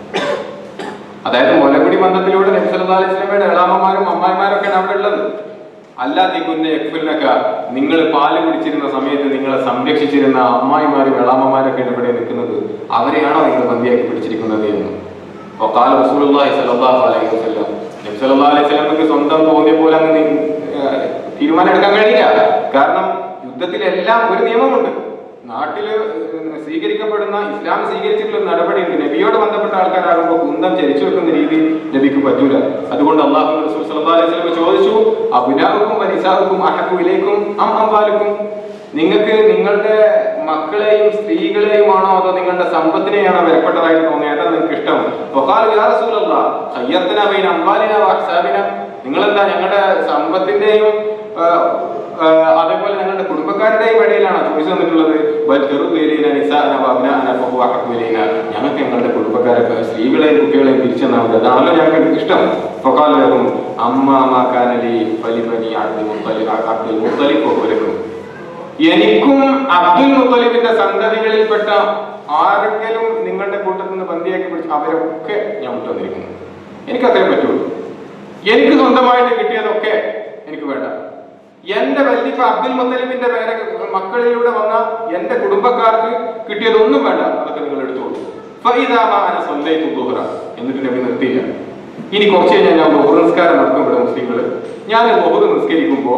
അതായത് മുലകുടി ബന്ധത്തിലൂടെ നബി സല്ലല്ലാഹു അലൈഹി വസല്ലമയുടെ എളാമ്മമാരും അമ്മായിമാരൊക്കെയാണ് അവിടെ ഉള്ളത് അല്ലാതെ കുഞ്ഞ് എക്ഫിലിനൊക്കെ നിങ്ങൾ പാല് കുടിച്ചിരുന്ന സമയത്ത് നിങ്ങളെ സംരക്ഷിച്ചിരുന്ന അമ്മായിമാരും എളാമ്മമാരൊക്കെ ഇവിടെ നിൽക്കുന്നത് അവരെയാണോ നിങ്ങൾ ബന്ധിയാക്കി പിടിച്ചിരിക്കുന്നത് എന്ന് വഖാല റസൂലുള്ളാഹി സ്വല്ലല്ലാഹു അലൈഹി വസല്ലം നബി സല്ലല്ലാഹു അലൈഹി വസല്ലമക്ക് സ്വന്തം തോന്നിയ പോലെ അങ്ങ് നി- ഏഹ് തീരുമാനം എടുക്കാൻ കഴിയില്ല കാരണം യുദ്ധത്തിലെല്ലാം ഒരു നിയമമുണ്ട് നാട്ടില് ഏഹ് സ്വീകരിക്കപ്പെടുന്ന ഇസ്ലാം സ്വീകരിച്ചിട്ടുള്ള ഒരു നടപടിയുണ്ട് നബിയോട് ബന്ധപ്പെട്ട ആൾക്കാരാകുമ്പോൾ കുന്തം ചരിച്ചു വെക്കുന്ന രീതി നബിക്ക് പറ്റൂല അതുകൊണ്ട് അള്ളാഹു റസൂൽ സല്ലല്ലാഹു അലൈഹി വസല്ലം ചോദിച്ചു അബുനാവുക്കും വനിസാവുക്കും അഹക്കുവിലേക്കും അം അംബാലുക്കും നിങ്ങൾക്ക് നിങ്ങളുടെ മക്കളെയും സ്ത്രീകളെയുമാണോ അതോ നിങ്ങളുടെ സമ്പത്തിനെയാണോ വിലപ്പെട്ടതായിട്ട് തോന്നുന്നത് ഏതാ നിങ്ങൾക്ക് ഇഷ്ടം വഖാലു യാ റസൂലല്ലാഹ് ഖയ്യർതന ബൈന അംവാലിന വഅഹ്സാബിന നിങ്ങളെന്താ ഞങ്ങളുടെ സമ്പത്തിന്റെയും ആ, ആ, അതേപോലെ ഞങ്ങളുടെ കുടുംബക്കാരുടെയും ഇടയിലാണ് ചോയ്സ് തന്നിട്ടുള്ളത് ബൽ തെറുവേലീന നിസാന വഅബ്നാഅന ഫഹുവ അഹഖു ഇലൈന ഞങ്ങൾക്ക് ഞങ്ങളുടെ കുടുംബക്കാരൊക്കെ സ്ത്രീകളെയും കുട്ടികളെയും തിരിച്ചെന്നാൽ മതി അതാണല്ലോ ഞങ്ങൾക്ക് ഇഷ്ടം ഫഖാല ലഹും അമ്മാ മാ കാന ലി ഫലിബനി അബ്ദുൽ മുത്തലിബ് അബ്ദുൽ മുത്തലിബ് വലക്കും എനിക്കും അബ്ദുൽ മുത്തലിബിന്റെ സന്തതികളിൽപ്പെട്ട ആരെങ്കിലും നിങ്ങളുടെ കൂട്ടത്തിൽ നിന്ന് ബന്ദിയാക്കി പിടിച്ച് അവരൊക്കെ ഞാൻ വിട്ടുവന്നിരിക്കുന്നു എനിക്ക് അത്രേ പറ്റുള്ളൂ എനിക്ക് സ്വന്തമായിട്ട് കിട്ടിയതൊക്കെ എനിക്ക് വേണ്ട എന്റെ വല്യപ്പ അബ്ദുൽ മുത്തലിബിന്റെ പേരെ മക്കളിലൂടെ വന്ന എന്റെ കുടുംബക്കാർക്ക് കിട്ടിയതൊന്നും വേണ്ട അതൊക്കെ നിങ്ങൾ എടുത്തോളൂ ഫൈദാമാന സ്വന്തൈത്തു ദുഹറ എന്നിട്ട് നബി നിർത്തിയില്ല ഇനി കുറച്ച് കഴിഞ്ഞാൽ ഞാൻ ബഹുർ നിസ്കാരം നടക്കും ഇവിടെ മുസ്ലിങ്ങൾ ഞാൻ ബഹുർ നിസ്കരിക്കുമ്പോ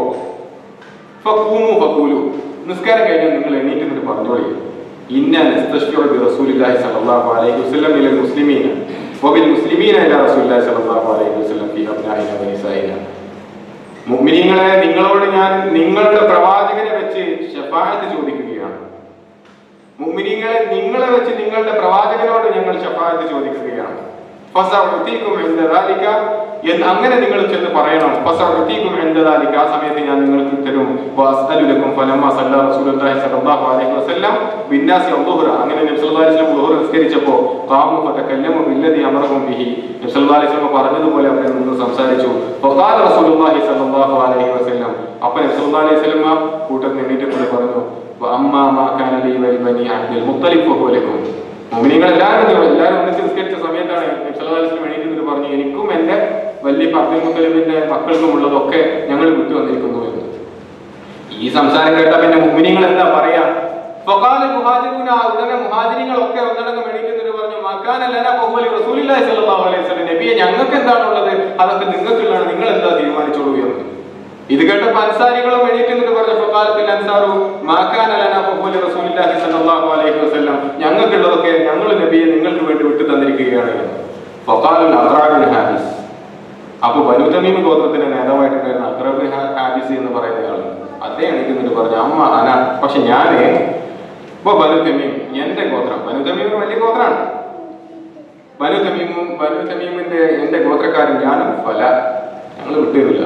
ഫഖൂമു ഫഖൂലു നിസ്കാരം കഴിഞ്ഞാൽ നിങ്ങൾ എണീറ്റ് എന്നിട്ട് പറഞ്ഞോളി ഇന്ന നസ്തശ്ഫിഉ ബി റസൂലില്ലാഹി സ്വല്ലല്ലാഹു അലൈഹി വസല്ലം ഇലൽ മുസ്ലിമീന വബിൽ മുസ്ലിമീന ഇലാ റസൂലില്ലാഹി സ്വല്ലല്ലാഹു അലൈഹി വസല്ലം ഫീ അബ്നാഇന വ നിസാഇന മുഅ്മിനീങ്ങളെ നിങ്ങളോട് ഞാൻ നിങ്ങളുടെ പ്രവാചകനെ വെച്ച് ശഫാഅത്ത് ചോദിക്കുകയാണ് മുഅ്മിനീങ്ങളെ നിങ്ങളെ വെച്ച് നിങ്ങളുടെ പ്രവാചകനോട് ഞങ്ങൾ ശഫാഅത്ത് ചോദിക്കുകയാണ് ഫസഉതീകും ഇൻദ ദാലിക എന്ന് അങ്ങനെ നിങ്ങൾ ചെന്ന് പറയണം ഫസഉതീകും ഇൻദ ദാലിക ആ സമയത്ത് ഞാൻ നിങ്ങൾക്ക് തരും വഅസ്അലു ലക്കും ഫലമ്മ സല്ല റസൂലുള്ളാഹി സ്വല്ലല്ലാഹു അലൈഹി വസല്ലം ബിന്നാസി അദ്ദുഹറ അങ്ങനെ നബി സല്ലല്ലാഹു അലൈഹി വസല്ലം ദുഹർ നിസ്കരിച്ചപ്പോൾ ഖാമു ഫതകല്ലമു ബില്ലദി അമറഹും ബിഹി നബി സല്ലല്ലാഹു അലൈഹി വസല്ലം പറഞ്ഞതുപോലെ അവർ നിന്ന് സംസാരിച്ചു ഫഖാല റസൂലുള്ളാഹി സ്വല്ലല്ലാഹു അലൈഹി വസല്ലം അപ്പോൾ നബി സല്ലല്ലാഹു അലൈഹി വസല്ലം കൂട്ടത്തിൽ എണീറ്റ് കൊണ്ട് പറഞ്ഞു വഅമ്മാ മാ കാന ലി വലിബനി അബ്ദുൽ മുത്തലിബ് ഫഹുവ ലക്കും മുഅ്മിനീങ്ങൾ എല്ലാവരും എല്ലാവരും ഒന്നിച്ച് നിസ്കരിച്ച സമയത്താണ് നബി സല്ലല്ലാഹു അലൈഹി വസല്ലം എണീറ്റ് നിന്നിട്ട് പറഞ്ഞു എനിക്കും എൻ്റെ വലിയ അബ്ദുൽ മുത്തലിബിന്റെ മക്കൾക്കും ഉള്ളതൊക്കെ ഞങ്ങൾ വിട്ടു വന്നിരിക്കുന്നു എന്ന് ഈ സംസാരം കേട്ട പിന്നെ മുഅ്മിനീങ്ങൾ എന്താ പറയാ ഫഖാല മുഹാജിറൂന ഉടനെ മുഹാജിരികളൊക്കെ ഒന്നടങ്കം എണീറ്റ് നിന്നിട്ട് പറഞ്ഞു മക്കാന ലന ഫഹുവ റസൂലുള്ളാഹി സ്വല്ലല്ലാഹു അലൈഹി വസല്ലം നബിയെ ഞങ്ങൾക്ക് എന്താണുള്ളത് അതൊക്കെ നിങ്ങൾക്കുള്ളതാണ് നിങ്ങൾ എന്താ തീരുമാനിച്ചോളൂ എന്ന് ഇത് കേട്ടപ്പോൾ അൻസാരികളും എണീറ്റ് നിന്നിട്ട് പറഞ്ഞു ഫഖാലത്തിൽ അൻസാറു മാക്കാന ലന ഫഹുവ റസൂലുള്ളാഹി സ്വല്ലല്ലാഹു അലൈഹി വസല്ലം ഞങ്ങൾക്കുള്ളതൊക്കെ ഞങ്ങൾ നബിയെ നിങ്ങൾക്ക് വേണ്ടി വിട്ടു തന്നിരിക്കുകയാണ് എന്ന് ഫഖാലുൽ അഖറാബുൽ ഹാബിസ് അപ്പൊ ബനു തമീം ഗോത്രത്തിന്റെ നേതാവായിട്ടുണ്ടായിരുന്ന അക്രബ് ഹാബിസ് എന്ന് പറയുന്ന ആള് അദ്ദേഹം എനിക്ക് എന്നിട്ട് പറഞ്ഞു അമ്മ അന പക്ഷെ ഞാന് ഇപ്പൊ ബനു തമീം എന്റെ ഗോത്രം ബനു തമീം ഒരു വലിയ ഗോത്രമാണ് ബനു തമീമും ബനു തമീമിന്റെ എന്റെ ഗോത്രക്കാരൻ ഞാനും ഫല ഞങ്ങൾ വിട്ടുതരില്ല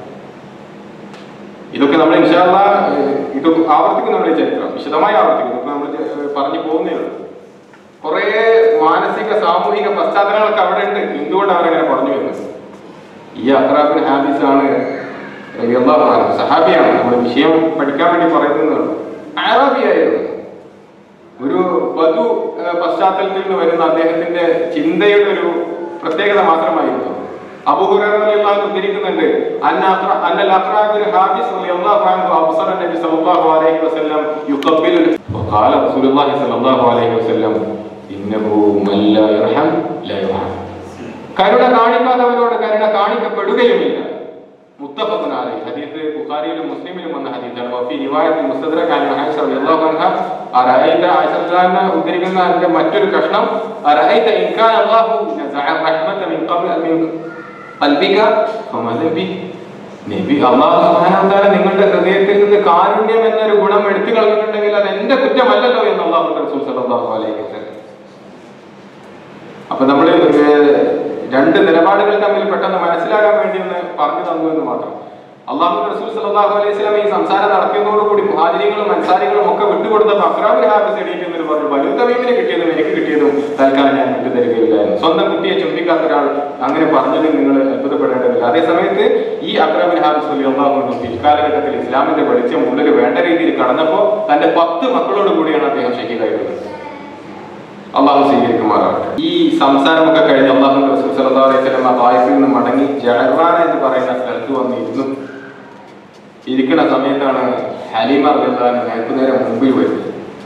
ഇതൊക്കെ നമ്മൾ ഇൻഷാല്ല ഇത് ആവർത്തിക്കും നമ്മുടെ ചരിത്രം വിശദമായി ആവർത്തിക്കും ഇതൊക്കെ നമ്മൾ ചെ- പറഞ്ഞു പോകുന്നേ ഉള്ളൂ കുറെ മാനസിക സാമൂഹിക പശ്ചാത്തലങ്ങളൊക്കെ അവിടെ ഉണ്ട് എന്തുകൊണ്ട് അവരങ്ങനെ പറഞ്ഞു എന്ന് ഈ അക്രാബിൻ ഹാബിസ് ആണ് റളിയല്ലാഹു അൻഹു. സഹാബിയാണ് നമ്മൾ വിഷയം പഠിക്കാൻ വേണ്ടി പറയുന്നത് ആറാബിയായിരുന്നു ഒരു വധു ഏഹ്, പശ്ചാത്തലത്തിൽ നിന്ന് വരുന്ന അദ്ദേഹത്തിന്റെ ചിന്തയുടെ ഒരു പ്രത്യേകത മാത്രമായിരുന്നു അബൂഹുറൈറ ഉദ്ധരിക്കുന്നുണ്ട് അന്ന അഖ്റ- അന്നൽ അഖ്റാബിൻ ഹാബിസ് റളിയല്ലാഹു അൻഹു അബ്സറ നബി സല്ലല്ലാഹു അലൈഹി വസല്ലം യുഖബ്ബിലു وقال رسول الله صلى الله عليه وسلم إنه من لا يرحم لا يرحم കരുണ കാണിക്കാത്തവരോട് കരുണ കാണിക്കപ്പെടുകയുമില്ല മുത്തഫഖുൻ അലൈഹി ഹദീസ് ബുഖാരിയിലും മുസ്ലിമിലും വന്ന ഹദീസാണ് വഫി റിവായത്ത് മുസ്തദ്രക അൻ ആയിഷ റളിയല്ലാഹു അൻഹ അറഅയ്ത ആയിഷ റളിയല്ലാഹു ഉദ്ധരിക്കുന്ന അതിന്റെ മറ്റൊരു കഷ്ണം അറഅയ്ത ഇൻ കാന അല്ലാഹു നസഅ റഹ്മത മിൻ ഖബ്ല മിൻ ഖൽബിക ഫമാ ദബി നബി അല്ലാഹു സുബ്ഹാനഹു വ തആല നിങ്ങളുടെ ഹൃദയത്തിൽ നിന്ന് കാരുണ്യം എന്നൊരു ഗുണം എടുത്തു കളഞ്ഞിട്ടുണ്ടെങ്കിൽ അത് എന്റെ കുറ്റമല്ലല്ലോ എന്ന് അല്ലാഹു റസൂൽ സല്ലല്ലാഹു അലൈഹി വസല്ലം അപ്പൊ നമ്മൾ രണ്ട് നിലപാടുകൾ തമ്മിൽ പെട്ടെന്ന് മനസ്സിലാകാൻ വേണ്ടി ഒന്ന് പറഞ്ഞു തന്നു എന്ന് മാത്രം അള്ളാഹു റസൂൽ സല്ലല്ലാഹു അലൈഹി വസല്ലം ഈ സംസാരം നടത്തിയതോടുകൂടി മുഹാജിരികളും അൻസാരികളും ഒക്കെ വിട്ടുകൊടുത്തപ്പോൾ അക്രാബിൽ ഹാബിസ് എണീറ്റ് എന്ന് പറഞ്ഞു ബനു തമീമിന് കിട്ടിയതും എനിക്ക് കിട്ടിയതും തൽക്കാലം ഞാൻ വിട്ടു തരികയില്ല എന്ന് സ്വന്തം കുട്ടിയെ ചുംബിക്കാത്ത ഒരാൾ അങ്ങനെ പറഞ്ഞതിൽ നിങ്ങൾ അത്ഭുതപ്പെടേണ്ടതില്ല അതേ സമയത്ത് ഈ അക്രാബിൽ ഹാബിസ് അലി അള്ളാഹു പിൽക്കാലഘട്ടത്തിൽ ഇസ്ലാമിന്റെ വെളിച്ചം ഉള്ളിൽ വേണ്ട രീതിയിൽ കടന്നപ്പോൾ തന്റെ പത്ത് മക്കളോട് കൂടിയാണ് അദ്ദേഹം ഷഹീദായിരുന്നത് അള്ളാഹു സ്വീകരിക്കുമാറാവട്ടെ ഈ സംസാരമൊക്കെ കഴിഞ്ഞ് അള്ളാഹു റസൂൽ സല്ലല്ലാഹു അലൈഹി വസല്ലം ആ തായിഫിൽ നിന്ന് മടങ്ങി ജഹറാന എന്ന് പറയുന്ന സ്ഥലത്ത് വന്നിരുന്നു ഇരിക്കുന്ന സമയത്താണ് ഹലീമ റളിയല്ലാഹു നേർക്ക് നേരെ മുമ്പിൽ വരുന്നത്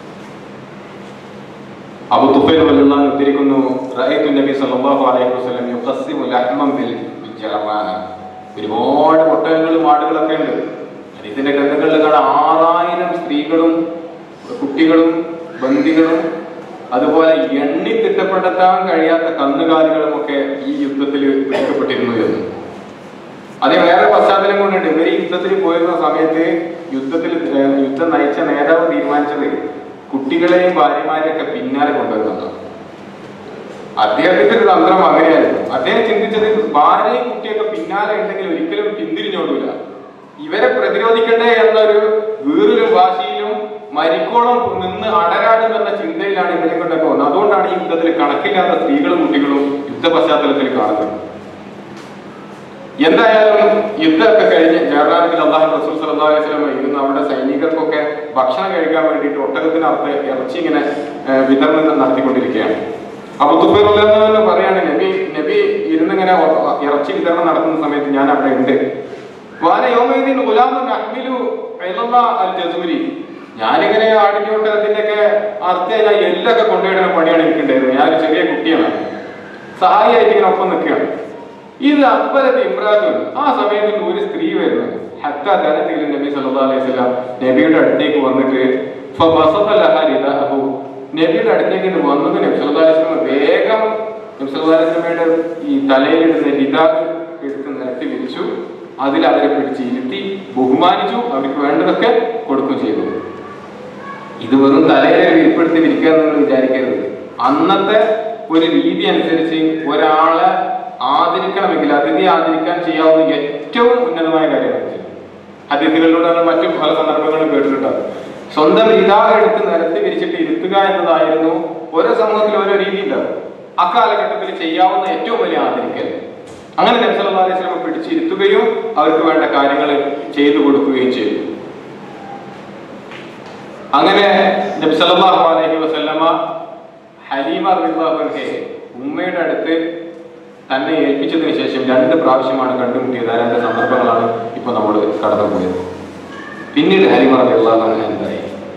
അബു തുഫൈൽ റളിയല്ലാഹു ഉദ്ധരിക്കുന്നു റഅയ്തു നബി സല്ലല്ലാഹു അലൈഹി വസല്ലം യുഖസ്സിമു ലഹ്മൻ ബിൽ ബിൽ ജഹറാന ഒരുപാട് ഒട്ടകങ്ങളും ആടുകളൊക്കെ ഉണ്ട് ഇതിന്റെ ഗ്രന്ഥങ്ങളിൽ കാണാൻ ആറായിരം സ്ത്രീകളും കുട്ടികളും ബന്ദികളും അതുപോലെ എണ്ണി തിട്ടപ്പെടുത്താൻ കഴിയാത്ത കന്നുകാലികളും ഒക്കെ ഈ യുദ്ധത്തിൽ പിടിക്കപ്പെട്ടിരുന്നു എന്ന് അതേ വേറെ പശ്ചാത്തലം കൊണ്ടുണ്ട് ഇവർ ഈ യുദ്ധത്തിൽ പോയിരുന്ന സമയത്ത് യുദ്ധത്തിൽ ഏർ യുദ്ധം നയിച്ച നേതാവ് തീരുമാനിച്ചത് കുട്ടികളെയും ഭാര്യമാരെയും ഒക്കെ പിന്നാലെ കൊണ്ടുവരുന്നതാണ് അദ്ദേഹത്തിന്റെ ഒരു തന്ത്രം അങ്ങനെയായിരുന്നു അദ്ദേഹം ചിന്തിച്ചത് ഭാര്യയും കുട്ടിയൊക്കെ പിന്നാലെ ഉണ്ടെങ്കിൽ ഒരിക്കലും പിന്തിരിഞ്ഞോടൂല ഇവരെ പ്രതിരോധിക്കണ്ടേ എന്നൊരു വീറിലും വാശിയിലും മരിക്കോളം നിന്ന് അടരാടും എന്ന ചിന്തയിലാണ് ഇവരെ കൊണ്ടൊക്കെ വന്നത് അതുകൊണ്ടാണ് ഈ യുദ്ധത്തിൽ കണക്കില്ലാത്ത സ്ത്രീകളും കുട്ടികളും യുദ്ധ പശ്ചാത്തലത്തിൽ കാണുന്നത് എന്തായാലും യുദ്ധമൊക്കെ കഴിഞ്ഞ് ജയറാനിൽ അള്ളാഹു റസൂൽ സല്ലല്ലാഹു അലൈഹി വസല്ലം ഇരുന്ന് അവിടെ സൈനികർക്കൊക്കെ ഭക്ഷണം കഴിക്കാൻ വേണ്ടിയിട്ട് ഒട്ടകത്തിനകത്ത് ഇറച്ചി ഇങ്ങനെ ഏർ വിതരണം നടത്തിക്കൊണ്ടിരിക്കുകയാണ് അപ്പൊ തുബൈറുള്ളതെന്ന് പറയാണ് നബി നബി ഇരുന്നിങ്ങനെ ഒ- ഇറച്ചി വിതരണം നടത്തുന്ന സമയത്ത് ഞാൻ അവിടെ ഉണ്ട് വാന യോമൈദീൻ ഗുലാമൻ അഹ്മിലു ഇലല്ല അൽ ജസൂരി ഞാനിങ്ങനെ ആടിഞ്ഞോട്ടത്തിന്റെ ഒക്കെ അർത്ഥം ഞാൻ എല്ലൊക്കെ കൊണ്ടുപോയിടുന്ന പണിയാണ് എനിക്കുണ്ടായിരുന്നത് ഞാൻ ഒരു ചെറിയ കുട്ടിയാണ് സഹായിയായിട്ട് ഇങ്ങനെ ഒപ്പം നിൽക്കുകയാണ് ഇത് അക്ബരത്ത് ഇമ്രാജുൻ ആ സമയത്ത് ഒരു സ്ത്രീ വരുന്നു ഹത്ത ധനത്തിൽ നബി സല്ലല്ലാഹു അലൈഹി വസല്ലം നബിയുടെ അടുത്തേക്ക് വന്നിട്ട് ഫബസത ലഹ രിദാഹു നബിയുടെ അടുത്തേക്ക് ഇത് വന്നത് നബി സല്ലല്ലാഹു അലൈഹി വസല്ലം വേഗം നബി സല്ലല്ലാഹു അലൈഹി വസല്ലമയുടെ ഈ തലയിലിടുന്ന രിദാഹ് എടുത്ത് നിരത്തി വിരിച്ചു അതിൽ അവരെ പിടിച്ച് ഇരുത്തി ബഹുമാനിച്ചു അവർക്ക് വേണ്ടതൊക്കെ കൊടുക്കുകയും ചെയ്തു ഇത് വെറും തലയിലെ വിരിപ്പെടുത്തി വിരിക്കുക എന്ന് നിങ്ങൾ വിചാരിക്കരുത് അന്നത്തെ ഒരു രീതി അനുസരിച്ച് ഒരാളെ ആദരിക്കണമെങ്കിൽ അതിഥി ആദരിക്കാൻ ചെയ്യാവുന്ന ഏറ്റവും ഉന്നതമായ കാര്യമാണ് അതിഥികളിലൂടെ നമ്മൾ മറ്റു പല സന്ദർഭങ്ങളും കേട്ടിട്ടുണ്ട് സ്വന്തം ഇതാ എടുത്ത് നിരത്തി വിരിച്ചിട്ട് ഇരുത്തുക എന്നതായിരുന്നു ഓരോ സമൂഹത്തിൽ ഓരോ രീതിയില്ല അക്കാലഘട്ടത്തിൽ ചെയ്യാവുന്ന ഏറ്റവും വലിയ ആദരിക്കൽ അങ്ങനെ നബ്സല്ലാ അലൈഹി സ്വലമ പിടിച്ചിരുത്തുകയും അവർക്ക് വേണ്ട കാര്യങ്ങൾ ചെയ്തു കൊടുക്കുകയും ചെയ്തു അങ്ങനെ നബി സല്ലല്ലാഹു അലൈഹി വസല്ലമ ഹലീമ റളിയല്ലാഹു അൻഹയെ ഉമ്മയുടെ അടുത്ത് തന്നെ ഏൽപ്പിച്ചതിന് ശേഷം രണ്ട് പ്രാവശ്യമാണ് കണ്ടുമുട്ടിയത് ആ രണ്ട് സന്ദർഭങ്ങളാണ് ഇപ്പോൾ നമ്മൾ കടന്നുപോയത് പിന്നീട് ഹലീമ റളിയല്ലാഹു അൻഹ എന്തായി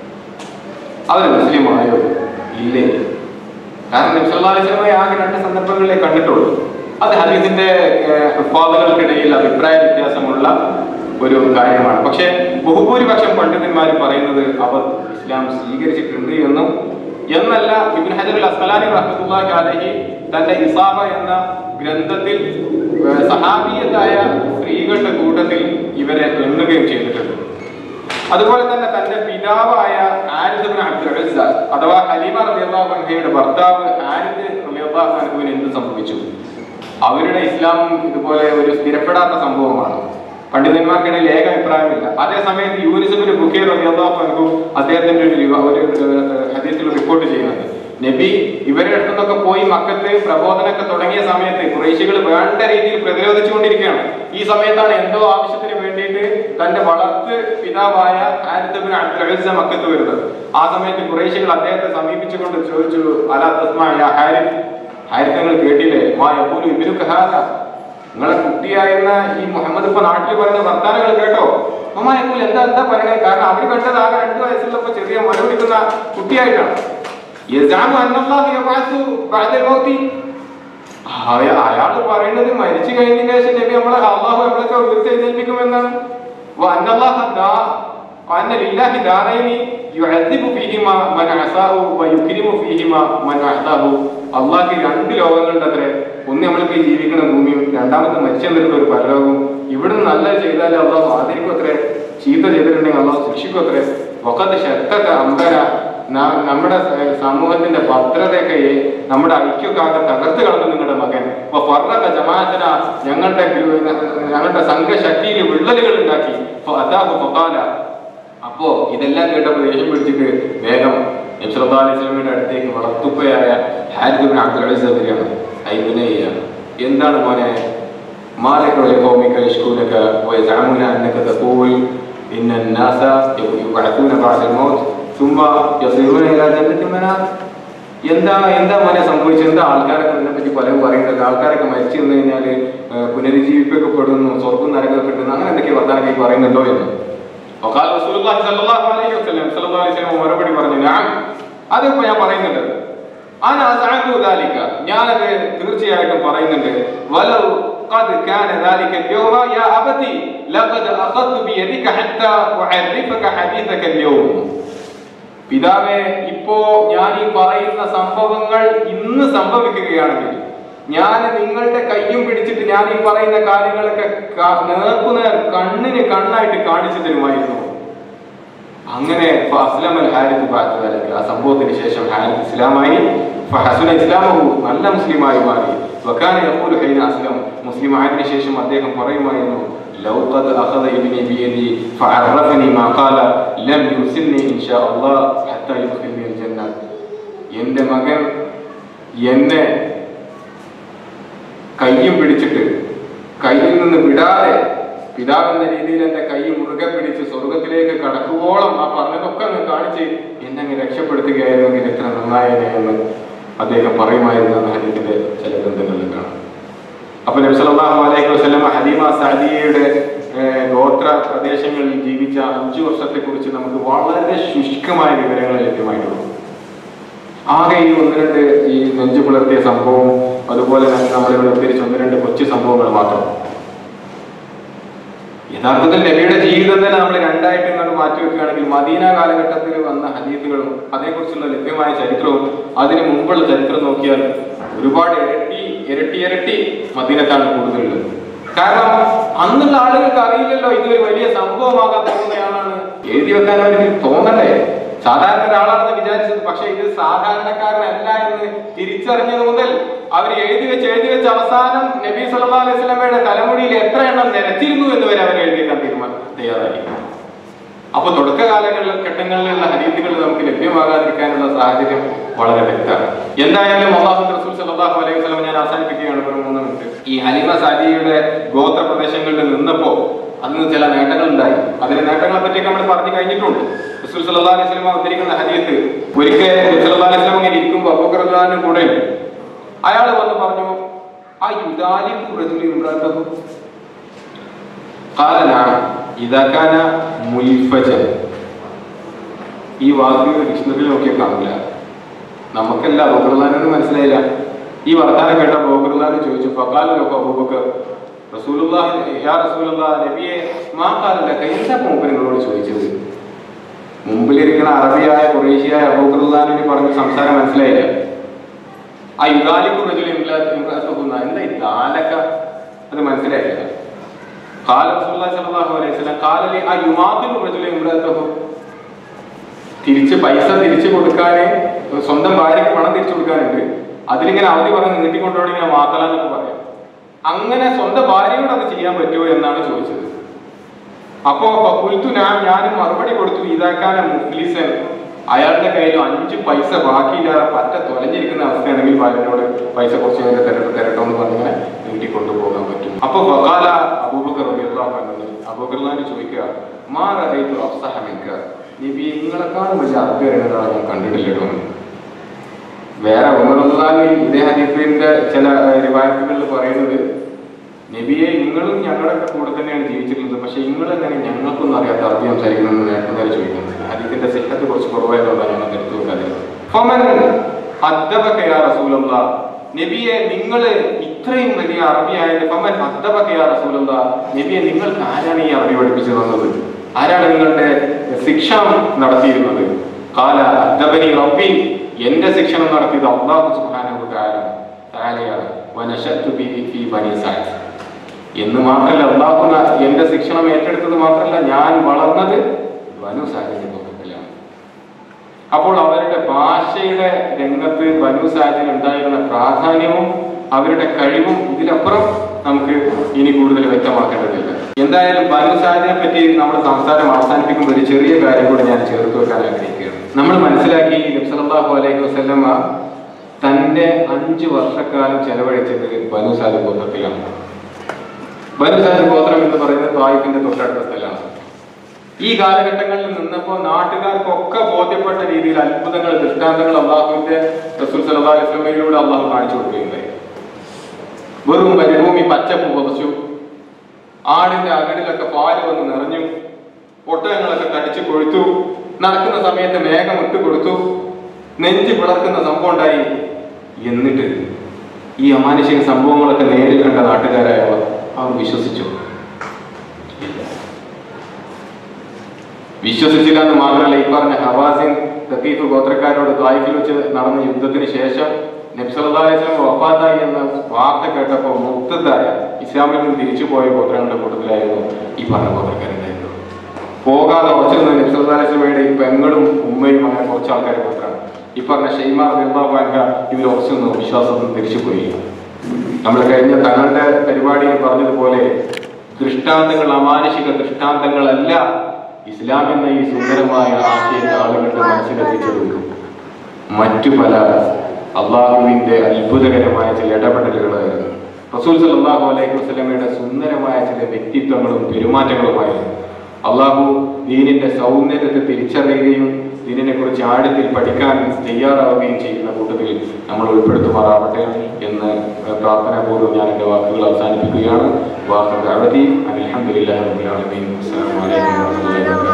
അവർ മുസ്ലിമായോ ഇല്ലേ കാരണം നബി സല്ലല്ലാഹു അലൈഹി വസല്ലമയെ ആകെ രണ്ട് സന്ദർഭങ്ങളിലേ കണ്ടിട്ടുള്ളൂ അത് ഹദീസിന്റെ ഫാദറുകൾക്കിടയിൽ അഭിപ്രായ വ്യത്യാസമുള്ള ഒരു കാര്യമാണ് പക്ഷേ ബഹുഭൂരിപക്ഷം പണ്ഡിതന്മാർ പറയുന്നത് അവർ ഇസ്ലാം സ്വീകരിച്ചിട്ടുണ്ട് എന്നും എന്നല്ല ഇബ്നു ഹജർ അൽ അസ്കലാനി റഹ്മത്തുള്ളാഹി അലൈഹി തന്റെ ഇസാബ എന്ന ഗ്രന്ഥത്തിൽ ഏഹ്, സഹാബിയത്തായ സ്ത്രീകളുടെ കൂട്ടത്തിൽ ഇവരെ എണ്ണുകയും ചെയ്തിട്ടുണ്ട് അതുപോലെ തന്നെ തന്റെ പിതാവായ ആരിദ് ഇബ്നു അബ്ദുൽ ഉസ്സ അഥവാ ഹലീമ റളിയല്ലാഹു അൻഹയുടെ ഭർത്താവ് ആരിദ് റളിയല്ലാഹു അൻഹുവിന് എന്ത് സംഭവിച്ചു അവരുടെ ഇസ്ലാം ഇതുപോലെ ഒരു സ്ഥിരപ്പെടാത്ത സംഭവമാണ് പണ്ഡിതന്മാർക്കിടയിൽ ഏക അഭിപ്രായമില്ല അതേ സമയത്ത് യൂനിസുബിന് ബുഖീർ റളിയല്ലാഹു അൻഹു അദ്ദേഹത്തിന്റെ ഒരു റിവ- ഒരു ഏഹ്, ഹദീസിൽ റിപ്പോർട്ട് ചെയ്യുന്നുണ്ട് നബി ഇവരുടെ അടുത്തുനിന്നൊക്കെ പോയി മക്കത്ത് പ്രബോധനമൊക്കെ തുടങ്ങിയ സമയത്ത് കുറേശികൾ വേണ്ട രീതിയിൽ പ്രതിരോധിച്ചുകൊണ്ടിരിക്കുകയാണ് ഈ സമയത്താണ് എന്തോ ആവശ്യത്തിന് വേണ്ടിയിട്ട് തന്റെ വളർത്ത് പിതാവായ ആരിദ്ബിൻ അബ്ദുൽ ഉസ്സ മക്കത്ത് വരുന്നത് ആ സമയത്ത് കുറേശികൾ അദ്ദേഹത്തെ സമീപിച്ചുകൊണ്ട് ചോദിച്ചു അലാ തസ്മായ ഹാരിഫ് ഹാരിഫ് നിങ്ങൾ കേട്ടില്ലേ മാ യഖൂലു ഇബ്നു കഹാല നിങ്ങളെ കുട്ടിയായിരുന്ന ഈ മുഹമ്മദ് ഇപ്പൊ നാട്ടിൽ പറയുന്ന വർത്താനങ്ങൾ കേട്ടോ അമ്മായക്കൂൽ എന്താ എന്താ പറയണേ കാരണം അവർ കണ്ടത് ആകെ രണ്ടു വയസ്സുള്ളപ്പോ ചെറിയ മല പിടിക്കുന്ന കുട്ടിയായിട്ടാണ് യസാമു അന്നല്ലാഹു യബഅസു ബഅദൽ മൗതി അയ- അയാൾ പറയുന്നത് മരിച്ചു കഴിഞ്ഞതിന് ശേഷം നബി നമ്മളെ അള്ളാഹു നമ്മളൊക്കെ ഉയർത്തെഴുന്നേൽപ്പിക്കുമെന്നാണ് وأن الله دا وأن لله دارين يعذب فيهما من عصاه ويكرم فيهما من أحداه അള്ളാഹ് രണ്ട് ലോകങ്ങളുണ്ട് അത്രേ ഒന്ന് നമ്മളിപ്പോ ഈ ജീവിക്കുന്ന ഭൂമിയും രണ്ടാമത്തെ മരിച്ചെന്നിട്ടുള്ള ഒരു പരലോകവും ഇവിടുന്ന് നല്ലത് ചെയ്താൽ അള്ളാഹു ആദരിക്കും അത്രേ ചീത്ത ചെയ്തിട്ടുണ്ടെങ്കിൽ അള്ളാഹു ശിക്ഷിക്കും അത്രേ ഒക്കത്ത് ശക്തത അമ്പര ന- നമ്മുടെ സ- സമൂഹത്തിന്റെ ഭദ്രതയൊക്കെ നമ്മുടെ ഐക്യമൊക്കെ ആകെ തകർത്ത് കളഞ്ഞു നിങ്ങളുടെ മകൻ അപ്പൊ ഫർറക ജമാഅത്തിന ഞങ്ങളുടെ ഗ്രൂ- ഞങ്ങളുടെ സംഘശക്തിയിൽ വിള്ളലുകൾ ഉണ്ടാക്കി അപ്പൊ അതാഹു ഫഖാല അപ്പോ ഇതെല്ലാം കേട്ടപ്പോൾ ദേഷ്യം പിടിച്ചിട്ട് വേഗം നബ്സല്ലാ അലൈഹി സ്വലമിയുടെ അടുത്തേക്ക് വളർത്തുപ്പയായ ഹാരിബിൻ അബ്ദുൽ അസീസ് വരികയാണ് ഐബുനയ്യ എന്താണ് മോനെ مالك ولقومك يشكونك ويزعمون انك تقول ان الناس يبعثون بعد الموت ثم يصيرون الى جنة المنام എന്താ എന്താ മോനെ സംഭവിച്ചത് എന്താ ആൾക്കാരൊക്കെ ഇതിനെ പറ്റി പലരും പറയുന്നത് ആൾക്കാരൊക്കെ മരിച്ചു വന്നു കഴിഞ്ഞാൽ പുനരുജ്ജീവിപ്പിക്കപ്പെടുന്നു സ്വർഗം നരകം കിട്ടുന്നു അങ്ങനെ എന്തൊക്കെ വർത്താനൊക്കെ ഈ പറയുന്നുണ്ടോ എന്ന് وقال رسول الله صلى الله عليه وسلم صلى الله عليه وسلم മറുപടി പറഞ്ഞു ഞാൻ അതിപ്പോ ഞാൻ പറയുന്നുണ്ട് അന അസഅതു ذلك ഞാനത് തീർച്ചയായിട്ടും പറയുന്നുണ്ട് വലൗ قد كان ذلك اليوم يا أبتي لقد أخذت بيدك حتى أعرفك حديثك اليوم പിതാവേ ഇപ്പോ ഞാൻ ഈ പറയുന്ന സംഭവങ്ങൾ ഇന്ന് സംഭവിക്കുകയാണെങ്കിൽ ഞാൻ നിങ്ങളുടെ കയ്യും പിടിച്ചിട്ട് ഞാൻ ഈ പറയുന്ന കാര്യങ്ങളൊക്കെ ക- നേർക്കുനേർ കണ്ണിന് കണ്ണായിട്ട് കാണിച്ചു തരുമായിരുന്നു അങ്ങനെ അസ്ലമൽ ഹാരിത്ത് ബാധിതാലേക്ക് ആ സംഭവത്തിന് ശേഷം ഹാരിത്ത് ഇസ്ലാമായി ഫഹസുന ഇസ്ലാമഹു നല്ല മുസ്ലിമായി മാറി വക്കാന യഖൂലു ഹൈന അസ്ലം മുസ്ലിം ആയതിനു ശേഷം അദ്ദേഹം പറയുമായിരുന്നു ലൗ ഖദ് അഖദ ഇബ്നി ബിയദി ഫഅറഫനി മാ ഖാല ലം യുസിൽനി ഇൻഷാ അല്ലാഹ് ഹത്താ യുദ്ഖിൽനി അൽ ജന്ന എൻ്റെ മകൻ എന്നെ കയ്യും പിടിച്ചിട്ട് കയ്യിൽ നിന്ന് വിടാതെ പിതാവെന്ന രീതിയിൽ എന്റെ കൈ മുറുകെ പിടിച്ച് സ്വർഗത്തിലേക്ക് കടക്കുവോളം ആ പറഞ്ഞതൊക്കെ അങ്ങ് കാണിച്ച് എന്നെ അങ്ങ് രക്ഷപ്പെടുത്തുകയായിരുന്നെങ്കിൽ എത്ര നന്നായേനെ എന്ന് അദ്ദേഹം പറയുമായിരുന്നു എന്ന് ഹദീസിന്റെ ചില ഗ്രന്ഥങ്ങളിൽ കാണാം സാദിയയുടെ ഏഹ്, ഗോത്ര പ്രദേശങ്ങളിൽ ജീവിച്ച അഞ്ചു വർഷത്തെ കുറിച്ച് നമുക്ക് വളരെ ശുഷ്കമായ വിവരങ്ങൾ ലഭ്യമായിട്ടുള്ളൂ ആകെ ഈ ഒന്ന് രണ്ട് ഈ നെഞ്ചു പുലർത്തിയ സംഭവം അതുപോലെ തന്നെ നമ്മളിവിടെ ഉദ്ധരിച്ച ഒന്ന് രണ്ട് കൊച്ചു സംഭവങ്ങൾ മാത്രം യഥാർത്ഥത്തിൽ നബിയുടെ ജീവിതം തന്നെ നമ്മൾ രണ്ടായിട്ട് ഇങ്ങോട്ട് മാറ്റി വെക്കുകയാണെങ്കിൽ മദീന കാലഘട്ടത്തിൽ വന്ന ഹദീസുകളും അതേക്കുറിച്ചുള്ള ലഭ്യമായ ചരിത്രവും അതിന് മുമ്പുള്ള ചരിത്രം നോക്കിയാൽ ഒരുപാട് ഇരട്ടി ഇരട്ടി ഇരട്ടി മദീനത്താണ് കൂടുതലുള്ളത് കാരണം അന്നുള്ള ആളുകൾക്ക് അറിയില്ലല്ലോ ഇതൊരു വലിയ സംഭവമാകാൻ പോകുന്നയാളാണ് എഴുതി വെക്കാൻ അവർക്ക് തോന്നണ്ടേ സാധാരണ ഒരാളാണെന്ന് വിചാരിച്ചത് പക്ഷെ ഇത് സാധാരണക്കാരനല്ല എന്ന് തിരിച്ചറിഞ്ഞത് മുതൽ അവർ എഴുതി വെച്ച് എഴുതി വെച്ച് അവസാനം നബി സല്ലല്ലാഹു അലൈഹി വസല്ലമയുടെ തലമുടിയിൽ എത്ര എണ്ണം നിലച്ചിരുന്നു എന്ന് വരെ അവർ എഴുതിയേക്കാൻ തീരുമാനം തയ്യാറായി അപ്പൊ തുടക്ക കാലഘട്ടങ്ങളിലുള്ള ഹരീതികൾ നമുക്ക് ലഭ്യമാകാതിരിക്കാനുള്ള സാഹചര്യം വളരെ വ്യക്തമാണ് എന്തായാലും അള്ളാഹു റസൂൽ സല്ലല്ലാഹു അലൈഹി വസല്ലം ഞാൻ അവസാനിപ്പിക്കുകയാണ് ഒരു മൂന്ന് മിനിറ്റ് ഈ ഹലീമ സാദിയുടെ ഗോത്ര പ്രദേശങ്ങളിൽ നിന്നപ്പോ അതിന് ചില നേട്ടങ്ങൾ ഉണ്ടായി അതിന്റെ നേട്ടങ്ങളെ പറ്റിയൊക്കെ നമ്മൾ പറഞ്ഞു കഴിഞ്ഞിട്ടുണ്ട് റസൂൽ സല്ലല്ലാഹു അലൈഹി വസല്ലം ഉദ്ധരിക്കുന്ന ഹദീസ് ഒരിക്കൽ നബി സല്ലല്ലാഹു അലൈഹി വസല്ലം ഇങ്ങനെ ഇരിക്കുമ്പോൾ അബൂബക്കർ കൂടെ അയാൾ വന്ന് പറഞ്ഞു ആ യുദാലിഖു റജുലു ഇംറാത്തഹു قال نعم إذا كان മുൽഫജൻ ഈ വാക്ക് ഡിക്ഷണറിയിൽ നോക്കിയാൽ കാണില്ല നമുക്കല്ല ബോബർലാനൊന്നും മനസ്സിലായില്ല ഈ വർത്താനം കേട്ട ബോബർലാൻ ചോദിച്ചു ഫക്കാലൊക്കെ അബൂബക്കർ റസൂലുള്ളാഹി യാ റസൂലുള്ളാഹ് നബിയെ മാ കാലല്ല എന്താ മൂപ്പർ നിങ്ങളോട് ചോദിച്ചത് മുമ്പിലിരിക്കുന്ന അറബിയായ കുറേശ്യായ അബൂബർലാനിന് പറഞ്ഞ സംസാരം മനസ്സിലായില്ല ആ യുഗാലിക്കു റജുൽ ഇംറാത്തുഹുന്ന എന്താ ഈ ദാലക്ക അത് മനസ്സിലായില്ല قال رسول الله صلى الله عليه وسلم قال لي أيماطل الرجل امرأته തിരിച്ച് പൈസ തിരിച്ചു കൊടുക്കാന് സ്വന്തം ഭാര്യക്ക് പണം തിരിച്ചു കൊടുക്കാനുണ്ട് അതിലിങ്ങനെ അവധി പറഞ്ഞ് നീട്ടിക്കൊണ്ടോടെ ഇങ്ങനെ മാത്തല എന്നൊക്കെ പറയാം അങ്ങനെ സ്വന്തം ഭാര്യയോട് അത് ചെയ്യാൻ പറ്റുമോ എന്നാണ് ചോദിച്ചത് അപ്പോ കുൽത്തു ഞാൻ ഞാനും മറുപടി കൊടുത്തു ഇതാക്കാൻ മുഫ്ലിസൻ അയാളുടെ കയ്യിൽ അഞ്ച് പൈസ ബാക്കിയില്ലാതെ പറ്റ തൊലഞ്ഞിരിക്കുന്ന അവസ്ഥയാണെങ്കിൽ ഭാര്യനോട് പൈസ കുറച്ച് നേരം തരട്ടെ തരട്ടോ എന്ന് പറഞ്ഞിങ്ങനെ നീട്ടി കൊണ്ടുപോകാൻ പറ്റും അപ്പൊ വക്കാല അബൂബക്കർ പറഞ്ഞു അബൂബക്കർലാന് ചോദിക്കുക മാറു അഫ്സഹമിക്ക നബി നിങ്ങളെക്കാളും വലിയ അർദ്ധരാണ് ഞാൻ കണ്ടിട്ടില്ലട്ടോ എന്ന്. വേറെ ഉമറുല്ലാഹി ഇതേ ഹദീഫിന്റെ ചില റിവായത്തുകളിൽ പറയുന്നത് നബിയെ നിങ്ങളും ഞങ്ങളൊക്കെ കൂടെ തന്നെയാണ് ജീവിച്ചിട്ടുള്ളത് പക്ഷെ നിങ്ങൾ എങ്ങനെ ഞങ്ങൾക്കൊന്നും അറിയാത്ത അറബി സംസാരിക്കണമെന്ന് നേരത്തെ നേരെ ചോദിക്കുന്നത് ഹദീഫിന്റെ സിഹത്ത് കുറച്ച് കുറവായതുകൊണ്ടാണ് ഞങ്ങൾ എടുത്തു വെക്കാതിരുന്നത് ഫമൻ അദ്ദബക യാ റസൂലല്ലാ നബിയെ നിങ്ങൾ ഇത്രയും വലിയ അറബി ആയത് ഫമൻ അദ്ദബക യാ റസൂലല്ലാ നബിയെ നിങ്ങൾക്ക് ആരാണ് ഈ അറബി പഠിപ്പിച്ചു തന്നത് ആരാണ് നിങ്ങളുടെ ശിക്ഷ നടത്തിയിരുന്നത് കാല അദ്ദബനി റബ്ബി എന്റെ ശിക്ഷണം നടത്തിയത് അള്ളാഹു സുബ്ഹാനഹു തആല തആലയാണ് വനശത്തു ബി ഫീ ബനി സഅദ് എന്ന് മാത്രമല്ല അള്ളാഹു ന- എന്റെ ശിക്ഷണം ഏറ്റെടുത്തത് മാത്രമല്ല ഞാൻ വളർന്നത് ബനു സാഹിബിന്റെ കുടുംബത്തിലാണ് അപ്പോൾ അവരുടെ ഭാഷയുടെ രംഗത്ത് ബനു സാഹിബിന് ഉണ്ടായിരുന്ന പ്രാധാന്യവും അവരുടെ കഴിവും ഇതിലപ്പുറം നമുക്ക് ഇനി കൂടുതൽ വ്യക്തമാക്കേണ്ടതില്ല എന്തായാലും ബനു സാഹിബിനെ പറ്റി നമ്മൾ സംസാരം അവസാനിപ്പിക്കുമ്പോൾ ഒരു ചെറിയ കാര്യം കൂടെ ഞാൻ ചേർത്ത് വെക്കാൻ ആഗ്രഹിക്കുകയാണ് നമ്മൾ മനസ്സിലാക്കി നബ്സലാഹു അലൈഹി വസല്ലമ തന്റെ അഞ്ച് വർഷക്കാലം ചെലവഴിച്ചത് ബനു സാഹിബ് ഗോത്രത്തിലാണ് ബനു സാഹിബ് ഗോത്രം എന്ന് പറയുന്നത് തായിഫിന്റെ തൊട്ടടുത്ത സ്ഥലമാണ് ഈ കാലഘട്ടങ്ങളിൽ നിന്നപ്പോൾ നാട്ടുകാർക്കൊക്കെ ബോധ്യപ്പെട്ട രീതിയിൽ അത്ഭുതങ്ങൾ ദൃഷ്ടാന്തങ്ങൾ അള്ളാഹുവിന്റെ റസൂൽ സല്ലല്ലാഹു അലൈഹി വസല്ലമയിലൂടെ അള്ളാഹു കാണിച്ചു കൊടുക്കുകയുണ്ടായി വെറും മരുഭൂമി പച്ചപ്പ് പുതച്ചു ആടിന്റെ അകടിലൊക്കെ പാല് വന്ന് നിറഞ്ഞു ഒട്ടകങ്ങളൊക്കെ തടിച്ചു കൊഴുത്തു നടക്കുന്ന സമയത്ത് മേഘം ഇട്ട് കൊടുത്തു നെഞ്ച് പിളർക്കുന്ന സംഭവം ഉണ്ടായി എന്നിട്ട് ഈ അമാനുഷിക സംഭവങ്ങളൊക്കെ നേരിൽ കണ്ട നാട്ടുകാരായവർ അവർ വിശ്വസിച്ചു ഇല്ല വിശ്വസിച്ചില്ല എന്ന് മാത്രമല്ല ഈ പറഞ്ഞ ഹവാസിൻ തത്തീഫ് ഗോത്രക്കാരോട് ദ്വായിഫിൽ വെച്ച് നടന്ന യുദ്ധത്തിന് ശേഷം നബ്സലാസ്ലം വഫാത്തായി എന്ന വാർത്ത കേട്ടപ്പോൾ മുക്തതായ ഇസ്ലാമിൽ നിന്ന് തിരിച്ചു പോയ ഗോത്രങ്ങളുടെ കൂട്ടത്തിലായിരുന്നു ഈ പറഞ്ഞ ഗോത്രക്കാരുണ്ടായിരുന്നത് പോകാതെ ഉറച്ചു നിന്ന നബ്സലാസ്ലമയുടെ ഈ പെങ്ങളും ഉമ്മയും അങ്ങനെ കുറച്ച് ആൾക്കാരെ മാത്രമാണ് ഈ പറഞ്ഞ ഷെയ്മാർ നിർമ്മാവാൻക ഇവർ ഉറച്ചു നിന്ന് വിശ്വാസത്തിൽ നിന്ന് തിരിച്ചു പോയി നമ്മൾ കഴിഞ്ഞ തങ്ങളുടെ പരിപാടിയിൽ പറഞ്ഞതുപോലെ ദൃഷ്ടാന്തങ്ങൾ അമാനുഷിക ദൃഷ്ടാന്തങ്ങളല്ല ഇസ്ലാം എന്ന ഈ സുന്ദരമായ ആശയത്തെ ആളുകളുടെ മനസ്സിലെത്തിച്ചത് മറ്റു പല അള്ളാഹുവിന്റെ അത്ഭുതകരമായ ചില ഇടപെടലുകളായിരുന്നു റസൂൽ സല്ലല്ലാഹു അലൈഹി വസല്ലമയുടെ സുന്ദരമായ ചില വ്യക്തിത്വങ്ങളും പെരുമാറ്റങ്ങളുമായിരുന്നു അള്ളാഹു ദീനിന്റെ സൗന്ദര്യത്തെ തിരിച്ചറിയുകയും ഇതിനെ കുറിച്ച് ആഴത്തിൽ പഠിക്കാൻ തയ്യാറാവുകയും ചെയ്യുന്ന കൂട്ടത്തിൽ നമ്മൾ ഉൾപ്പെടുത്തുമാറാവട്ടെ എന്ന് പ്രാർത്ഥനാപൂർവ്വം ഞാൻ എൻ്റെ വാക്കുകൾ അവസാനിപ്പിക്കുകയാണ് വാഹന അലഹമുല്ലാ അസ്സലാമു അലൈക്കും വറഹ്മത്തുള്ളാഹി വബറകാതുഹു